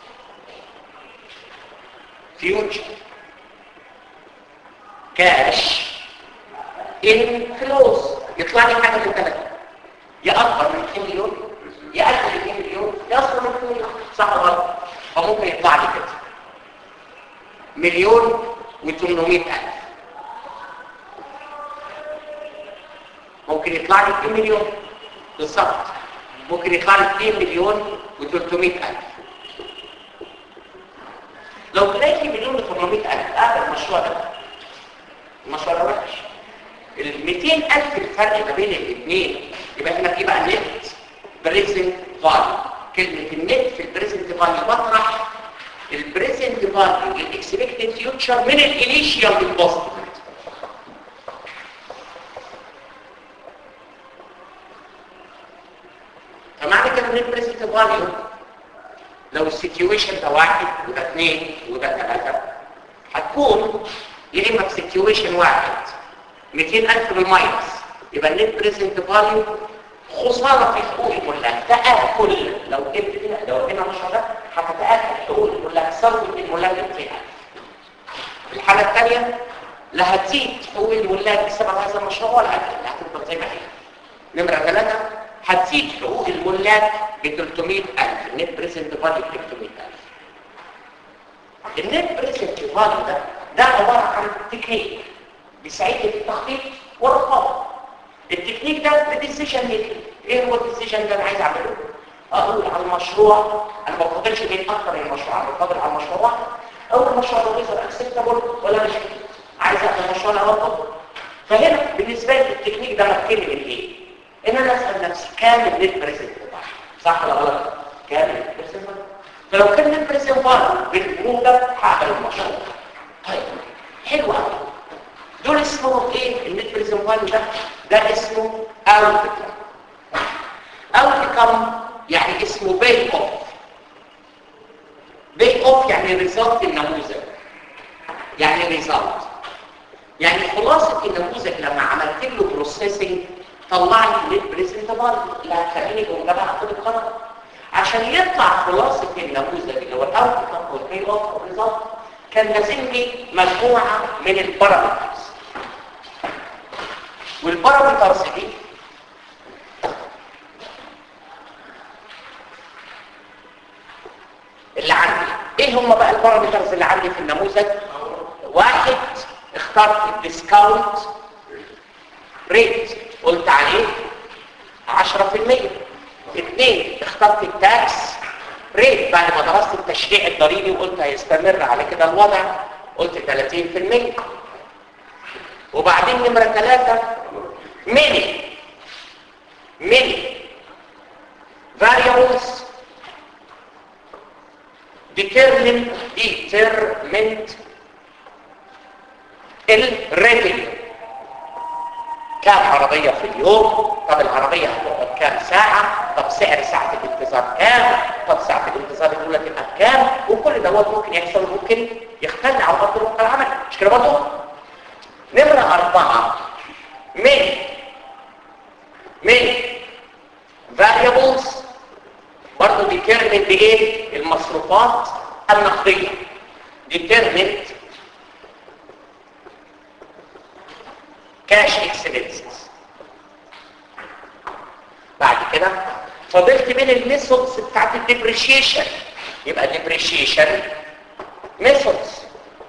فيوتشر كاش ان فلوس يطلع لي حاجه من ثلاثه يا اكبر من 2 مليون يا اقل من 2 مليون يا اصغر من 2 مليون صح ولا غلط فممكن يطلع لي كده مليون و800 الف ممكن يطلع لي 2 مليون بالظبط ممكن يطلع لي 2 مليون و300 الف لو تلاقي مليون و800 الف هذا المشروع ده المشروع ده وحش ال 200 الف الفرق ما بين الاثنين يبقى هنا في بقى نت بريزنت فاليو كلمه النت في البريزنت فاليو بطرح البريزنت فاليو الاكسبكتد فيوتشر من الانيشيال ديبوزيت فمعنى كده ان البريزنت فاليو لو السيتويشن ده واحد وده اثنين وده ثلاثة هتكون يا اما في سيتويشن واحد 200000 بالماينس يبقى النت بريزنت فاليو خسارة في حقوق الملاك تآكل لو جبت هنا لو هنا المشروع ده هتتآكل حقوق الملاك ثروة الملاك بتاعها الحالة الثانية لا هتزيد حقوق الملاك بسبب هذا المشروع ولا هتقل هتفضل زي ما هي نمرة ثلاثة هتزيد حقوق الملاك ب 300000 النت بريزنت فاليو ب 300000 النت بريزنت فاليو ده ده عبارة عن تكنيك بيساعدني في التخطيط والرقابة التكنيك ده بالديسيشن ميكنج ايه هو الديسيشن ده انا عايز اعمله اقول على المشروع انا ما بفضلش بين اكتر من مشروع انا بفضل على المشروع واحد اول مشروع ده غير اكسبتابل ولا مش عايز اعمل مشروع انا افضل فهنا بالنسبه لي التكنيك ده مكني من ايه ان انا اسال نفسي كام النت بريزنت صح ولا غلط كام النت بريزنت فلو كان النت بريزنت بالجنوب ده هعمل المشروع طيب حلو قوي دول اسمهم ايه النت بريزنت فاليو ده ده اسمه اوتكم اوتكم يعني اسمه بيك اوف بيك اوف يعني ريزلت النموذج يعني ريزلت يعني خلاصة النموذج لما عملت له بروسيسنج طلع لي النت بريزنت فاليو اللي هتخليني جوه جماعه اخد القرار عشان يطلع خلاصة النموذج اللي هو الاوتكم والبيك اوف ريزلت كان لازمني مجموعة من البارامترز والبارامترز دي اللي عندي ايه هم بقى البارامترز اللي عندي في النموذج واحد اخترت الديسكاونت ريت قلت عليه 10% اثنين اخترت التاكس ريت بعد ما درست التشريع الضريبي وقلت هيستمر على كده الوضع قلت 30% وبعدين نمرة ثلاثة ميني ميني variables determine determined الريتنج كام عربية في اليوم طب العربية هتقعد كام ساعة طب سعر ساعة الانتظار كام طب ساعة الانتظار الأولى تبقى كام وكل دوت ممكن يحصل ممكن يختل على أرض الواقع العملي مش كده برضه؟ نمرة أربعة من من variables برضه determined بإيه؟ المصروفات النقدية determined cash expenses بعد كده فضلت بين الميثودز بتاعت الديبريشيشن يبقى ديبريشيشن ميثودز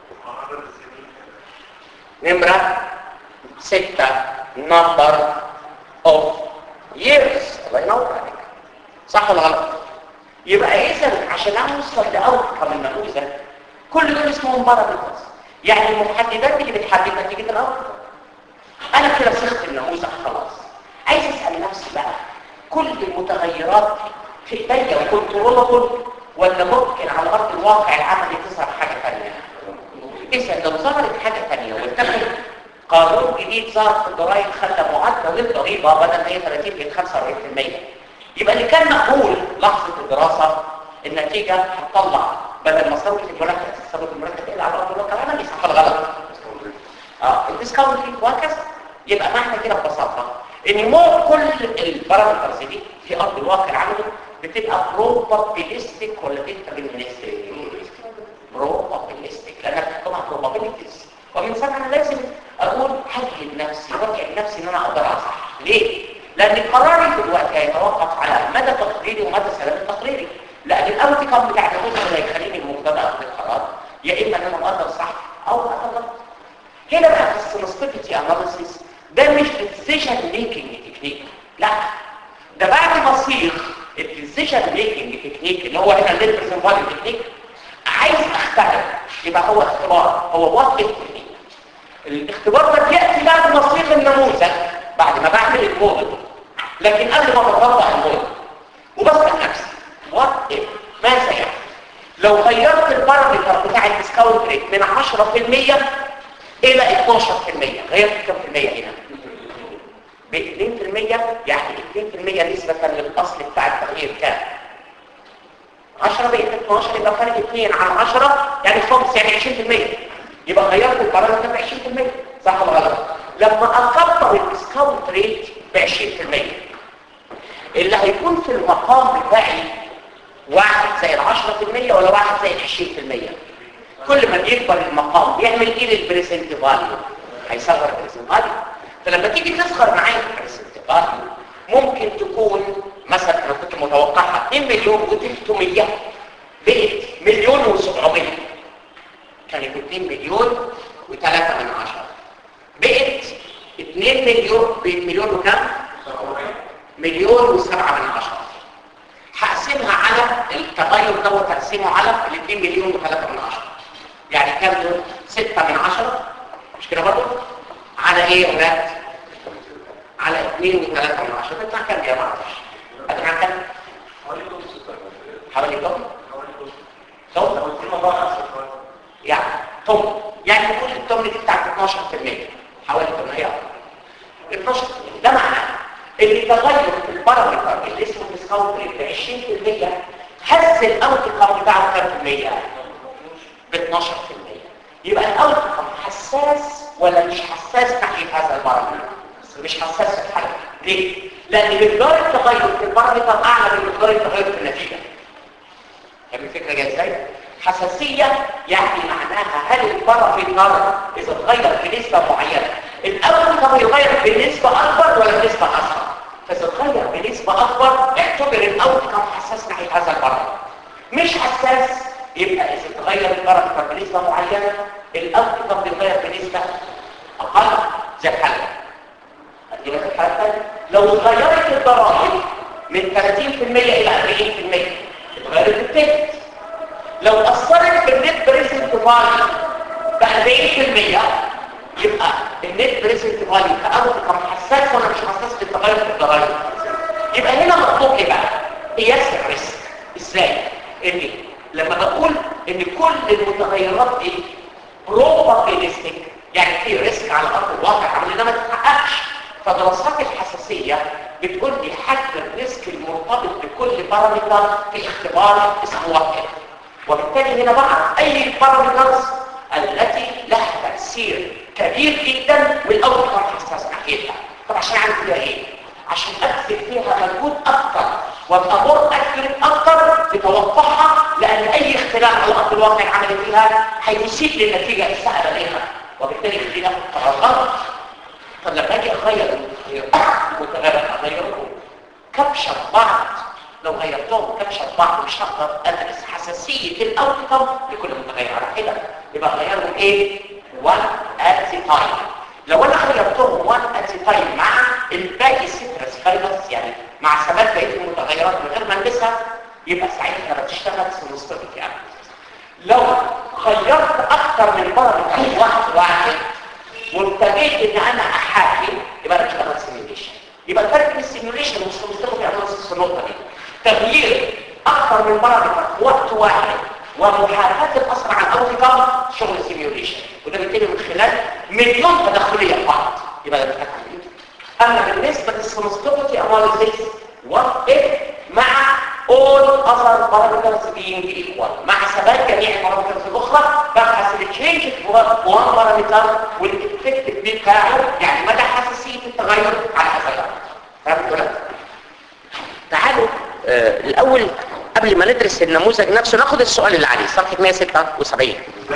نمرة ستة number of years الله ينور عليك صح ولا غلط يبقى اذا عشان اوصل لاوتكم النموذج كل دول اسمهم بارامترز يعني المحددات اللي بتحدد نتيجه الاوتكم انا كده صيغت النموذج خلاص عايز اسال نفسي بقى كل المتغيرات في ايديا وكنترولبل ولا ممكن على ارض الواقع العملي تظهر حاجه ثانيه اذا لو ظهرت حاجه ثانيه واتخذ قانون جديد ظهر في الضرائب خلى معدل الضريبه بدل ما هي 30 ل 45% يبقى اللي كان مقبول لحظه الدراسه النتيجه هتطلع بدل ما صرفت المرتب تصرف المرتب تقل على ارض الواقع العملي صح ولا غلط؟ اه الديسكاونت وهكذا يبقى معنى كده ببساطه ان مو كل البارامترز دي في ارض الواقع العملي بتبقى probabilistic ولا deterministic probabilistic لانها بتحكمها probabilities ومن ثم انا لازم اقول هجهد نفسي وارجع نفسي ان انا اقدر اصح ليه؟ لان قراري دلوقتي هيتوقف على مدى تقديري ومدى سلامه تقريري لان الاوتكم بتاع النموذج اللي هيخليني المقتدى اخذ القرار يا اما ان انا اقدر صح او اقدر غلط هنا بقى في السنسيتيفيتي اناليسيس ده مش ديسيجن ميكنج تكنيك لا ده بعد ما صيغ الديسيجن ميكنج تكنيك اللي هو هنا النت بريزنت تكنيك عايز اختبر يبقى هو اختبار هو وات تكنيك الاختبار ده بياتي بعد ما صيغ النموذج بعد ما بعمل الموديل لكن قبل ما بطبق الموديل وبسال نفسي وات اف ماذا يحدث لو غيرت البارامتر بتاع الديسكاونت ريت من 10% الى 12% غيرت كم في المية هنا ب 2% يعني 2% نسبة للاصل بتاع التغيير كام 10 بقت 12 يبقى فرق 2 على 10 يعني خمس يعني 20% يبقى غيرت البارامتر ب 20% صح ولا غلط لما اكبر الديسكاونت ريت ب 20% اللي هيكون في المقام بتاعي واحد زائد 10% ولا واحد زائد 20% كل ما يكبر المقام بيعمل ايه للبريسنت فاليو هيصغر البريسنت فاليو فلما تيجي تصغر معايا البريسنت فاليو ممكن تكون مثلا انا كنت متوقعها 2 مليون و300 بقت مليون و700 كانت 2 مليون و3 من عشرة بقت 2 مليون بقت مليون وكم؟ مليون و7 من عشرة هقسمها على التغير دوت هقسمه على ال 2 مليون و3 من عشرة يعني كام دول 6 من 10 مش كده برضه على ايه يا اولاد على 2 و3 من 10 تطلع كام يا جماعه هتطلع كام حوالي كام كام يعني طم يعني كل الطم دي بتاعت 12% حوالي 8 12 ده معناه اللي تغير في البارامتر اللي اسمه ديسكاونت ريت ب 20% هز الاوتكم بتاعه كام في المية؟ ب 12% يبقى الاوتكم حساس ولا مش حساس ناحيه هذا البارامتر؟ مش حساس في الحل ليه؟ لان مقدار التغير في البارامتر اعلى من مقدار التغير في النتيجه فاهم الفكره جايه ازاي؟ حساسيه يعني معناها هل البارامتر اذا اتغير بنسبه معينه الاوتكم يغير بنسبه اكبر ولا بنسبه اصغر؟ فاذا اتغير بنسبه اكبر اعتبر الاوتكم حساس ناحيه هذا البارامتر مش حساس يبقى اذا اتغير البارامتر بنسبه معينه الاوتكم بيتغير بنسبه اقل زي الحاله يبقى في الحاله الثانيه لو اتغيرت الضرائب من 30% الى 40% اتغيرت التكت لو اثرت في النت بريزنت فاليو ب 40% يبقى النت بريزنت فاليو كاوتكم حساس ولا مش حساس للتغير في الضرائب يبقى هنا مطلوب ايه بقى قياس الريسك ازاي ان لما بقول ان كل المتغيرات دي بروبابيلستيك يعني في ريسك على ارض الواقع عمل انها ما تتحققش فدراسات الحساسيه بتقول لي حجم الريسك المرتبط بكل بارامتر في اختبار اسمه واقع وبالتالي هنا بعض اي البارامترز التي لها تاثير كبير جدا والاوتكم حساس ناحيتها طب عشان اعمل فيها ايه عشان اكتب فيها مجهود اكتر وابقى مور اكيوريت اكتر في توقعها لان اي اختلاف على ارض الواقع عملي فيها هيسيء للنتيجه السهله ليها وبالتالي يخلينا ناخد قرارات طب لما اجي اغير المتغير اغيرهم كبشه بعض لو غيرتهم كبشه بعض مش هقدر ادرس حساسيه الاوتكم لكل متغير على حده يبقى غيرهم ايه؟ one at a time لو انا غيرتهم one at a time مع الباقي سيترس فايبرز يعني مع ثبات بقيه المتغيرات من غير ما البسها يبقى ساعتها بتشتغل سيمستاتيك يعني لو غيرت اكتر من بارامتر واحد واحد وابتديت ان انا احاكي يبقى انا بشتغل سيميوليشن يبقى الفرق بين السيميوليشن والسيمستاتيك يعني نص النقطه دي تغيير اكتر من بارامتر في وقت واحد ومحاكاه الاثر عن اوتكم شغل سيميوليشن وده بيتم من خلال مليون تدخليه في بعض يبقى ده بيتحكم اما بالنسبه للسيمستاتيك اناليسيس وات اف مع all other parameters being equal مع ثبات جميع البارامترز الاخرى ببحث التشينج في one parameter والافكت بتاعه يعني مدى حساسيه التغير على هذا فهمت ولا تعالوا آه الاول قبل ما ندرس النموذج نفسه ناخد السؤال اللي عليه صفحه 176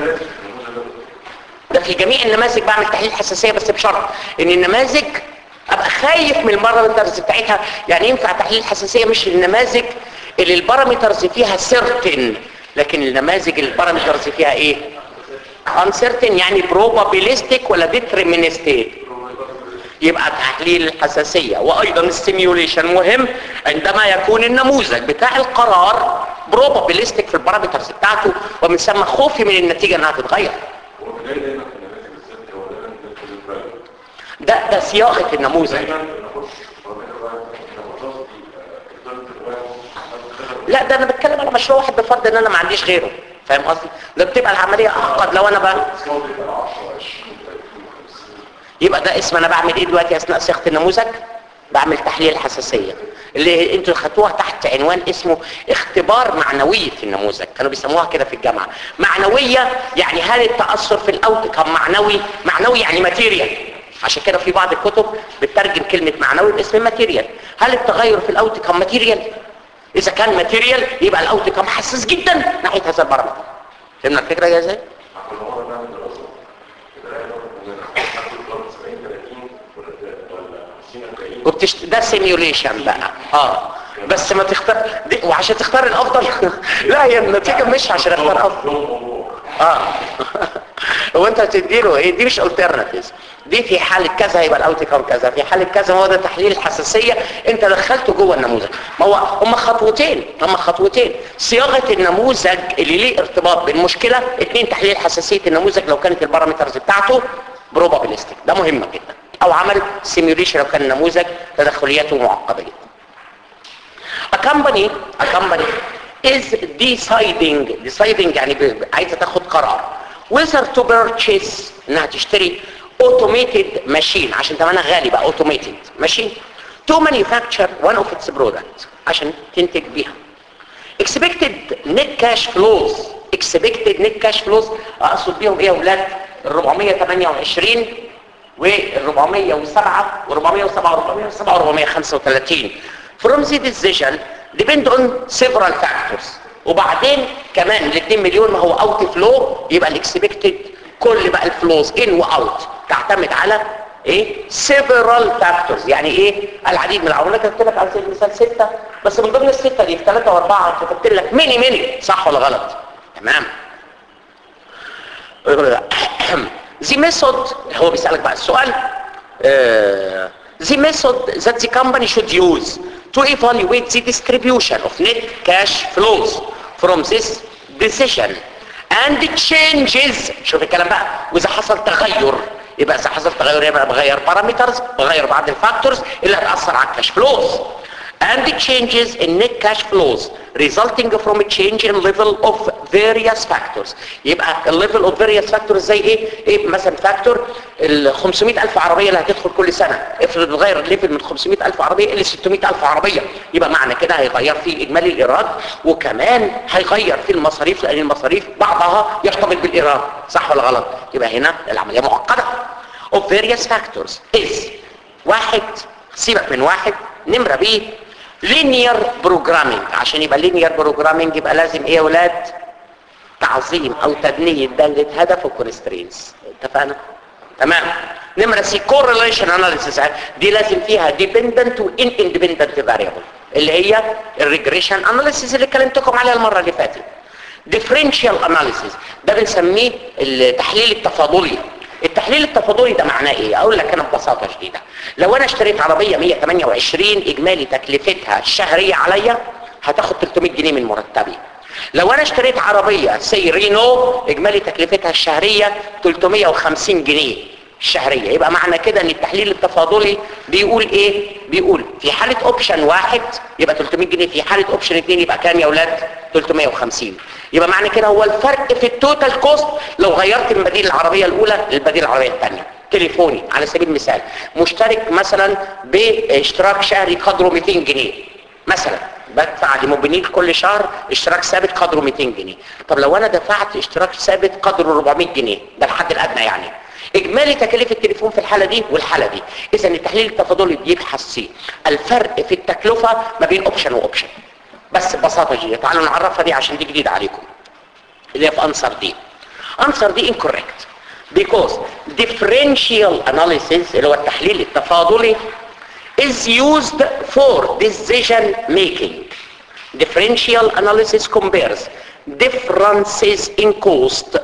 ده في جميع النماذج بعمل تحليل حساسيه بس بشرط ان النماذج ابقى خايف من البارامترز بتاعتها يعني ينفع تحليل حساسيه مش النماذج اللي البارامترز فيها سيرتن لكن النماذج اللي البارامترز فيها ايه uncertain يعني probabilistic ولا deterministic يبقى تحليل الحساسية وايضا السيميوليشن مهم عندما يكون النموذج بتاع القرار بروبابيلستيك في البارامترز بتاعته ومن ثم خوفي من النتيجة انها تتغير هو بداية دايما في النماذج بالذات هو دايما في البلد ده ده صياغة النموذج دايما بنخش في النماذج لا ده انا بتكلم على مشروع واحد بفرض ان انا ما عنديش غيره فاهم قصدي ده بتبقى العملية اعقد لو انا بقى يبقى ده اسم انا بعمل ايه دلوقتي اثناء صياغه النموذج بعمل تحليل حساسيه اللي انتوا خدتوها تحت عنوان اسمه اختبار معنوي في النموذج كانوا بيسموها كده في الجامعه معنويه يعني هل التاثر في الاوتكم معنوي معنوي يعني ماتيريال عشان كده في بعض الكتب بتترجم كلمه معنوي باسم ماتيريال هل التغير في الاوتكم ماتيريال اذا كان ماتيريال يبقى الاوتكم حساس جدا ناحيه هذا البرامج فهمنا الفكره يا ازاي وبتشت... ده سيميوليشن بقى اه بس ما تختار دي... وعشان تختار الافضل لا هي النتيجه مش عشان اختار افضل اه هو انت هتديله ايه دي مش alternatives دي في حالة كذا هيبقى الاوتكم كذا في حالة كذا هو ده تحليل الحساسية انت دخلته جوه النموذج ما هو هم خطوتين هم خطوتين صياغة النموذج اللي ليه ارتباط بالمشكلة اتنين تحليل حساسية النموذج لو كانت البارامترز بتاعته بروبابيلستيك ده مهم جدا او عمل سيميوليشن لو كان النموذج تدخلياته معقدة جدا A company, a company is deciding, deciding يعني ب- عايزة تاخد قرار whether to purchase انها تشتري automated machine عشان تمنها غالي بقى automated machine to manufacture one of its product عشان تنتج بيها expected net cash flows expected net cash flows اقصد بيهم ايه يا اولاد ال 428 وال 407 و 407 و 407 و 435 from the decision depend on several factors وبعدين كمان ال 2 مليون ما هو اوت فلو يبقى الاكسبكتد كل بقى الفلوز ان واوت تعتمد على ايه several factors يعني ايه العديد من العوامل كتبت لك على سبيل المثال ستة بس من ضمن الستة دي في ثلاثة واربعة كتبت لك ميني ميني صح ولا غلط تمام the method هو بيسألك بقى السؤال آه، the method that the company should use to evaluate the distribution of net cash flows from this decision and changes شوف الكلام بقى واذا حصل تغير يبقى اذا حصل تغير يبقى بغير بارامترز بغير بعض الفاكتورز اللي هتاثر على الكاش فلوز and changes in net cash flows resulting from a change in level of various factors يبقى ال level of various factors زي ايه ايه مثلا فاكتور ال 500 الف عربيه اللي هتدخل كل سنه افرض اتغير الليفل من 500 الف عربيه الى 600 الف عربيه يبقى معنى كده هيغير في اجمالي الايراد وكمان هيغير في المصاريف لان المصاريف بعضها يرتبط بالايراد صح ولا غلط يبقى هنا العمليه معقده of various factors is واحد سيبك من واحد نمرة بيه linear programming عشان يبقى linear programming يبقى لازم ايه يا ولاد تعظيم او تدنية دالة هدف وكونسترينز اتفقنا تمام نمرة سي correlation analysis دي لازم فيها dependent و independent variable اللي هي الريجريشن analysis اللي كلمتكم عليها المرة اللي فاتت differential analysis ده بنسميه التحليل التفاضلي التحليل التفاضلي ده معناه ايه اقول لك انا ببساطه شديده لو انا اشتريت عربيه 128 اجمالي تكلفتها الشهريه عليا هتاخد 300 جنيه من مرتبي لو انا اشتريت عربيه سي رينو اجمالي تكلفتها الشهريه 350 جنيه الشهريه يبقى معنى كده ان التحليل التفاضلي بيقول ايه بيقول في حاله اوبشن واحد يبقى 300 جنيه في حاله اوبشن اثنين يبقى كام يا اولاد 350 يبقى معنى كده هو الفرق في التوتال كوست لو غيرت من بديل العربيه الاولى للبديل العربيه الثانيه تليفوني على سبيل المثال مشترك مثلا باشتراك شهري قدره 200 جنيه مثلا بدفع لموبينيل كل شهر اشتراك ثابت قدره 200 جنيه طب لو انا دفعت اشتراك ثابت قدره 400 جنيه ده الحد الادنى يعني اجمالي تكاليف التليفون في الحالة دي والحالة دي اذا التحليل التفاضلي بيبحث فيه الفرق في التكلفة ما بين اوبشن واوبشن بس ببساطة جدا تعالوا نعرفها دي عشان دي جديدة عليكم اللي هي في انسر دي انسر دي incorrect because differential analysis اللي هو التحليل التفاضلي is used for decision making differential analysis compares differences in cost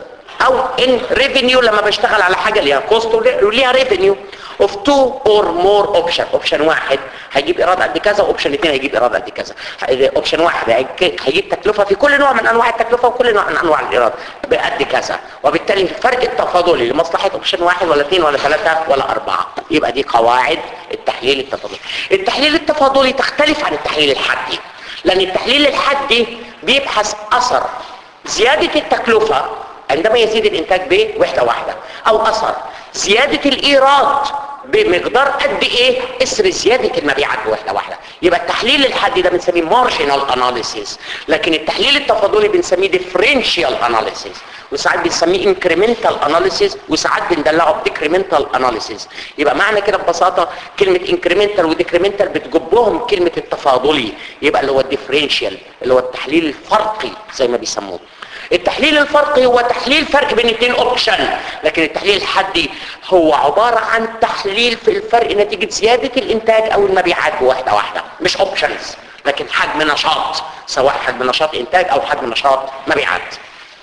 او ان ريفينيو لما بشتغل على حاجه ليها كوست وليها ريفينيو اوف تو اور مور اوبشن اوبشن واحد هيجيب ايراد قد كذا واوبشن اثنين هيجيب ايراد قد كذا اوبشن واحد هيج- هيجيب تكلفه في كل نوع من انواع التكلفه وكل نوع من انواع الايراد بقد كذا وبالتالي الفرق التفاضلي لمصلحه اوبشن واحد ولا اثنين ولا ثلاثه ولا اربعه يبقى دي قواعد التحليل التفاضلي التحليل التفاضلي تختلف عن التحليل الحدي لان التحليل الحدي بيبحث اثر زياده التكلفه عندما يزيد الانتاج بوحده واحده او اثر زياده الايراد بمقدار قد ايه اسر زياده المبيعات بوحده واحده يبقى التحليل الحدي ده بنسميه مارجنال اناليسيس لكن التحليل التفاضلي بنسميه ديفرنشال اناليسيس وساعات بنسميه انكريمنتال اناليسيس وساعات بندلعه بديكريمنتال اناليسيس يبقى معنى كده ببساطه كلمه انكريمنتال وديكريمنتال بتجبهم كلمه التفاضلي يبقى اللي هو الديفرنشال اللي هو التحليل الفرقي زي ما بيسموه التحليل الفرقي هو تحليل فرق بين اثنين اوبشن لكن التحليل الحدي هو عبارة عن تحليل في الفرق نتيجة زيادة الانتاج او المبيعات بواحدة واحدة مش اوبشنز لكن حجم نشاط سواء حجم نشاط انتاج او حجم نشاط مبيعات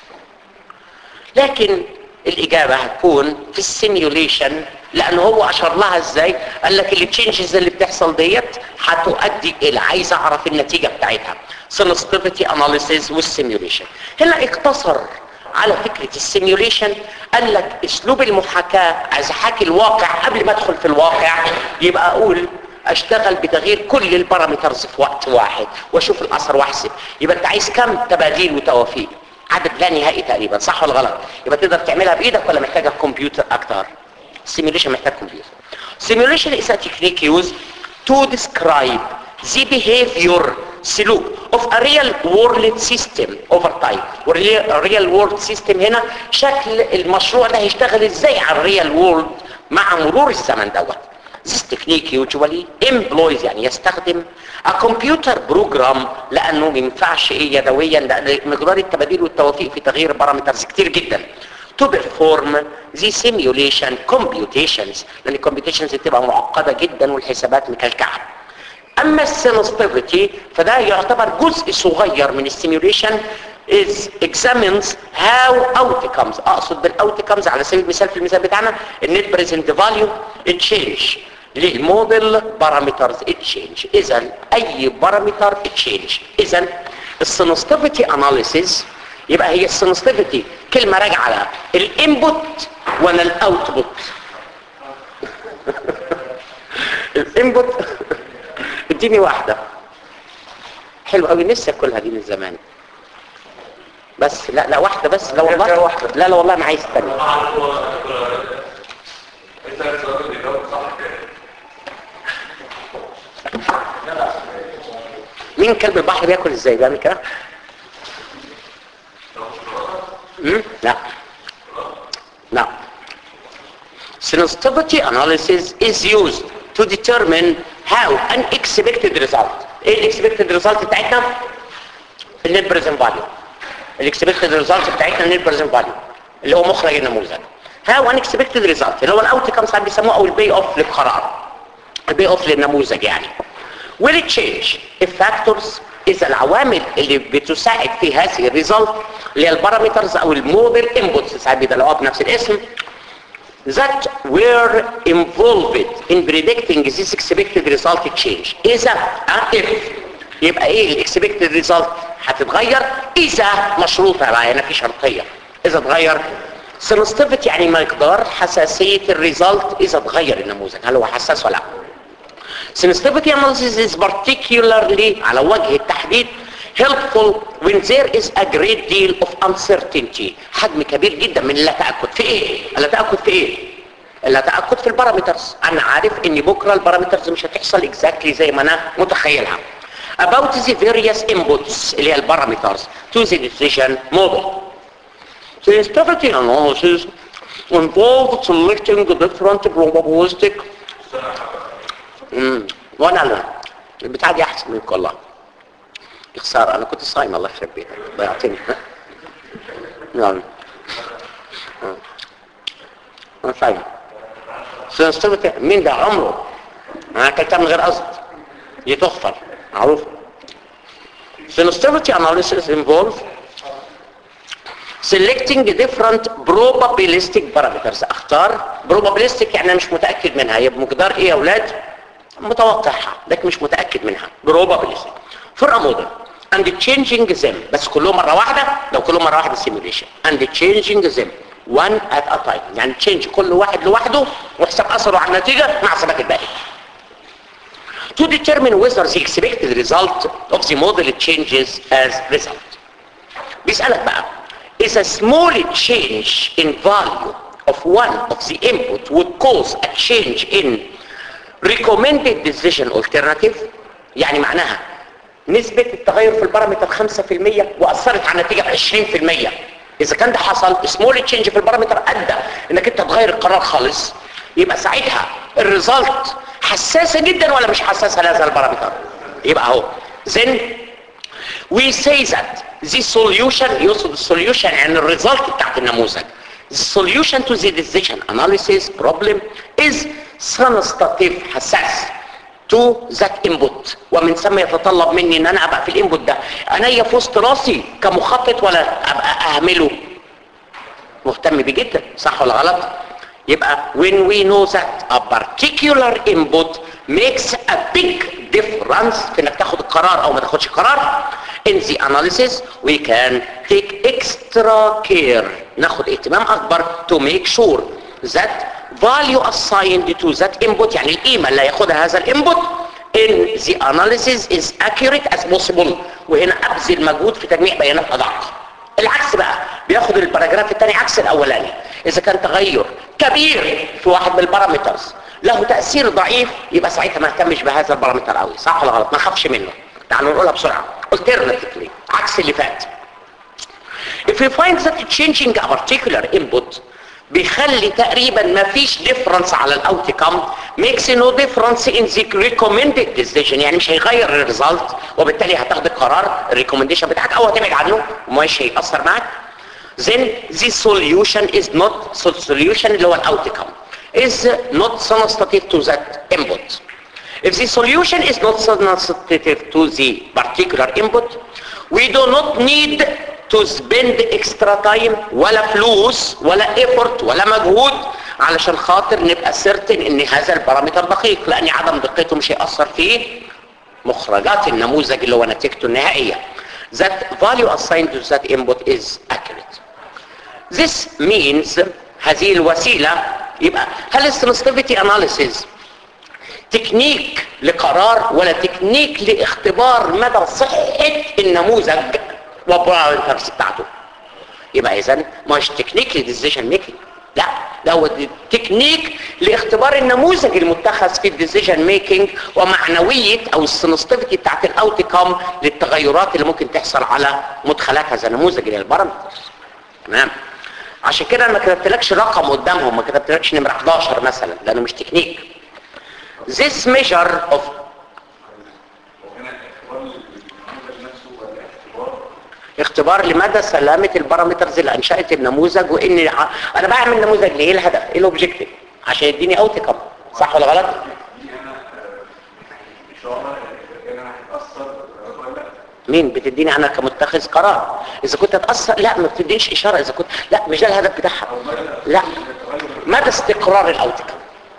لكن الإجابة هتكون في السيميوليشن لأن هو أشار لها إزاي قال لك التشينجز اللي بتحصل ديت هتؤدي إلى عايز أعرف النتيجة بتاعتها sensitivity analysis والسيميوليشن هنا اقتصر على فكرة السيميوليشن قال لك اسلوب المحاكاة عايز احاكي الواقع قبل ما ادخل في الواقع يبقى اقول اشتغل بتغيير كل البارامترز في وقت واحد واشوف الاثر واحسب يبقى انت عايز كم تباديل وتوافيق عدد لا نهائي تقريبا صح ولا غلط يبقى تقدر تعملها بايدك ولا محتاجه كمبيوتر اكتر simulation محتاج كمبيوتر simulation is a technique used to describe the behavior سلوك of a real world system over time والreal world system هنا شكل المشروع ده هيشتغل ازاي على الريال وورلد مع مرور الزمن دوت This technique usually employs يعني يستخدم a computer program لانه ما ينفعش ايه يدويا لان مقدار التباديل والتوافيق في تغيير بارامترز كتير جدا to perform the simulation computations لان الكمبيوتيشنز بتبقى معقده جدا والحسابات مكلكعه اما السنسيتيفيتي فده يعتبر جزء صغير من السيميوليشن is examines how outcomes اقصد بالاوتكمز على سبيل المثال في المثال بتاعنا النت بريزنت فاليو تشينج للموديل بارامترز تشينج اذا اي بارامتر تشينج اذا السنسيتيفيتي اناليسيز يبقى هي السنسيتيفيتي كلمه راجعه على الانبوت ولا الاوتبوت الانبوت اديني واحدة حلو قوي نفسي اكلها دي من زمان بس لا لا واحدة بس لا والله واحدة لا لا والله انا عايز تانية انت السؤال اللي جاوب صح كده مين كلب البحر بياكل ازاي بيعمل كده مم؟ لا لا sensitivity analysis is used to determine how an expected result ايه الاكسبكتد ريزلت بتاعتنا النت بريزنت فاليو الاكسبكتد ريزلت بتاعتنا النت بريزنت فاليو اللي هو مخرج النموذج هاو ان اكسبكتد ريزلت اللي هو الاوت كام ساعات بيسموه او البي اوف للقرار البي اوف للنموذج يعني will it change if factors اذا العوامل اللي بتساعد في هذه الريزلت اللي هي البارامترز او الموديل انبوتس ساعات بيدلعوها بنفس الاسم that were involved in predicting this expected result change إذا uh, if يبقى ايه الاكسبكتد ريزلت هتتغير اذا مشروطه بقى هنا في شرطيه اذا اتغير sensitivity يعني مقدار حساسيه الريزلت اذا اتغير النموذج هل هو حساس ولا لا sensitivity analysis is particularly على وجه التحديد helpful when there is a great deal of uncertainty حجم كبير جدا من اللا تأكد في ايه اللا تأكد في ايه اللا تأكد في البارامترز انا عارف ان بكرة البارامترز مش هتحصل exactly زي ما انا متخيلها about the various inputs اللي هي البارامترز to the decision model sensitivity analysis involved selecting different probabilistic امم وانا لا البتاع دي احسن منك والله خساره انا كنت صايم الله يخرب بيتك ضيعتني نعم آه. انا صايم سنستمتع مين ده عمره انا اكلتها من غير قصد دي تغفر معروف sensitivity analysis involves selecting different probabilistic parameters اختار probabilistic يعني انا مش متاكد منها هي بمقدار ايه يا اولاد متوقعها لكن مش متاكد منها probabilistic for a model and changing them بس كلهم مره واحده لو كلهم مره واحده simulation and changing them one at a time يعني تشينج كل واحد لوحده وحساب اثره على النتيجه مع حسابات الباقي to determine whether the expected result of the model changes as result بيسألك بقى is a small change in value of one of the input would cause a change in recommended decision alternative يعني معناها نسبة التغير في البارامتر 5% وأثرت على النتيجة ب 20% إذا كان ده حصل small change في البارامتر أدى إنك أنت تغير القرار خالص يبقى ساعتها الريزلت حساسة جدا ولا مش حساسة لهذا البارامتر يبقى اهو then we say that the solution يقصد السوليوشن يعني الريزلت بتاعت النموذج the solution to the decision analysis problem is sensitive حساس to that input ومن ثم يتطلب مني ان انا ابقى في الانبوت ده انا في وسط راسي كمخطط ولا ابقى اهمله مهتم بيه جدا صح ولا غلط يبقى when we know that a particular input makes a big difference في انك تاخد القرار او ما تاخدش قرار in the analysis we can take extra care ناخد اهتمام اكبر to make sure that value assigned to that input يعني القيمة اللي هياخدها هذا الانبوت in the analysis is accurate as possible وهنا ابذل مجهود في تجميع بيانات ادق العكس بقى بياخد الباراجراف الثاني عكس الاولاني اذا كان تغير كبير في واحد من البارامترز له تاثير ضعيف يبقى ساعتها ما اهتمش بهذا البارامتر قوي صح ولا غلط ما اخافش منه تعالوا نقولها بسرعه alternatively عكس اللي فات if we find that changing a particular input بيخلي تقريبا ما فيش ديفرنس على الاوتكم makes no difference in the recommended decision يعني مش هيغير الريزلت وبالتالي هتاخد القرار الريكومنديشن بتاعك او هتبعد عنه ومش هيأثر معاك then the solution is not so solution اللي هو الاوتكم is not sensitive to that input if the solution is not sensitive to the particular input we do not need to spend extra time ولا فلوس ولا effort ولا مجهود علشان خاطر نبقى certain ان هذا البارامتر دقيق لان عدم دقته مش هيأثر في مخرجات النموذج اللي هو نتيجته النهائية that value assigned to that input is accurate this means هذه الوسيلة يبقى هل السنسيتيفيتي analysis تكنيك لقرار ولا تكنيك لاختبار مدى صحة النموذج والبارامترز بتاعته يبقى اذا مش تكنيك لديسيجن ميكنج لا ده هو تكنيك لاختبار النموذج المتخذ في الديسيجن ميكنج ومعنويه او السنسيتيفيتي بتاعت الاوتكم للتغيرات اللي ممكن تحصل على مدخلات هذا النموذج اللي هي البارامترز تمام عشان كده انا ما كتبتلكش رقم قدامهم ما كتبتلكش نمره 11 مثلا لانه مش تكنيك this measure of وهنا اختبار النموذج نفسه ولا اختبار اختبار لمدى سلامة البارامترز اللي انشأت النموذج وان ع- انا بعمل نموذج ليه ايه الهدف ايه الاوبجيكتيف عشان يديني اوتكم صح ولا غلط دي انا آه، اشاره اذا كان انا هتاثر ولا لا مين بتديني انا كمتخذ قرار اذا كنت اتاثر لا ما بتدينيش اشاره اذا كنت لا مش ده الهدف بتاعها لا مدى استقرار الاوتكم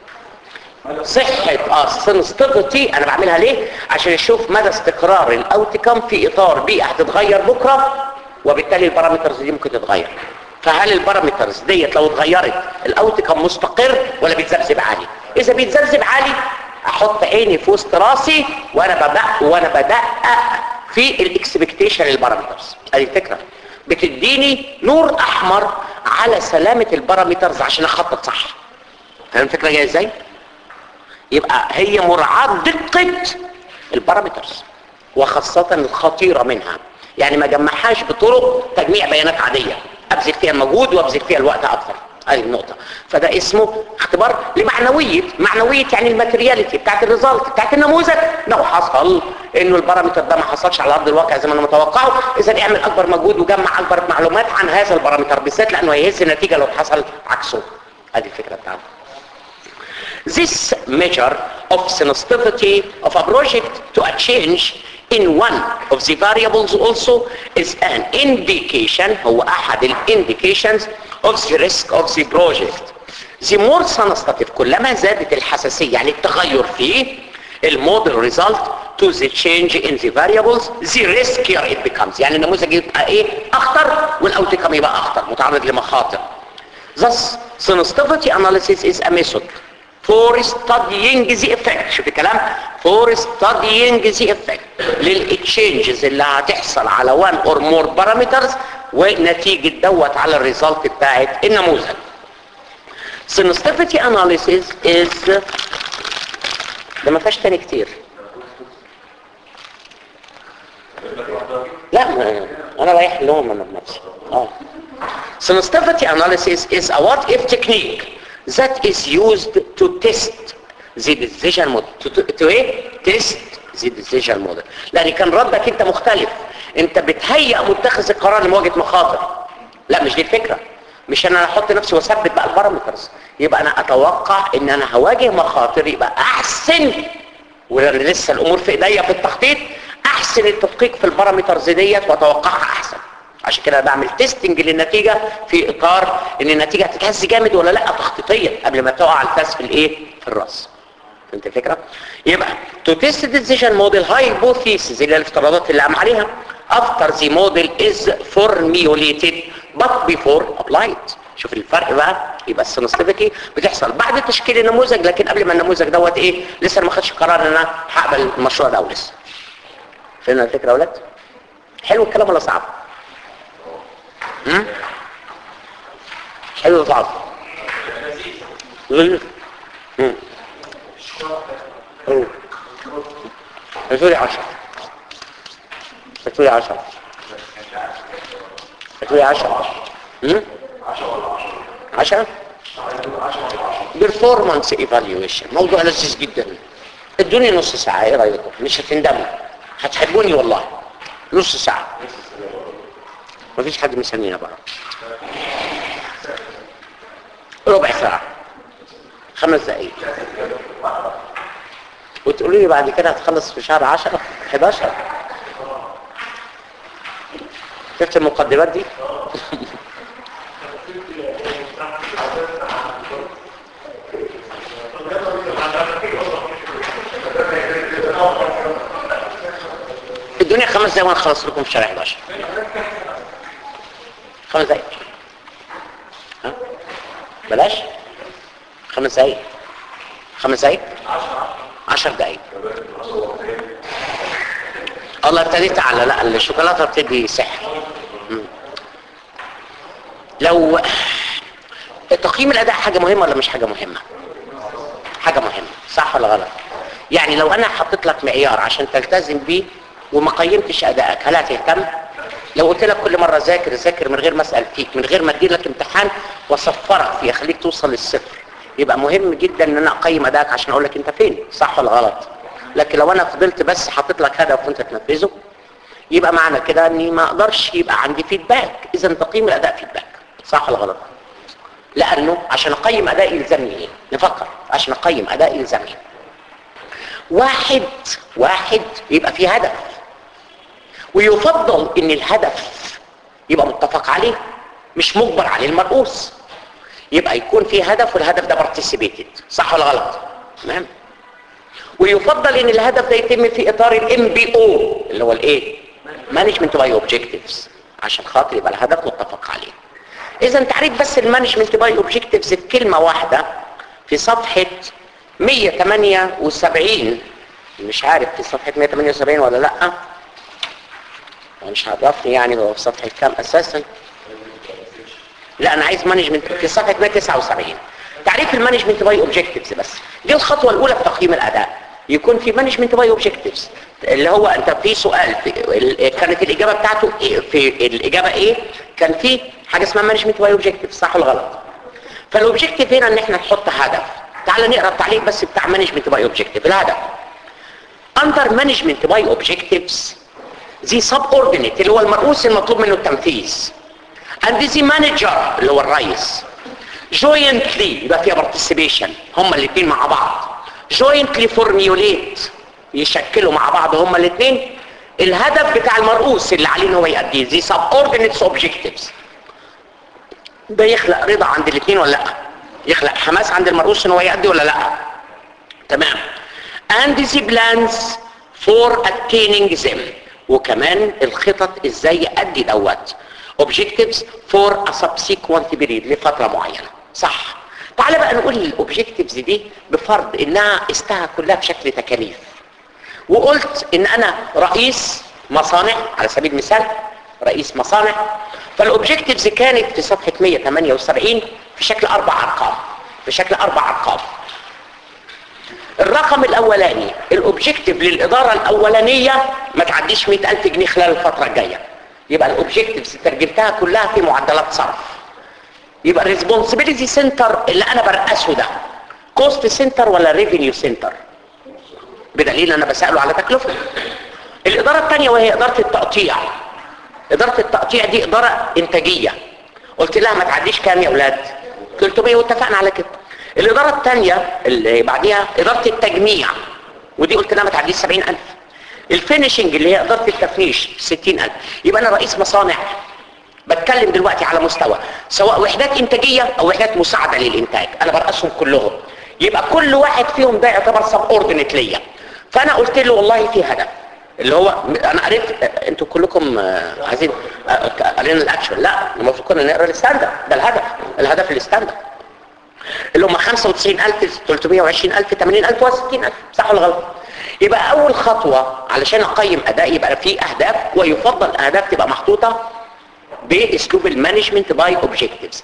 صحة اه سنسيتيفيتي انا بعملها ليه عشان اشوف مدى استقرار الاوتكم في اطار بيئة هتتغير بكرة وبالتالي البارامترز دي ممكن تتغير فهل البارامترز ديت لو اتغيرت الاوتكم مستقر ولا بيتذبذب عالي اذا بيتذبذب عالي احط عيني في وسط راسي وانا بدق وانا بدقق في الاكسبكتيشن للبارامترز ادي الفكره بتديني نور احمر على سلامة البارامترز عشان اخطط صح فاهم الفكره جايه ازاي يبقى هي مراعاة دقة البارامترز وخاصة الخطيرة منها يعني ما جمعهاش بطرق تجميع بيانات عادية ابذل فيها المجهود وابذل فيها الوقت اكثر هذه النقطة فده اسمه اختبار لمعنوية معنوية يعني الماترياليتي بتاعت الريزلت بتاعت النموذج لو حصل انه البارامتر ده ما حصلش على ارض الواقع زي ما انا متوقعه اذا اعمل اكبر مجهود وجمع اكبر معلومات عن هذا البارامتر بالذات لانه هيهز النتيجة لو حصل عكسه هذه الفكرة بتاعته This measure of sensitivity of a project to a change in one of the variables also is an indication هو أحد ال indications of the risk of the project the more sensitive كلما زادت الحساسية يعني التغير فيه الموديل ريزلت to the change in the variables the riskier it becomes يعني النموذج يبقى ايه اخطر والاوتكم يبقى اخطر متعرض لمخاطر thus sensitivity analysis is a method for studying the effect شوف الكلام for studying the effect للتشينجز اللي هتحصل على one or more parameters ونتيجة دوت على الريزلت بتاعت النموذج sensitivity analysis is ده ما فيهاش تاني كتير لا ما انا رايح لهم انا بنفسي اه sensitivity analysis is a what if technique that is used to test the decision model to, to, to ايه test the decision model لان كان ردك انت مختلف انت بتهيئ متخذ القرار لمواجهه مخاطر لا مش دي الفكره مش ان انا احط نفسي واثبت بقى البارامترز يبقى انا اتوقع ان انا هواجه مخاطر يبقى احسن ولسه الامور في ايديا في التخطيط احسن التدقيق في البارامترز ديت واتوقعها احسن عشان كده بعمل تيستنج للنتيجة في اطار ان النتيجة هتتهز جامد ولا لا تخطيطيا قبل ما تقع الفاس في الايه في الراس فهمت الفكرة يبقى to test the decision model hypothesis اللي هي الافتراضات اللي قام عليها after the model is formulated but before applied شوف الفرق بقى يبقى السنسيتيفيتي بتحصل بعد تشكيل النموذج لكن قبل ما النموذج دوت ايه لسه ما خدش قرار ان انا هقبل المشروع ده او لسه فهمنا الفكره يا اولاد حلو الكلام ولا صعب امم حلو ولا صعب لذيذ امم حلو هاتولي عشرة هاتولي عشرة هاتولي عشرة امم عشرة performance evaluation موضوع لذيذ جدا ادوني نص ساعة ايه رأيكم مش هتندموا هتحبوني والله نص ساعة مفيش حد مستنينا بقى ربع ساعة خمس دقايق وتقولوا لي بعد كده هتخلص في شهر 10 11 شفت المقدمات دي الدنيا خمس دقايق وانا خلصت لكم في شهر 11 خمس دقايق ها بلاش خمس دقايق خمس دقايق عشر دقايق الله ابتديت على لا الشوكولاته بتدي سحر مم. لو تقييم الاداء حاجه مهمه ولا مش حاجه مهمه حاجه مهمه صح ولا غلط يعني لو انا حطيت لك معيار عشان تلتزم بيه وما قيمتش ادائك هل هتهتم لو قلت لك كل مره ذاكر ذاكر من غير ما اسال فيك من غير ما ادير لك امتحان واصفرك فيه اخليك توصل للصفر يبقى مهم جدا ان انا اقيم ادائك عشان اقول لك انت فين صح ولا غلط لكن لو انا فضلت بس حاطط لك هدف وانت تنفذه يبقى معنى كده اني ما اقدرش يبقى عندي فيدباك اذا تقييم الاداء فيدباك صح ولا غلط لانه عشان اقيم ادائي يلزمني ايه نفكر عشان اقيم ادائي يلزمني واحد واحد يبقى في هدف ويفضل ان الهدف يبقى متفق عليه مش مجبر عليه المرؤوس يبقى يكون في هدف والهدف ده بارتيسيبيتد صح ولا غلط تمام ويفضل ان الهدف ده يتم في اطار الام بي او اللي هو الايه مانجمنت باي اوبجكتيفز عشان خاطر يبقى الهدف متفق عليه اذا تعريف بس المانجمنت باي اوبجكتيفز في كلمه واحده في صفحه 178 مش عارف في صفحه 178 ولا لا مش عرفني يعني هو في صفحه كام اساسا لا انا عايز مانجمنت في صفحه 179 تعريف المانجمنت باي اوبجكتيفز بس دي الخطوه الاولى في تقييم الاداء يكون في مانجمنت باي اوبجكتيفز اللي هو انت في سؤال في كانت الاجابه بتاعته في الاجابه ايه كان في حاجه اسمها مانجمنت باي اوبجكتيف صح ولا غلط فالاوبجكتيف هنا ان احنا نحط هدف تعال نقرا التعليق بس بتاع مانجمنت باي اوبجكتيف الهدف under management by objectives the subordinate اللي هو المرؤوس المطلوب منه التنفيذ and the manager اللي هو الرئيس jointly يبقى فيها participation هما الاثنين مع بعض jointly formulate يشكلوا مع بعض هما الاثنين الهدف بتاع المرؤوس اللي عليه ان هو يأديه the subordinate objectives ده يخلق رضا عند الاثنين ولا لا يخلق حماس عند المرؤوس ان هو يأدي ولا لا تمام and the plans for attaining them وكمان الخطط ازاي يأدي دوت objectives for a subsequent period لفترة معينة صح تعال بقى نقول الاوبجكتيفز دي بفرض انها قستها كلها بشكل تكاليف وقلت ان انا رئيس مصانع على سبيل المثال رئيس مصانع فالاوبجكتيفز كانت في صفحة 178 في شكل اربع ارقام في شكل اربع ارقام الرقم الاولاني الاوبجكتيف للادارة الاولانية ما تعديش 100000 جنيه خلال الفترة الجاية يبقى الاوبجكتيفز ترجمتها كلها في معدلات صرف يبقى الريسبونسبيلتي سنتر اللي انا برأسه ده كوست سنتر ولا ريفينيو سنتر بدليل انا بسأله على تكلفه الادارة الثانية وهي ادارة التقطيع ادارة التقطيع دي ادارة انتاجية قلت لها ما تعديش كام يا اولاد 300 واتفقنا على كده الادارة الثانية اللي بعديها ادارة التجميع ودي قلت لها ما تعديش 70000 الفينيشنج اللي هي ادارة التفنيش 60000 يبقى انا رئيس مصانع بتكلم دلوقتي على مستوى سواء وحدات انتاجية او وحدات مساعدة للانتاج انا برأسهم كلهم يبقى كل واحد فيهم ده يعتبر سب اوردينيت ليا فانا قلت له والله في هدف اللي هو انا قريت انتوا كلكم آه، عايزين آه، قرينا الاكشن لا المفروض كنا نقرا الستاندرد ده الهدف الهدف الستاندرد اللي هم 95000 320000 80000 و60000 صح ولا غلط يبقى اول خطوة علشان اقيم اداء يبقى في اهداف ويفضل الاهداف تبقى محطوطة باسلوب المانجمنت باي اوبجكتيفز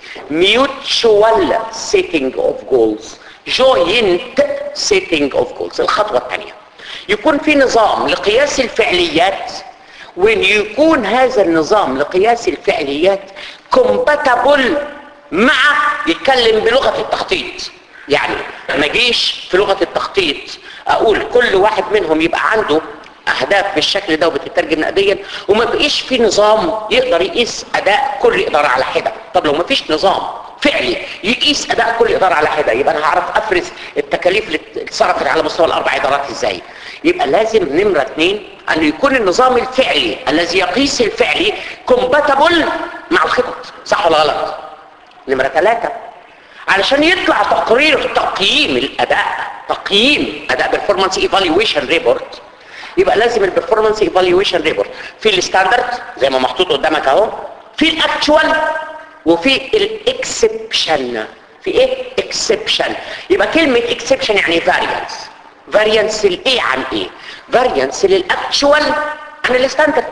ميوتشوال سيتنج اوف جولز جوينت سيتنج اوف جولز الخطوه الثانيه يكون في نظام لقياس الفعليات وان يكون هذا النظام لقياس الفعليات كومباتبل مع يتكلم بلغه التخطيط يعني ما اجيش في لغه التخطيط اقول كل واحد منهم يبقى عنده اهداف بالشكل ده وبتترجم نقديا وما بقيش في نظام يقدر يقيس اداء كل اداره على حده طب لو ما فيش نظام فعلي يقيس اداء كل اداره على حده يبقى انا هعرف افرز التكاليف اللي اتصرفت على مستوى الاربع ادارات ازاي يبقى لازم نمره اثنين ان يكون النظام الفعلي الذي يقيس الفعلي كومباتبل مع الخطط صح ولا غلط نمره ثلاثه علشان يطلع تقرير تقييم الاداء تقييم اداء performance evaluation report يبقى لازم البرفورمانس ايفالويشن ريبورت في الستاندرد زي ما محطوط قدامك اهو في الاكتوال وفي الاكسبشن في ايه اكسبشن يبقى كلمه اكسبشن يعني فاريانس فاريانس الايه عن ايه فاريانس للاكتوال عن الستاندرد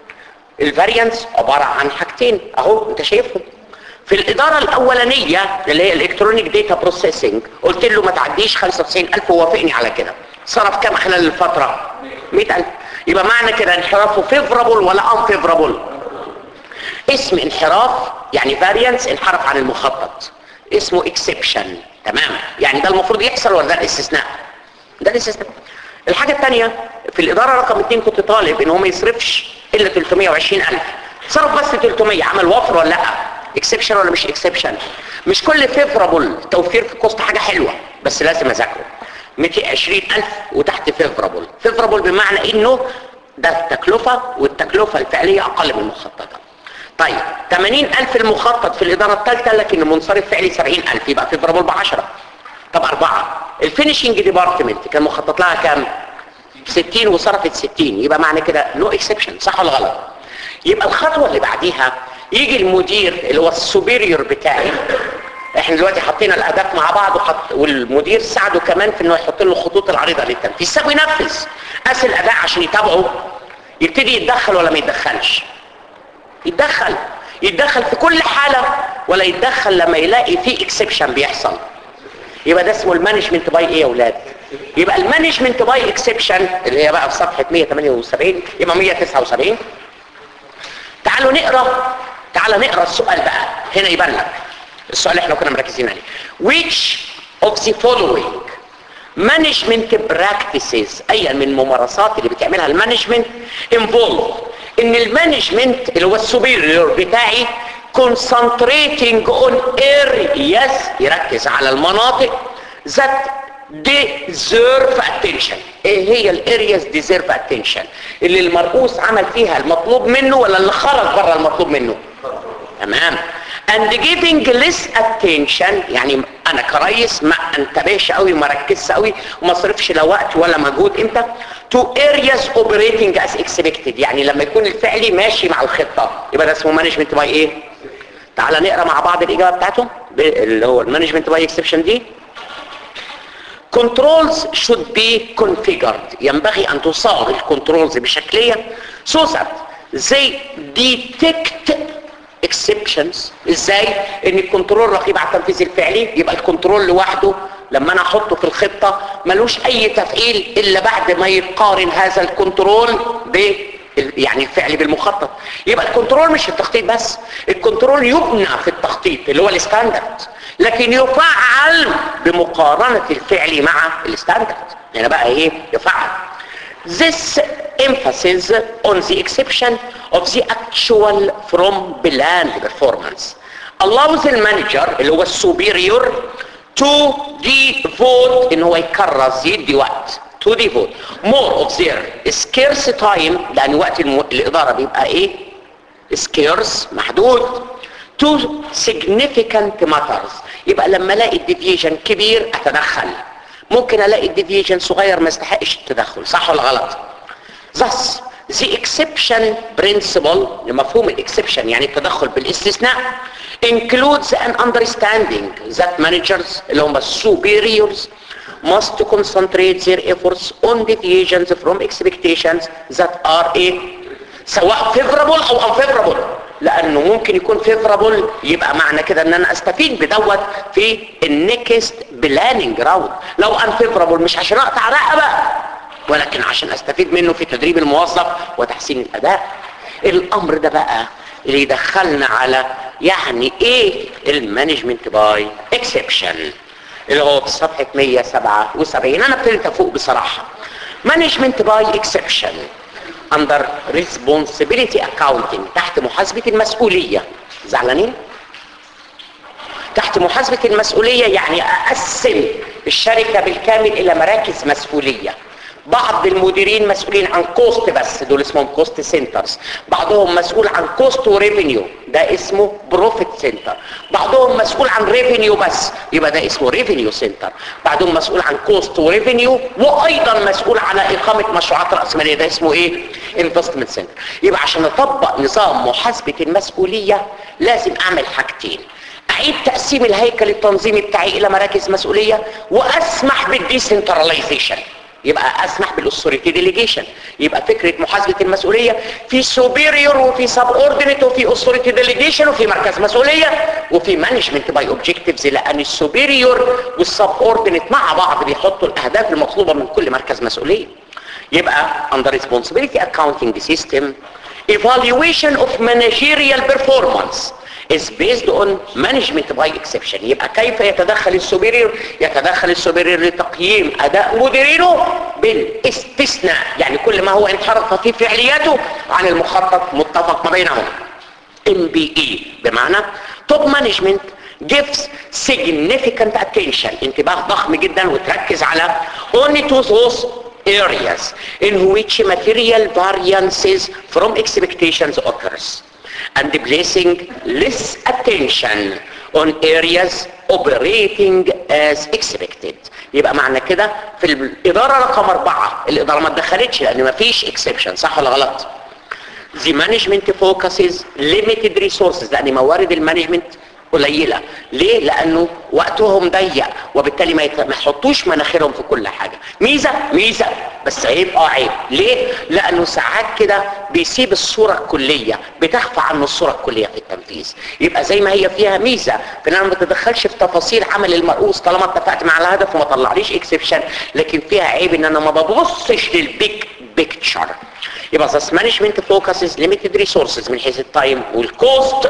الفاريانس عباره عن حاجتين اهو انت شايفهم في الإدارة الأولانية اللي هي الإلكترونيك داتا بروسيسنج قلت له ما تعديش 95000 ووافقني على كده صرف كام خلال الفترة 100000 يبقى معنى كده انحرافه فيفرابل ولا ان فيفرابل اسم انحراف يعني فاريانس انحرف عن المخطط اسمه اكسبشن تمام يعني ده المفروض يحصل ولا ده الاستثناء ده الاستثناء الحاجة الثانية في الإدارة رقم 2 كنت طالب ان هو ما يصرفش إلا 320000 صرف بس 300 عمل وفر ولا لا اكسبشن ولا مش اكسبشن مش كل فيفرابل توفير في كوست حاجة حلوة بس لازم اذاكره 120000 وتحت فيفرابل فيفرابل بمعنى انه ده التكلفة والتكلفة الفعلية اقل من المخططة طيب 80000 المخطط في الادارة الثالثة لكن المنصرف فعلي 70000 يبقى فيفرابل ب 10 طب أربعة الفينيشنج ديبارتمنت كان مخطط لها كام 60 وصرفت 60 يبقى معنى كده نو اكسبشن صح ولا غلط يبقى الخطوة اللي بعديها يجي المدير اللي هو السوبيريور بتاعي احنا دلوقتي حطينا الاهداف مع بعض وحط والمدير ساعده كمان في انه يحط له الخطوط العريضه للتنفيذ سابه ينفذ قاس الاداء عشان يتابعه يبتدي يتدخل ولا ما يتدخلش يتدخل يتدخل في كل حاله ولا يتدخل لما يلاقي في اكسبشن بيحصل يبقى ده اسمه المانجمنت باي ايه يا اولاد يبقى المانجمنت باي اكسبشن اللي هي بقى في صفحه 178 يبقى 179 تعالوا نقرا تعالوا نقرا السؤال بقى هنا يبان لك السؤال اللي احنا كنا مركزين عليه which of the following management practices اي من الممارسات اللي بتعملها المانجمنت involve ان المانجمنت اللي هو السوبيريور بتاعي concentrating on areas يركز على المناطق that deserve attention ايه هي الارياز deserve attention اللي المرؤوس عمل فيها المطلوب منه ولا اللي خرج بره المطلوب منه تمام and giving less attention يعني انا كريس ما انتبهش قوي وما ركزش قوي وما اصرفش لا وقت ولا مجهود امتى to areas operating as expected يعني لما يكون الفعلي ماشي مع الخطه يبقى ده اسمه مانجمنت باي ايه تعال نقرا مع بعض الاجابه بتاعته ب- اللي هو المانجمنت باي اكسبشن دي controls should be configured ينبغي ان تصاغ الكنترولز بشكلية so that they detect exceptions ازاي ان الكنترول رقيب على التنفيذ الفعلي يبقى الكنترول لوحده لما انا احطه في الخطة ملوش اي تفعيل الا بعد ما يقارن هذا الكنترول ب يعني الفعل بالمخطط يبقى الكنترول مش التخطيط بس الكنترول يبنى في التخطيط اللي هو الستاندرد لكن يفعل بمقارنة الفعل مع الستاندرد يعني بقى ايه يفعل This emphasis on the exception of the actual from planned performance allows the manager اللي هو السوبيريور to devote ان هو يكرس يدي وقت to devote more of their scarce time لان وقت الم... الاداره بيبقى ايه scarce محدود to significant matters يبقى لما الاقي الديفيجن كبير اتدخل ممكن الاقي الديفيجن صغير ما يستحقش التدخل صح ولا غلط thus the exception principle لمفهوم الاكسبشن يعني التدخل بالاستثناء includes an understanding that managers اللي هم superiors must concentrate their efforts on deviations from expectations that are a سواء favorable او unfavorable لانه ممكن يكون favorable يبقى معنى كده ان انا استفيد بدوت في النكست بلاننج راوند لو unfavorable مش عشان اقطع رقبه ولكن عشان استفيد منه في تدريب الموظف وتحسين الاداء الامر ده بقى اللي يدخلنا على يعني ايه المانجمنت باي اكسبشن اللي هو في صفحه 177 انا ابتديت افوق بصراحه مانجمنت باي اكسبشن under responsibility accounting تحت محاسبة المسؤولية زعلانين؟ تحت محاسبة المسؤولية يعني أقسم الشركة بالكامل إلى مراكز مسؤولية بعض المديرين مسؤولين عن كوست بس دول اسمهم كوست سنترز بعضهم مسؤول عن كوست وريفينيو ده اسمه بروفيت سنتر بعضهم مسؤول عن ريفينيو بس يبقى ده اسمه ريفينيو سنتر بعضهم مسؤول عن كوست وريفينيو وايضا مسؤول على اقامه مشروعات راسماليه ده اسمه ايه انفستمنت سنتر يبقى عشان اطبق نظام محاسبه المسؤوليه لازم اعمل حاجتين اعيد تقسيم الهيكل التنظيمي بتاعي الى مراكز مسؤوليه واسمح بالديسنتراليزيشن يبقى اسمح بالاثوريتي ديليجيشن يبقى فكره محاسبه المسؤوليه في سوبيريور وفي سب اوردينيت وفي اثوريتي ديليجيشن وفي مركز مسؤوليه وفي مانجمنت باي اوبجكتيفز لان السوبيريور والسب اوردينيت مع بعض بيحطوا الاهداف المطلوبه من كل مركز مسؤوليه يبقى under responsibility accounting system evaluation of managerial performance is based on management by exception يبقى كيف يتدخل السوبيريور يتدخل السوبيريور لتقييم اداء مديرينه بالاستثناء يعني كل ما هو انحرف في فعلياته عن المخطط متفق ما بينهم MBE بمعنى top management gives significant attention انتباه ضخم جدا وتركز على only to those areas in which material variances from expectations occurs and placing less attention on areas operating as expected يبقى معنى كده في الإدارة رقم أربعة الإدارة ما اتدخلتش لأن ما فيش exception صح ولا غلط the management focuses limited resources لأن موارد المانجمنت قليلة ليه؟ لأنه وقتهم ضيق وبالتالي ما يت- ما يحطوش مناخيرهم في كل حاجة ميزة ميزة بس عيب اه عيب ليه؟ لأنه ساعات كده بيسيب الصورة الكلية بتخفى عنه الصورة الكلية في التنفيذ يبقى زي ما هي فيها ميزة في ان انا ما تدخلش في تفاصيل عمل المرؤوس طالما اتفقت مع الهدف وما طلعليش اكسبشن لكن فيها عيب ان انا ما ببصش للبيك بيكتشر يبقى this management focuses limited resources من حيث التايم والكوست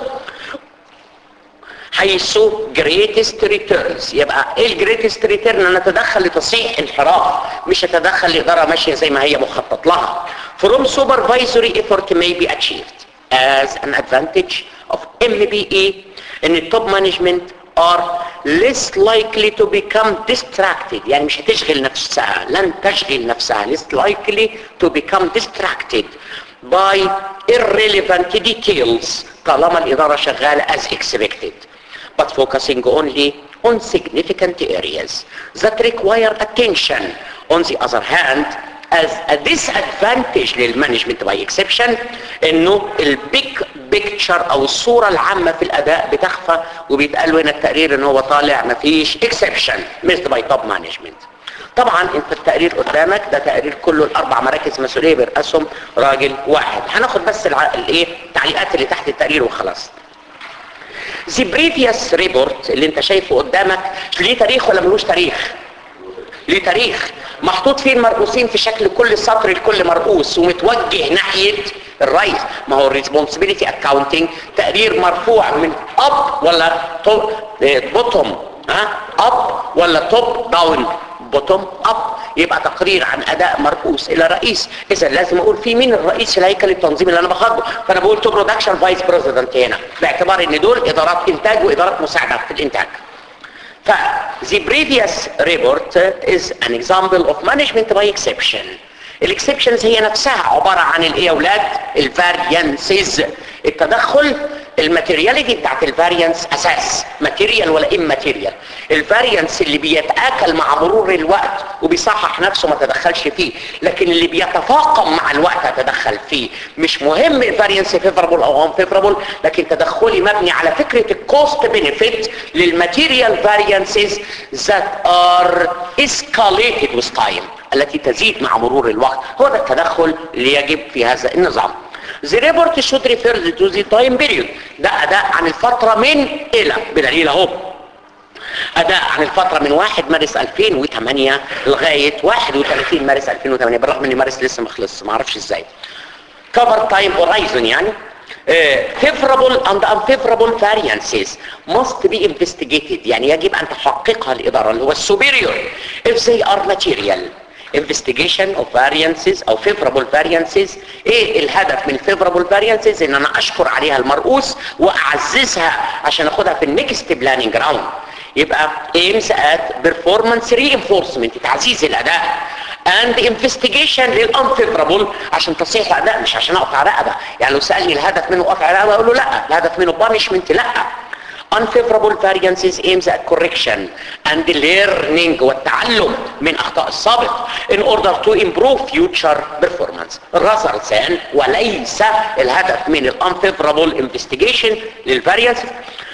حيث greatest returns يبقى ايه الجريتست ريتيرن انا اتدخل لتصحيح انحراف مش اتدخل لاداره ماشيه زي ما هي مخطط لها from supervisory effort may be achieved as an advantage of MBE ان التوب مانجمنت are less likely to become distracted يعني مش هتشغل نفسها لن تشغل نفسها less likely to become distracted by irrelevant details طالما الإدارة شغالة as expected but focusing only on significant areas that require attention on the other hand as a disadvantage للمانجمنت by exception انه البيج بيكتشر او الصورة العامة في الاداء بتخفى وبيتقال هنا التقرير ان هو طالع مفيش exception missed by top management طبعا انت التقرير قدامك ده تقرير كله الاربع مراكز مسؤوليه بيرأسهم راجل واحد هناخد بس الع- الايه التعليقات اللي تحت التقرير وخلاص The previous report اللي انت شايفه قدامك ليه تاريخ ولا ملوش تاريخ ليه تاريخ محطوط فيه المرؤوسين في شكل كل سطر لكل مرؤوس ومتوجه ناحية الرئيس ما هو responsibility accounting تقرير مرفوع من up ولا بوتوم ها up ولا توب داون بوتوم اب يبقى تقرير عن اداء مرؤوس الى رئيس اذا لازم اقول في مين الرئيس الهيكل التنظيمي اللي انا بخاطبه فانا بقول تو برودكشن فايس بريزيدنت هنا باعتبار ان دول ادارات انتاج وادارات مساعده في الانتاج ف the previous report is an example of management by exception الاكسبشنز هي نفسها عبارة عن الايه يا اولاد الفاريانسز التدخل الماتيرياليتي بتاعت الفاريانس اساس ماتيريال ولا ام ماتيريال الفاريانس اللي بيتاكل مع مرور الوقت وبيصحح نفسه ما تدخلش فيه لكن اللي بيتفاقم مع الوقت اتدخل فيه مش مهم الفاريانس فيفربل او ان فيفربل لكن تدخلي مبني على فكره الكوست بنفيت للماتيريال فاريانسز ذات ار escalated with time التي تزيد مع مرور الوقت هو ده التدخل اللي يجب في هذا النظام The report should refer to the time period ده أداء عن الفترة من إلى بدليل أهو أداء عن الفترة من 1 مارس 2008 لغاية 31 مارس 2008 بالرغم ان مارس لسه ما خلصش ما اعرفش ازاي cover time horizon يعني uh, favorable and unfavorable variances must be investigated يعني يجب ان تحققها الاداره اللي هو السوبيريور if they are material investigation of variances او favorable variances ايه الهدف من favorable variances ان انا اشكر عليها المرؤوس واعززها عشان اخدها في النكست بلاننج راوند يبقى aims at performance reinforcement تعزيز الاداء and investigation للانفيفرابل عشان تصحيح الاداء مش عشان اقطع رقبه يعني لو سالني الهدف منه قطع رقبه اقول له لا الهدف منه بانشمنت لا unfavorable variances aims at correction and learning والتعلم من اخطاء السابق in order to improve future performance rather than وليس الهدف من ال unfavorable investigation للفاريانسز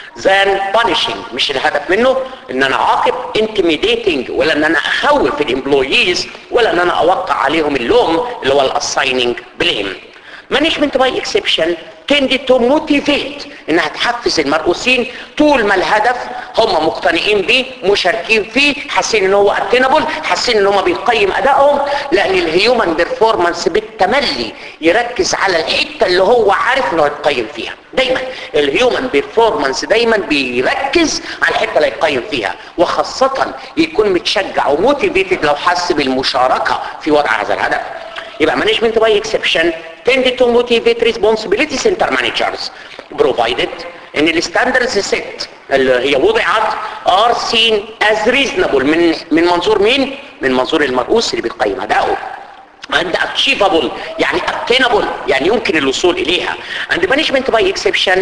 than punishing مش الهدف منه ان انا اعاقب intimidating ولا ان انا اخوف الامبلويز ولا ان انا اوقع عليهم اللوم اللي هو الاسايننج بليم management by exception tended to motivate انها تحفز المرؤوسين طول ما الهدف هم مقتنعين بيه مشاركين فيه حاسين ان هو اتنبل حاسين ان هم بيقيم ادائهم لان الهيومن بيرفورمانس بالتملي يركز على الحته اللي هو عارف انه هيتقيم فيها دايما الهيومن بيرفورمانس دايما بيركز على الحته اللي هيقيم فيها وخاصه يكون متشجع وموتيفيتد لو حس بالمشاركه في وضع هذا الهدف يبقى management by exception tended to motivate responsibility center managers provided ان الستاندردز set اللي هي وضعت are seen as reasonable من من منظور مين؟ من منظور المرؤوس اللي بيقيم اداؤه and achievable يعني attainable يعني يمكن الوصول اليها and management by exception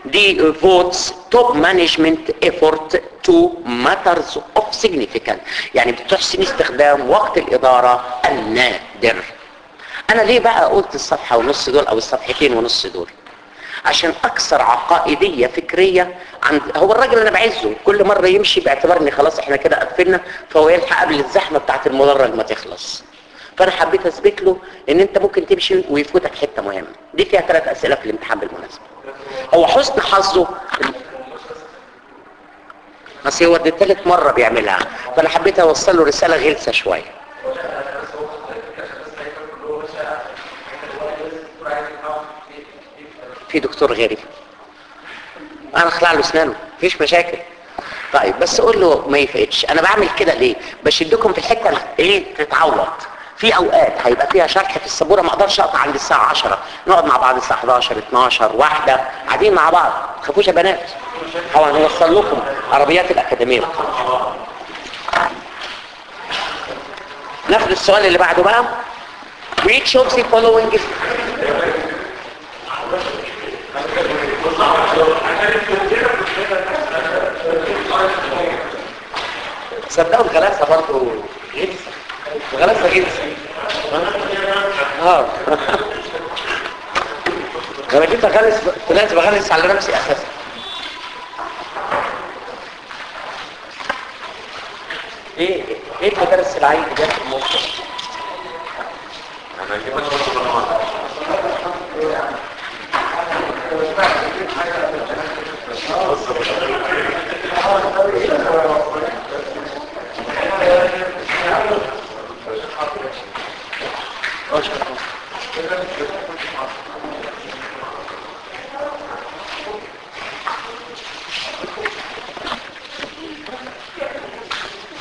devotes top management effort to matters of significance يعني بتحسن استخدام وقت الاداره النادر انا ليه بقى قلت الصفحة ونص دول او الصفحتين ونص دول عشان اكثر عقائدية فكرية عند هو الراجل اللي انا بعزه كل مرة يمشي باعتبار ان خلاص احنا كده قفلنا فهو يلحق قبل الزحمة بتاعت المدرج ما تخلص فانا حبيت اثبت له ان انت ممكن تمشي ويفوتك حتة مهمة دي فيها ثلاث اسئلة في الامتحان بالمناسبة هو حسن حظه بس هو دي ثالث مرة بيعملها فانا حبيت اوصل له رسالة غلسة شوية في دكتور غيري انا اخلع له اسنانه مفيش مشاكل طيب بس قول له ما يفقدش انا بعمل كده ليه بشدكم في الحته اللي ايه تتعوض في اوقات هيبقى فيها شرح في السبوره ما اقدرش اقطع عند الساعه 10 نقعد مع بعض الساعه 11 12 واحده قاعدين مع بعض ما تخافوش يا بنات طبعا نوصل لكم عربيات الاكاديميه ناخد السؤال اللي بعده بقى which of the following is صدقوا الغلاسة برضه غلسة الغلاسة غلسة اه انا جيت اغلس طلعت بغلس على نفسي اساسا ايه ايه المدرس العين اللي جت في الموقف انا كده شفت برنامج اه شكرا